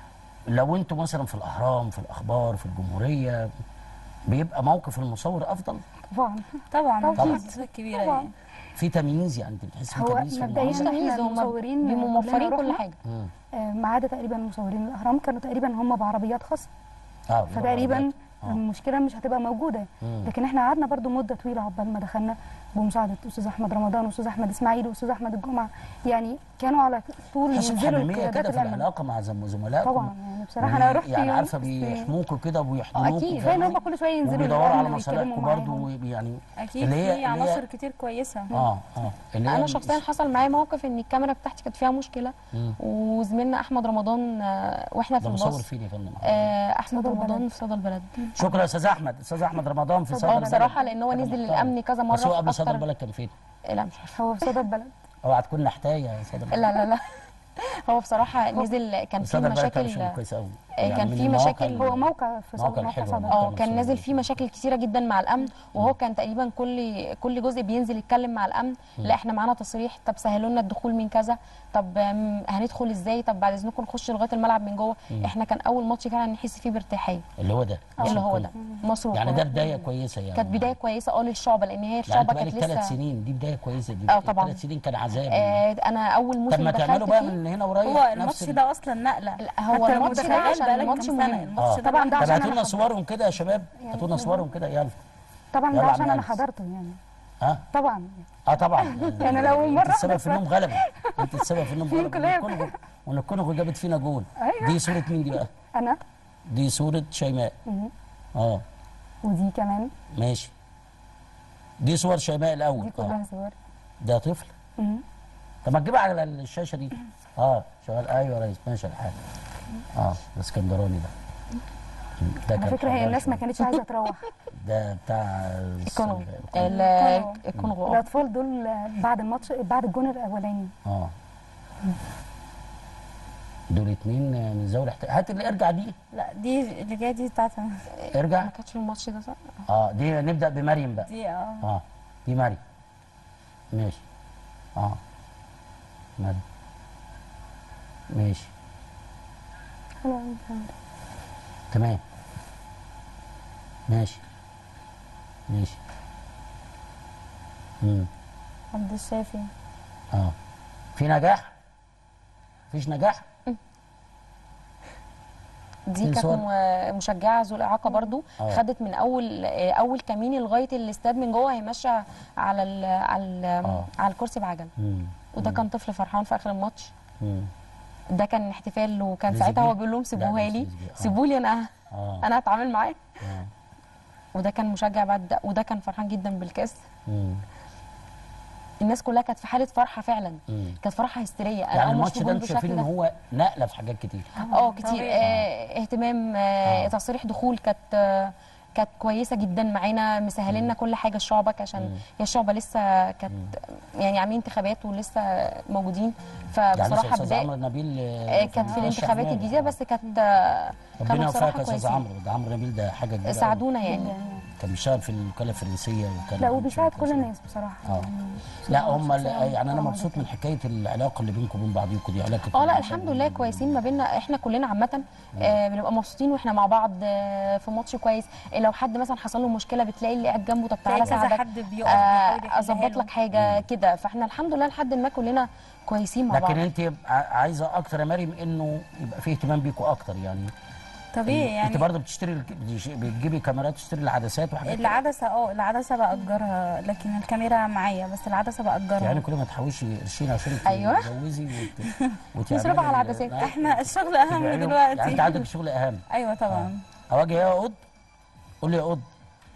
لو انتوا مثلا في الاهرام في الاخبار في الجمهوريه بيبقى موقف المصور افضل طبعا طبعا طبعاً. طبعا كبيره طبعا. يعني في تمييز يعني انت بتحس في هو تمييز في مبدئياً المعامله احنا تمييز هم المصورين بيبقوا كلنا موفرين كل رحنا. حاجه مم. آه، ما عدا تقريبا مصورين الاهرام كانوا تقريبا هم بعربيات خاصه اه فتقريبا آه. المشكله مش هتبقى موجوده مم. لكن احنا قعدنا برضو مده طويله عقبال ما دخلنا بمساعده استاذ احمد رمضان واستاذ احمد اسماعيل واستاذ احمد الجمعه يعني كانوا على طول حاسس ينزلوا بحميميه القيادات كده في الامن العلاقه مع زم- زملائكم طبعا يعني بصراحه انا رحت يعني يوم عارفه بس- بيحموكوا كده وبيحضنوكوا أكيد. زي ان هم كل شويه ينزلوا وبيدوروا الأمن على ويتكلموا مصالحكم معاهم. برضه يعني اكيد اللي هي- في اللي هي- عناصر كتير كويسه اه اه اللي هي انا شخصيا حصل معايا موقف ان الكاميرا بتاعتي كانت فيها مشكله مم. وزميلنا احمد رمضان آه، واحنا في ده مصور الباص فين يا فندم آه، احمد صدى رمضان البلد. في صدى البلد شكرا يا استاذ احمد استاذ احمد رمضان في صدى اه البلد بصراحه لان هو حاجة نزل محترمة. الامن كذا مره بس هو في قبل صدى أكتر- البلد كان فين؟ لا مش عارفه هو في صدى البلد اوعى تكون نحتايه يا صدى البلد لا لا لا هو بصراحه نزل كان في صدى البلد كان مشاكل شغل كويس قوي آه، كان من في المواقع مشاكل- ال- هو موقع في موقع صدى موقع الحلو صدى ده. اه كان نازل فيه مشاكل كتيره جدا مع الامن وهو كان تقريبا كل كل جزء بينزل يتكلم مع الامن لا احنا معانا تصريح طب سهلوا لنا الدخول من كذا طب آم، هندخل ازاي طب بعد اذنكم نخش لغايه الملعب من جوه احنا كان اول ماتش فعلا نحس فيه بارتياحيه اللي هو ده اللي هو كله. ده مصروف يعني ده بدايه كويسه يعني كانت بدايه كويسه اه للشعبه لان هي يعني الشعبه انت كانت بقالك ثلاث لسه سنين دي بدايه كويسه دي اه طبعاً. ثلاث سنين كان عذاب آه انا اول طب موسم ما دخلت تعملوا بقى فيه من هنا ورايح هو نفس الماتش ال- ده اصلا نقله لا، هو حتى الماتش ده المتخيل عشان بقالك الماتش كام مهم. سنه الماتش ده طبعاً ده طب عشان هاتوا أنا لنا حضرت. صورهم كده يا شباب هاتوا لنا صورهم كده يلا طبعا يلا ده يا عشان عم انا أنس. حضرته يعني ها طبعا اه طبعا يعني لو انت مرة السبب واحدة في انهم غلبوا انت السبب في انهم غلبوا انقلاب. والكونغو والكونغو جابت فينا جول أيوة. دي صوره مين دي بقى؟ انا دي صوره شيماء مهم. اه ودي كمان ماشي دي صور شيماء الاول دي اه كلها صور ده طفل مهم. طب ما تجيبها على الشاشه دي اه شغال ايوه يا ريس ماشي الحال اه ده اسكندراني ده ده على كان فكره هي حضر الناس ما شوية. كانتش عايزه تروح ده بتاع الكونغو الكونغو. ال- الكونغو آه. الاطفال دول بعد الماتش بعد الجون الاولاني اه دول اتنين من ذوي الاحتياج هات اللي ارجع دي لا دي اللي جايه دي بتاعت ارجع ما كانتش في الماتش ده صح؟ اه دي نبدا بمريم بقى دي اه اه دي مريم ماشي اه مريم ماشي تمام ماشي ماشي امم عبد الشافي اه في نجاح مفيش نجاح دي في كانت صور؟ م- مشجعه ذو الاعاقه برضو آه. خدت من اول آه، اول كمين لغايه الاستاد من جوه هي ماشيه على ال على ال آه. على الكرسي بعجل امم وده كان طفل فرحان في اخر الماتش امم ده كان احتفال وكان ليزي ساعتها بي؟ هو بيقول لهم لا، سيبوها مش لي ليزي بي، آه. سيبوا لي انا اه انا هتعامل معاه اه وده كان مشجع بعد ده وده كان فرحان جدا بالكاس امم الناس كلها كانت في حاله فرحه فعلا مم. كانت فرحه هستيريه انا يعني اول الماتش ماتش ده انتوا شايفين ان هو نقله في حاجات كتير اه كتير طبيعي. آه اهتمام آه تصريح دخول كانت آه كانت كويسه جدا معانا مسهلين لنا كل حاجه الشعبك عشان هي الشعبه لسه كانت يعني عاملين انتخابات ولسه موجودين يعني فبصراحه استاذ بدايه عمرو نبيل آه، كانت في مرشح الانتخابات نائب. الجديده بس كانت آه، ربنا كانوا يوفقك بصراحه يا استاذ كويسين عمرو ده عمرو نبيل ده حاجه كبيره ساعدونا يعني كان بيشتغل في الوكاله الفرنسيه وكان لا وبيساعد كل الناس بصراحه اه لا هم ال- يعني انا مبسوط من حكايه العلاقه اللي بينكم وبين بعضيكم دي علاقه اه لا الحمد لله كويسين ما بيننا احنا كلنا عامه آه بنبقى مبسوطين واحنا مع بعض آه في ماتش كويس آه لو حد مثلا حصل له مشكله بتلاقي اللي قاعد جنبه طب تعالى تلاقي كذا اساعدك حد بيقف آه بيحاول يحلها اظبط له. لك حاجه كده فاحنا الحمد لله لحد ما كلنا كويسين مع بعض لكن انت يبقى عايزه اكتر يا مريم انه يبقى فيه اهتمام بيكم اكتر يعني طبيعي انت يعني برضه بتشتري الك- بتش- بتجيبي كاميرات تشتري العدسات وحاجات كده؟ العدسه اه العدسه باجرها لكن الكاميرا معايا بس العدسه باجرها يعني كل ما تحوشي قرشين عشان أيوة. تتجوزي وت... وتعملي نصرفها على ال- العدسات. نعم. احنا الشغل اهم تبيعيهم. دلوقتي يعني انت عندك الشغل اهم ايوه طبعا اواجه يا قد قول لي يا قد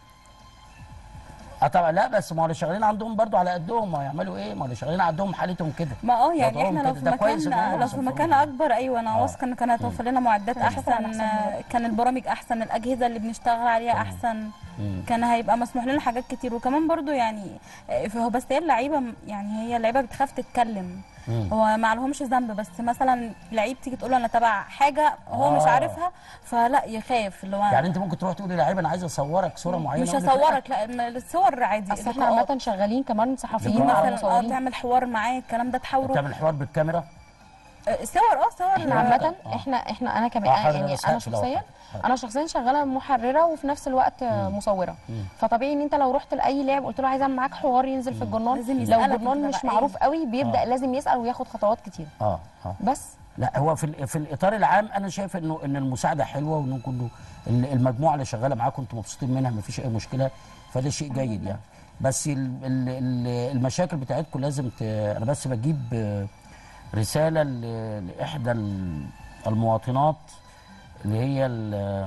اه طبعا لا بس ما هو اللي شغالين عندهم برضو على قدهم ما يعملوا ايه ما هو اللي شغالين عندهم حالتهم كده ما اه يعني وضعهم احنا لو كده. في ده كويس إن هم مكان لو في بيصرفوا مكان لهم. اكبر ايوه انا آه. واثقه ان كان هيتوفر لنا معدات احسن كان البرامج احسن الاجهزه اللي بنشتغل عليها احسن كان هيبقى مسموح لنا حاجات كتير وكمان برضو يعني آه، هو بس هي اللعيبه م- يعني هي اللعيبه بتخاف تتكلم مم. هو ما لهمش ذنب بس مثلا لعيب تيجي تقول له انا تبع حاجه هو مش آه. عارفها فلا يخاف اللي هو يعني انت ممكن تروح تقولي لعيب انا عايز اصورك صوره معينه مش أقول لك لا. هصورك لا الصور عادي اصل احنا لقاءات. عامه شغالين كمان صحفيين لقاء. مع مثلا اه المصورين تعمل حوار معاه الكلام ده تحاوره بتعمل حوار بالكاميرا آه، صور اه صور احنا عامه احنا احنا انا كمان آه، حاضر، يعني بس انا هقفل أهو. شخصيا حاضر. انا شخصيا شغاله محرره وفي نفس الوقت مصوره فطبيعي ان انت لو رحت لاي لاعب قلت له عايز اعمل معاك حوار ينزل في الجورنال لازم لو يسألك الجورنال أنت مش تبع إيه. معروف قوي بيبدا آه. لازم يسال وياخد خطوات كتير اه اه بس لا هو في ال- في الاطار العام انا شايف انه ان المساعده حلوه وانه كله ال- المجموعه اللي شغاله معاكم انتم مبسوطين منها ما فيش اي مشكله فده شيء جيد يعني بس ال ال ال المشاكل بتاعتكم لازم ت... انا بس بجيب آه، رساله ل- لاحدى ال- المواطنات اللي هي ال-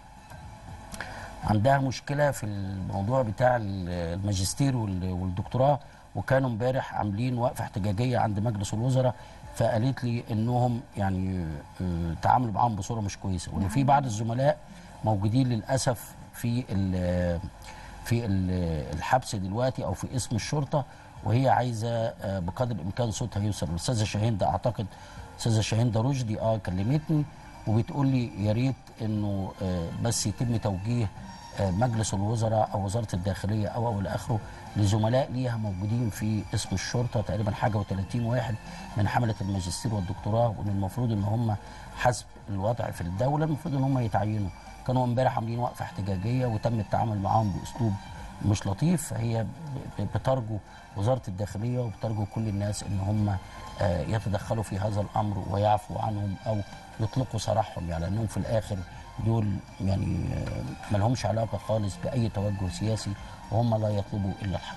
عندها مشكله في الموضوع بتاع ال- الماجستير وال- والدكتوراه وكانوا امبارح عاملين وقفه احتجاجيه عند مجلس الوزراء فقالت لي انهم يعني آه، تعاملوا معاهم بصوره مش كويسه وان في بعض الزملاء موجودين للاسف في ال- في ال- الحبس دلوقتي او في اسم الشرطه وهي عايزه آه، بقدر الامكان صوتها يوصل الاستاذه شاهين اعتقد استاذه شاهين رشدي اه كلمتني وبتقول لي يا ريت انه آه، بس يتم توجيه آه، مجلس الوزراء او وزاره الداخليه او او الى اخره لزملاء ليها موجودين في اسم الشرطه تقريبا حاجه و30 واحد من حمله الماجستير والدكتوراه وان المفروض ان هم حسب الوضع في الدوله المفروض ان هم يتعينوا كانوا امبارح عاملين وقفه احتجاجيه وتم التعامل معاهم باسلوب مش لطيف هي ب- ب- بترجو وزاره الداخليه وبترجو كل الناس ان هم آه، يتدخلوا في هذا الامر ويعفوا عنهم او يطلقوا سراحهم يعني لانهم في الاخر دول يعني آه، ما لهمش علاقه خالص باي توجه سياسي وهم لا يطلبوا الا الحق.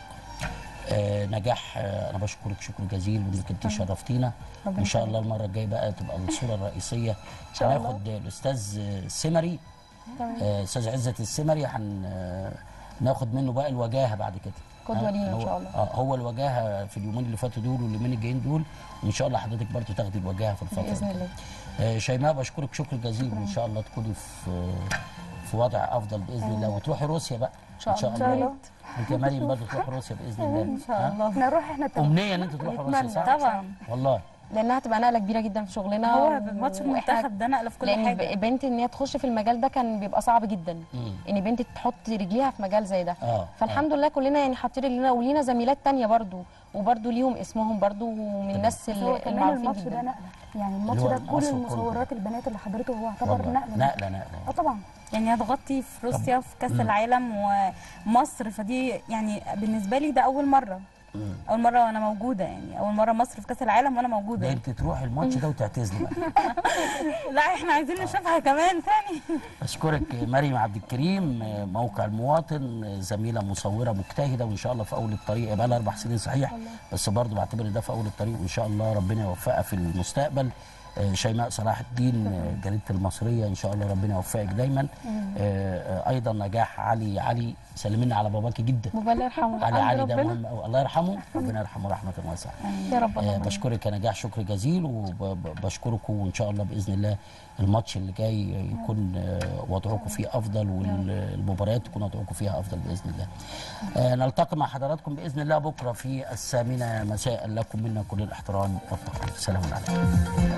آه نجاح آه انا بشكرك شكر جزيل وانك انت شرفتينا ربنا ان شاء الله يخليك. المره الجايه بقى تبقى الصوره الرئيسيه شاء الله. هناخد الاستاذ السمري تمام. آه، استاذ عزت السمري هن آه، ناخد منه بقى الوجاهه بعد كده قدوة آه، لينا إن هو- شاء الله. اه هو الوجاهه في اليومين اللي فاتوا دول واليومين الجايين دول وان شاء الله حضرتك برضو تاخدي الوجاهه في الفتره باذن دي. الله آه، شيماء بشكرك شكر جزيل وان شاء الله تكوني في في وضع افضل باذن الله وتروحي روسيا بقى ان شاء الله إن شاء الله. انت يا مريم برضه تروحي روسيا باذن الله ان شاء ها؟ الله احنا نروح احنا التاني. امنيه ان انت تروحي روسيا نتمنى. صح؟ طبعا والله لانها هتبقى نقله كبيره جدا في شغلنا هو و- ماتش وإحنا- المنتخب ده نقله في كل لان حاجه ب- بنت ان هي تخش في المجال ده كان بيبقى صعب جدا مم. ان بنت تحط رجليها في مجال زي ده اه فالحمد لله كلنا يعني حاطين رجلينا ولينا زميلات تانية برضو وبرضو ليهم اسمهم برضو من الناس بس هو ال- كمان المعروفين الماتش ده جدا نقله يعني الماتش اللي هو ده كل مصر كله. المصورات البنات اللي حضرته هو يعتبر والله نقله نقله نقله اه طبعا يعني هتغطي في روسيا في كاس العالم ومصر فدي يعني بالنسبه لي ده اول مره مم. اول مره وانا موجوده يعني اول مره مصر في كاس العالم وانا ده موجوده انت تروحي الماتش ده وتعتزلي بقى لا احنا عايزين نشوفها كمان تاني اشكرك مريم عبد الكريم موقع المواطن زميله مصوره مجتهده وان شاء الله في اول الطريق بقى لها اربع سنين صحيح بس برضه بعتبر ده في اول الطريق وان شاء الله ربنا يوفقها في المستقبل آه، شيماء صلاح الدين آه، جريده المصريه ان شاء الله ربنا يوفقك دايما آه، آه، ايضا نجاح علي علي سلمنا على باباكي جدا بابا الله يرحمه علي عند علي ده ربنا. مهم أوي. الله يرحمه ربنا يرحمه رحمه واسعه يا رب آه، اللهم بشكرك يا نجاح شكر جزيل وبشكركم وان شاء الله باذن الله الماتش اللي جاي يكون آه، وضعكم فيه افضل والمباريات تكون وضعكم فيها افضل باذن الله. آه، نلتقي مع حضراتكم باذن الله بكره في الثامنه مساء لكم منا كل الاحترام والتقدير. سلام عليكم.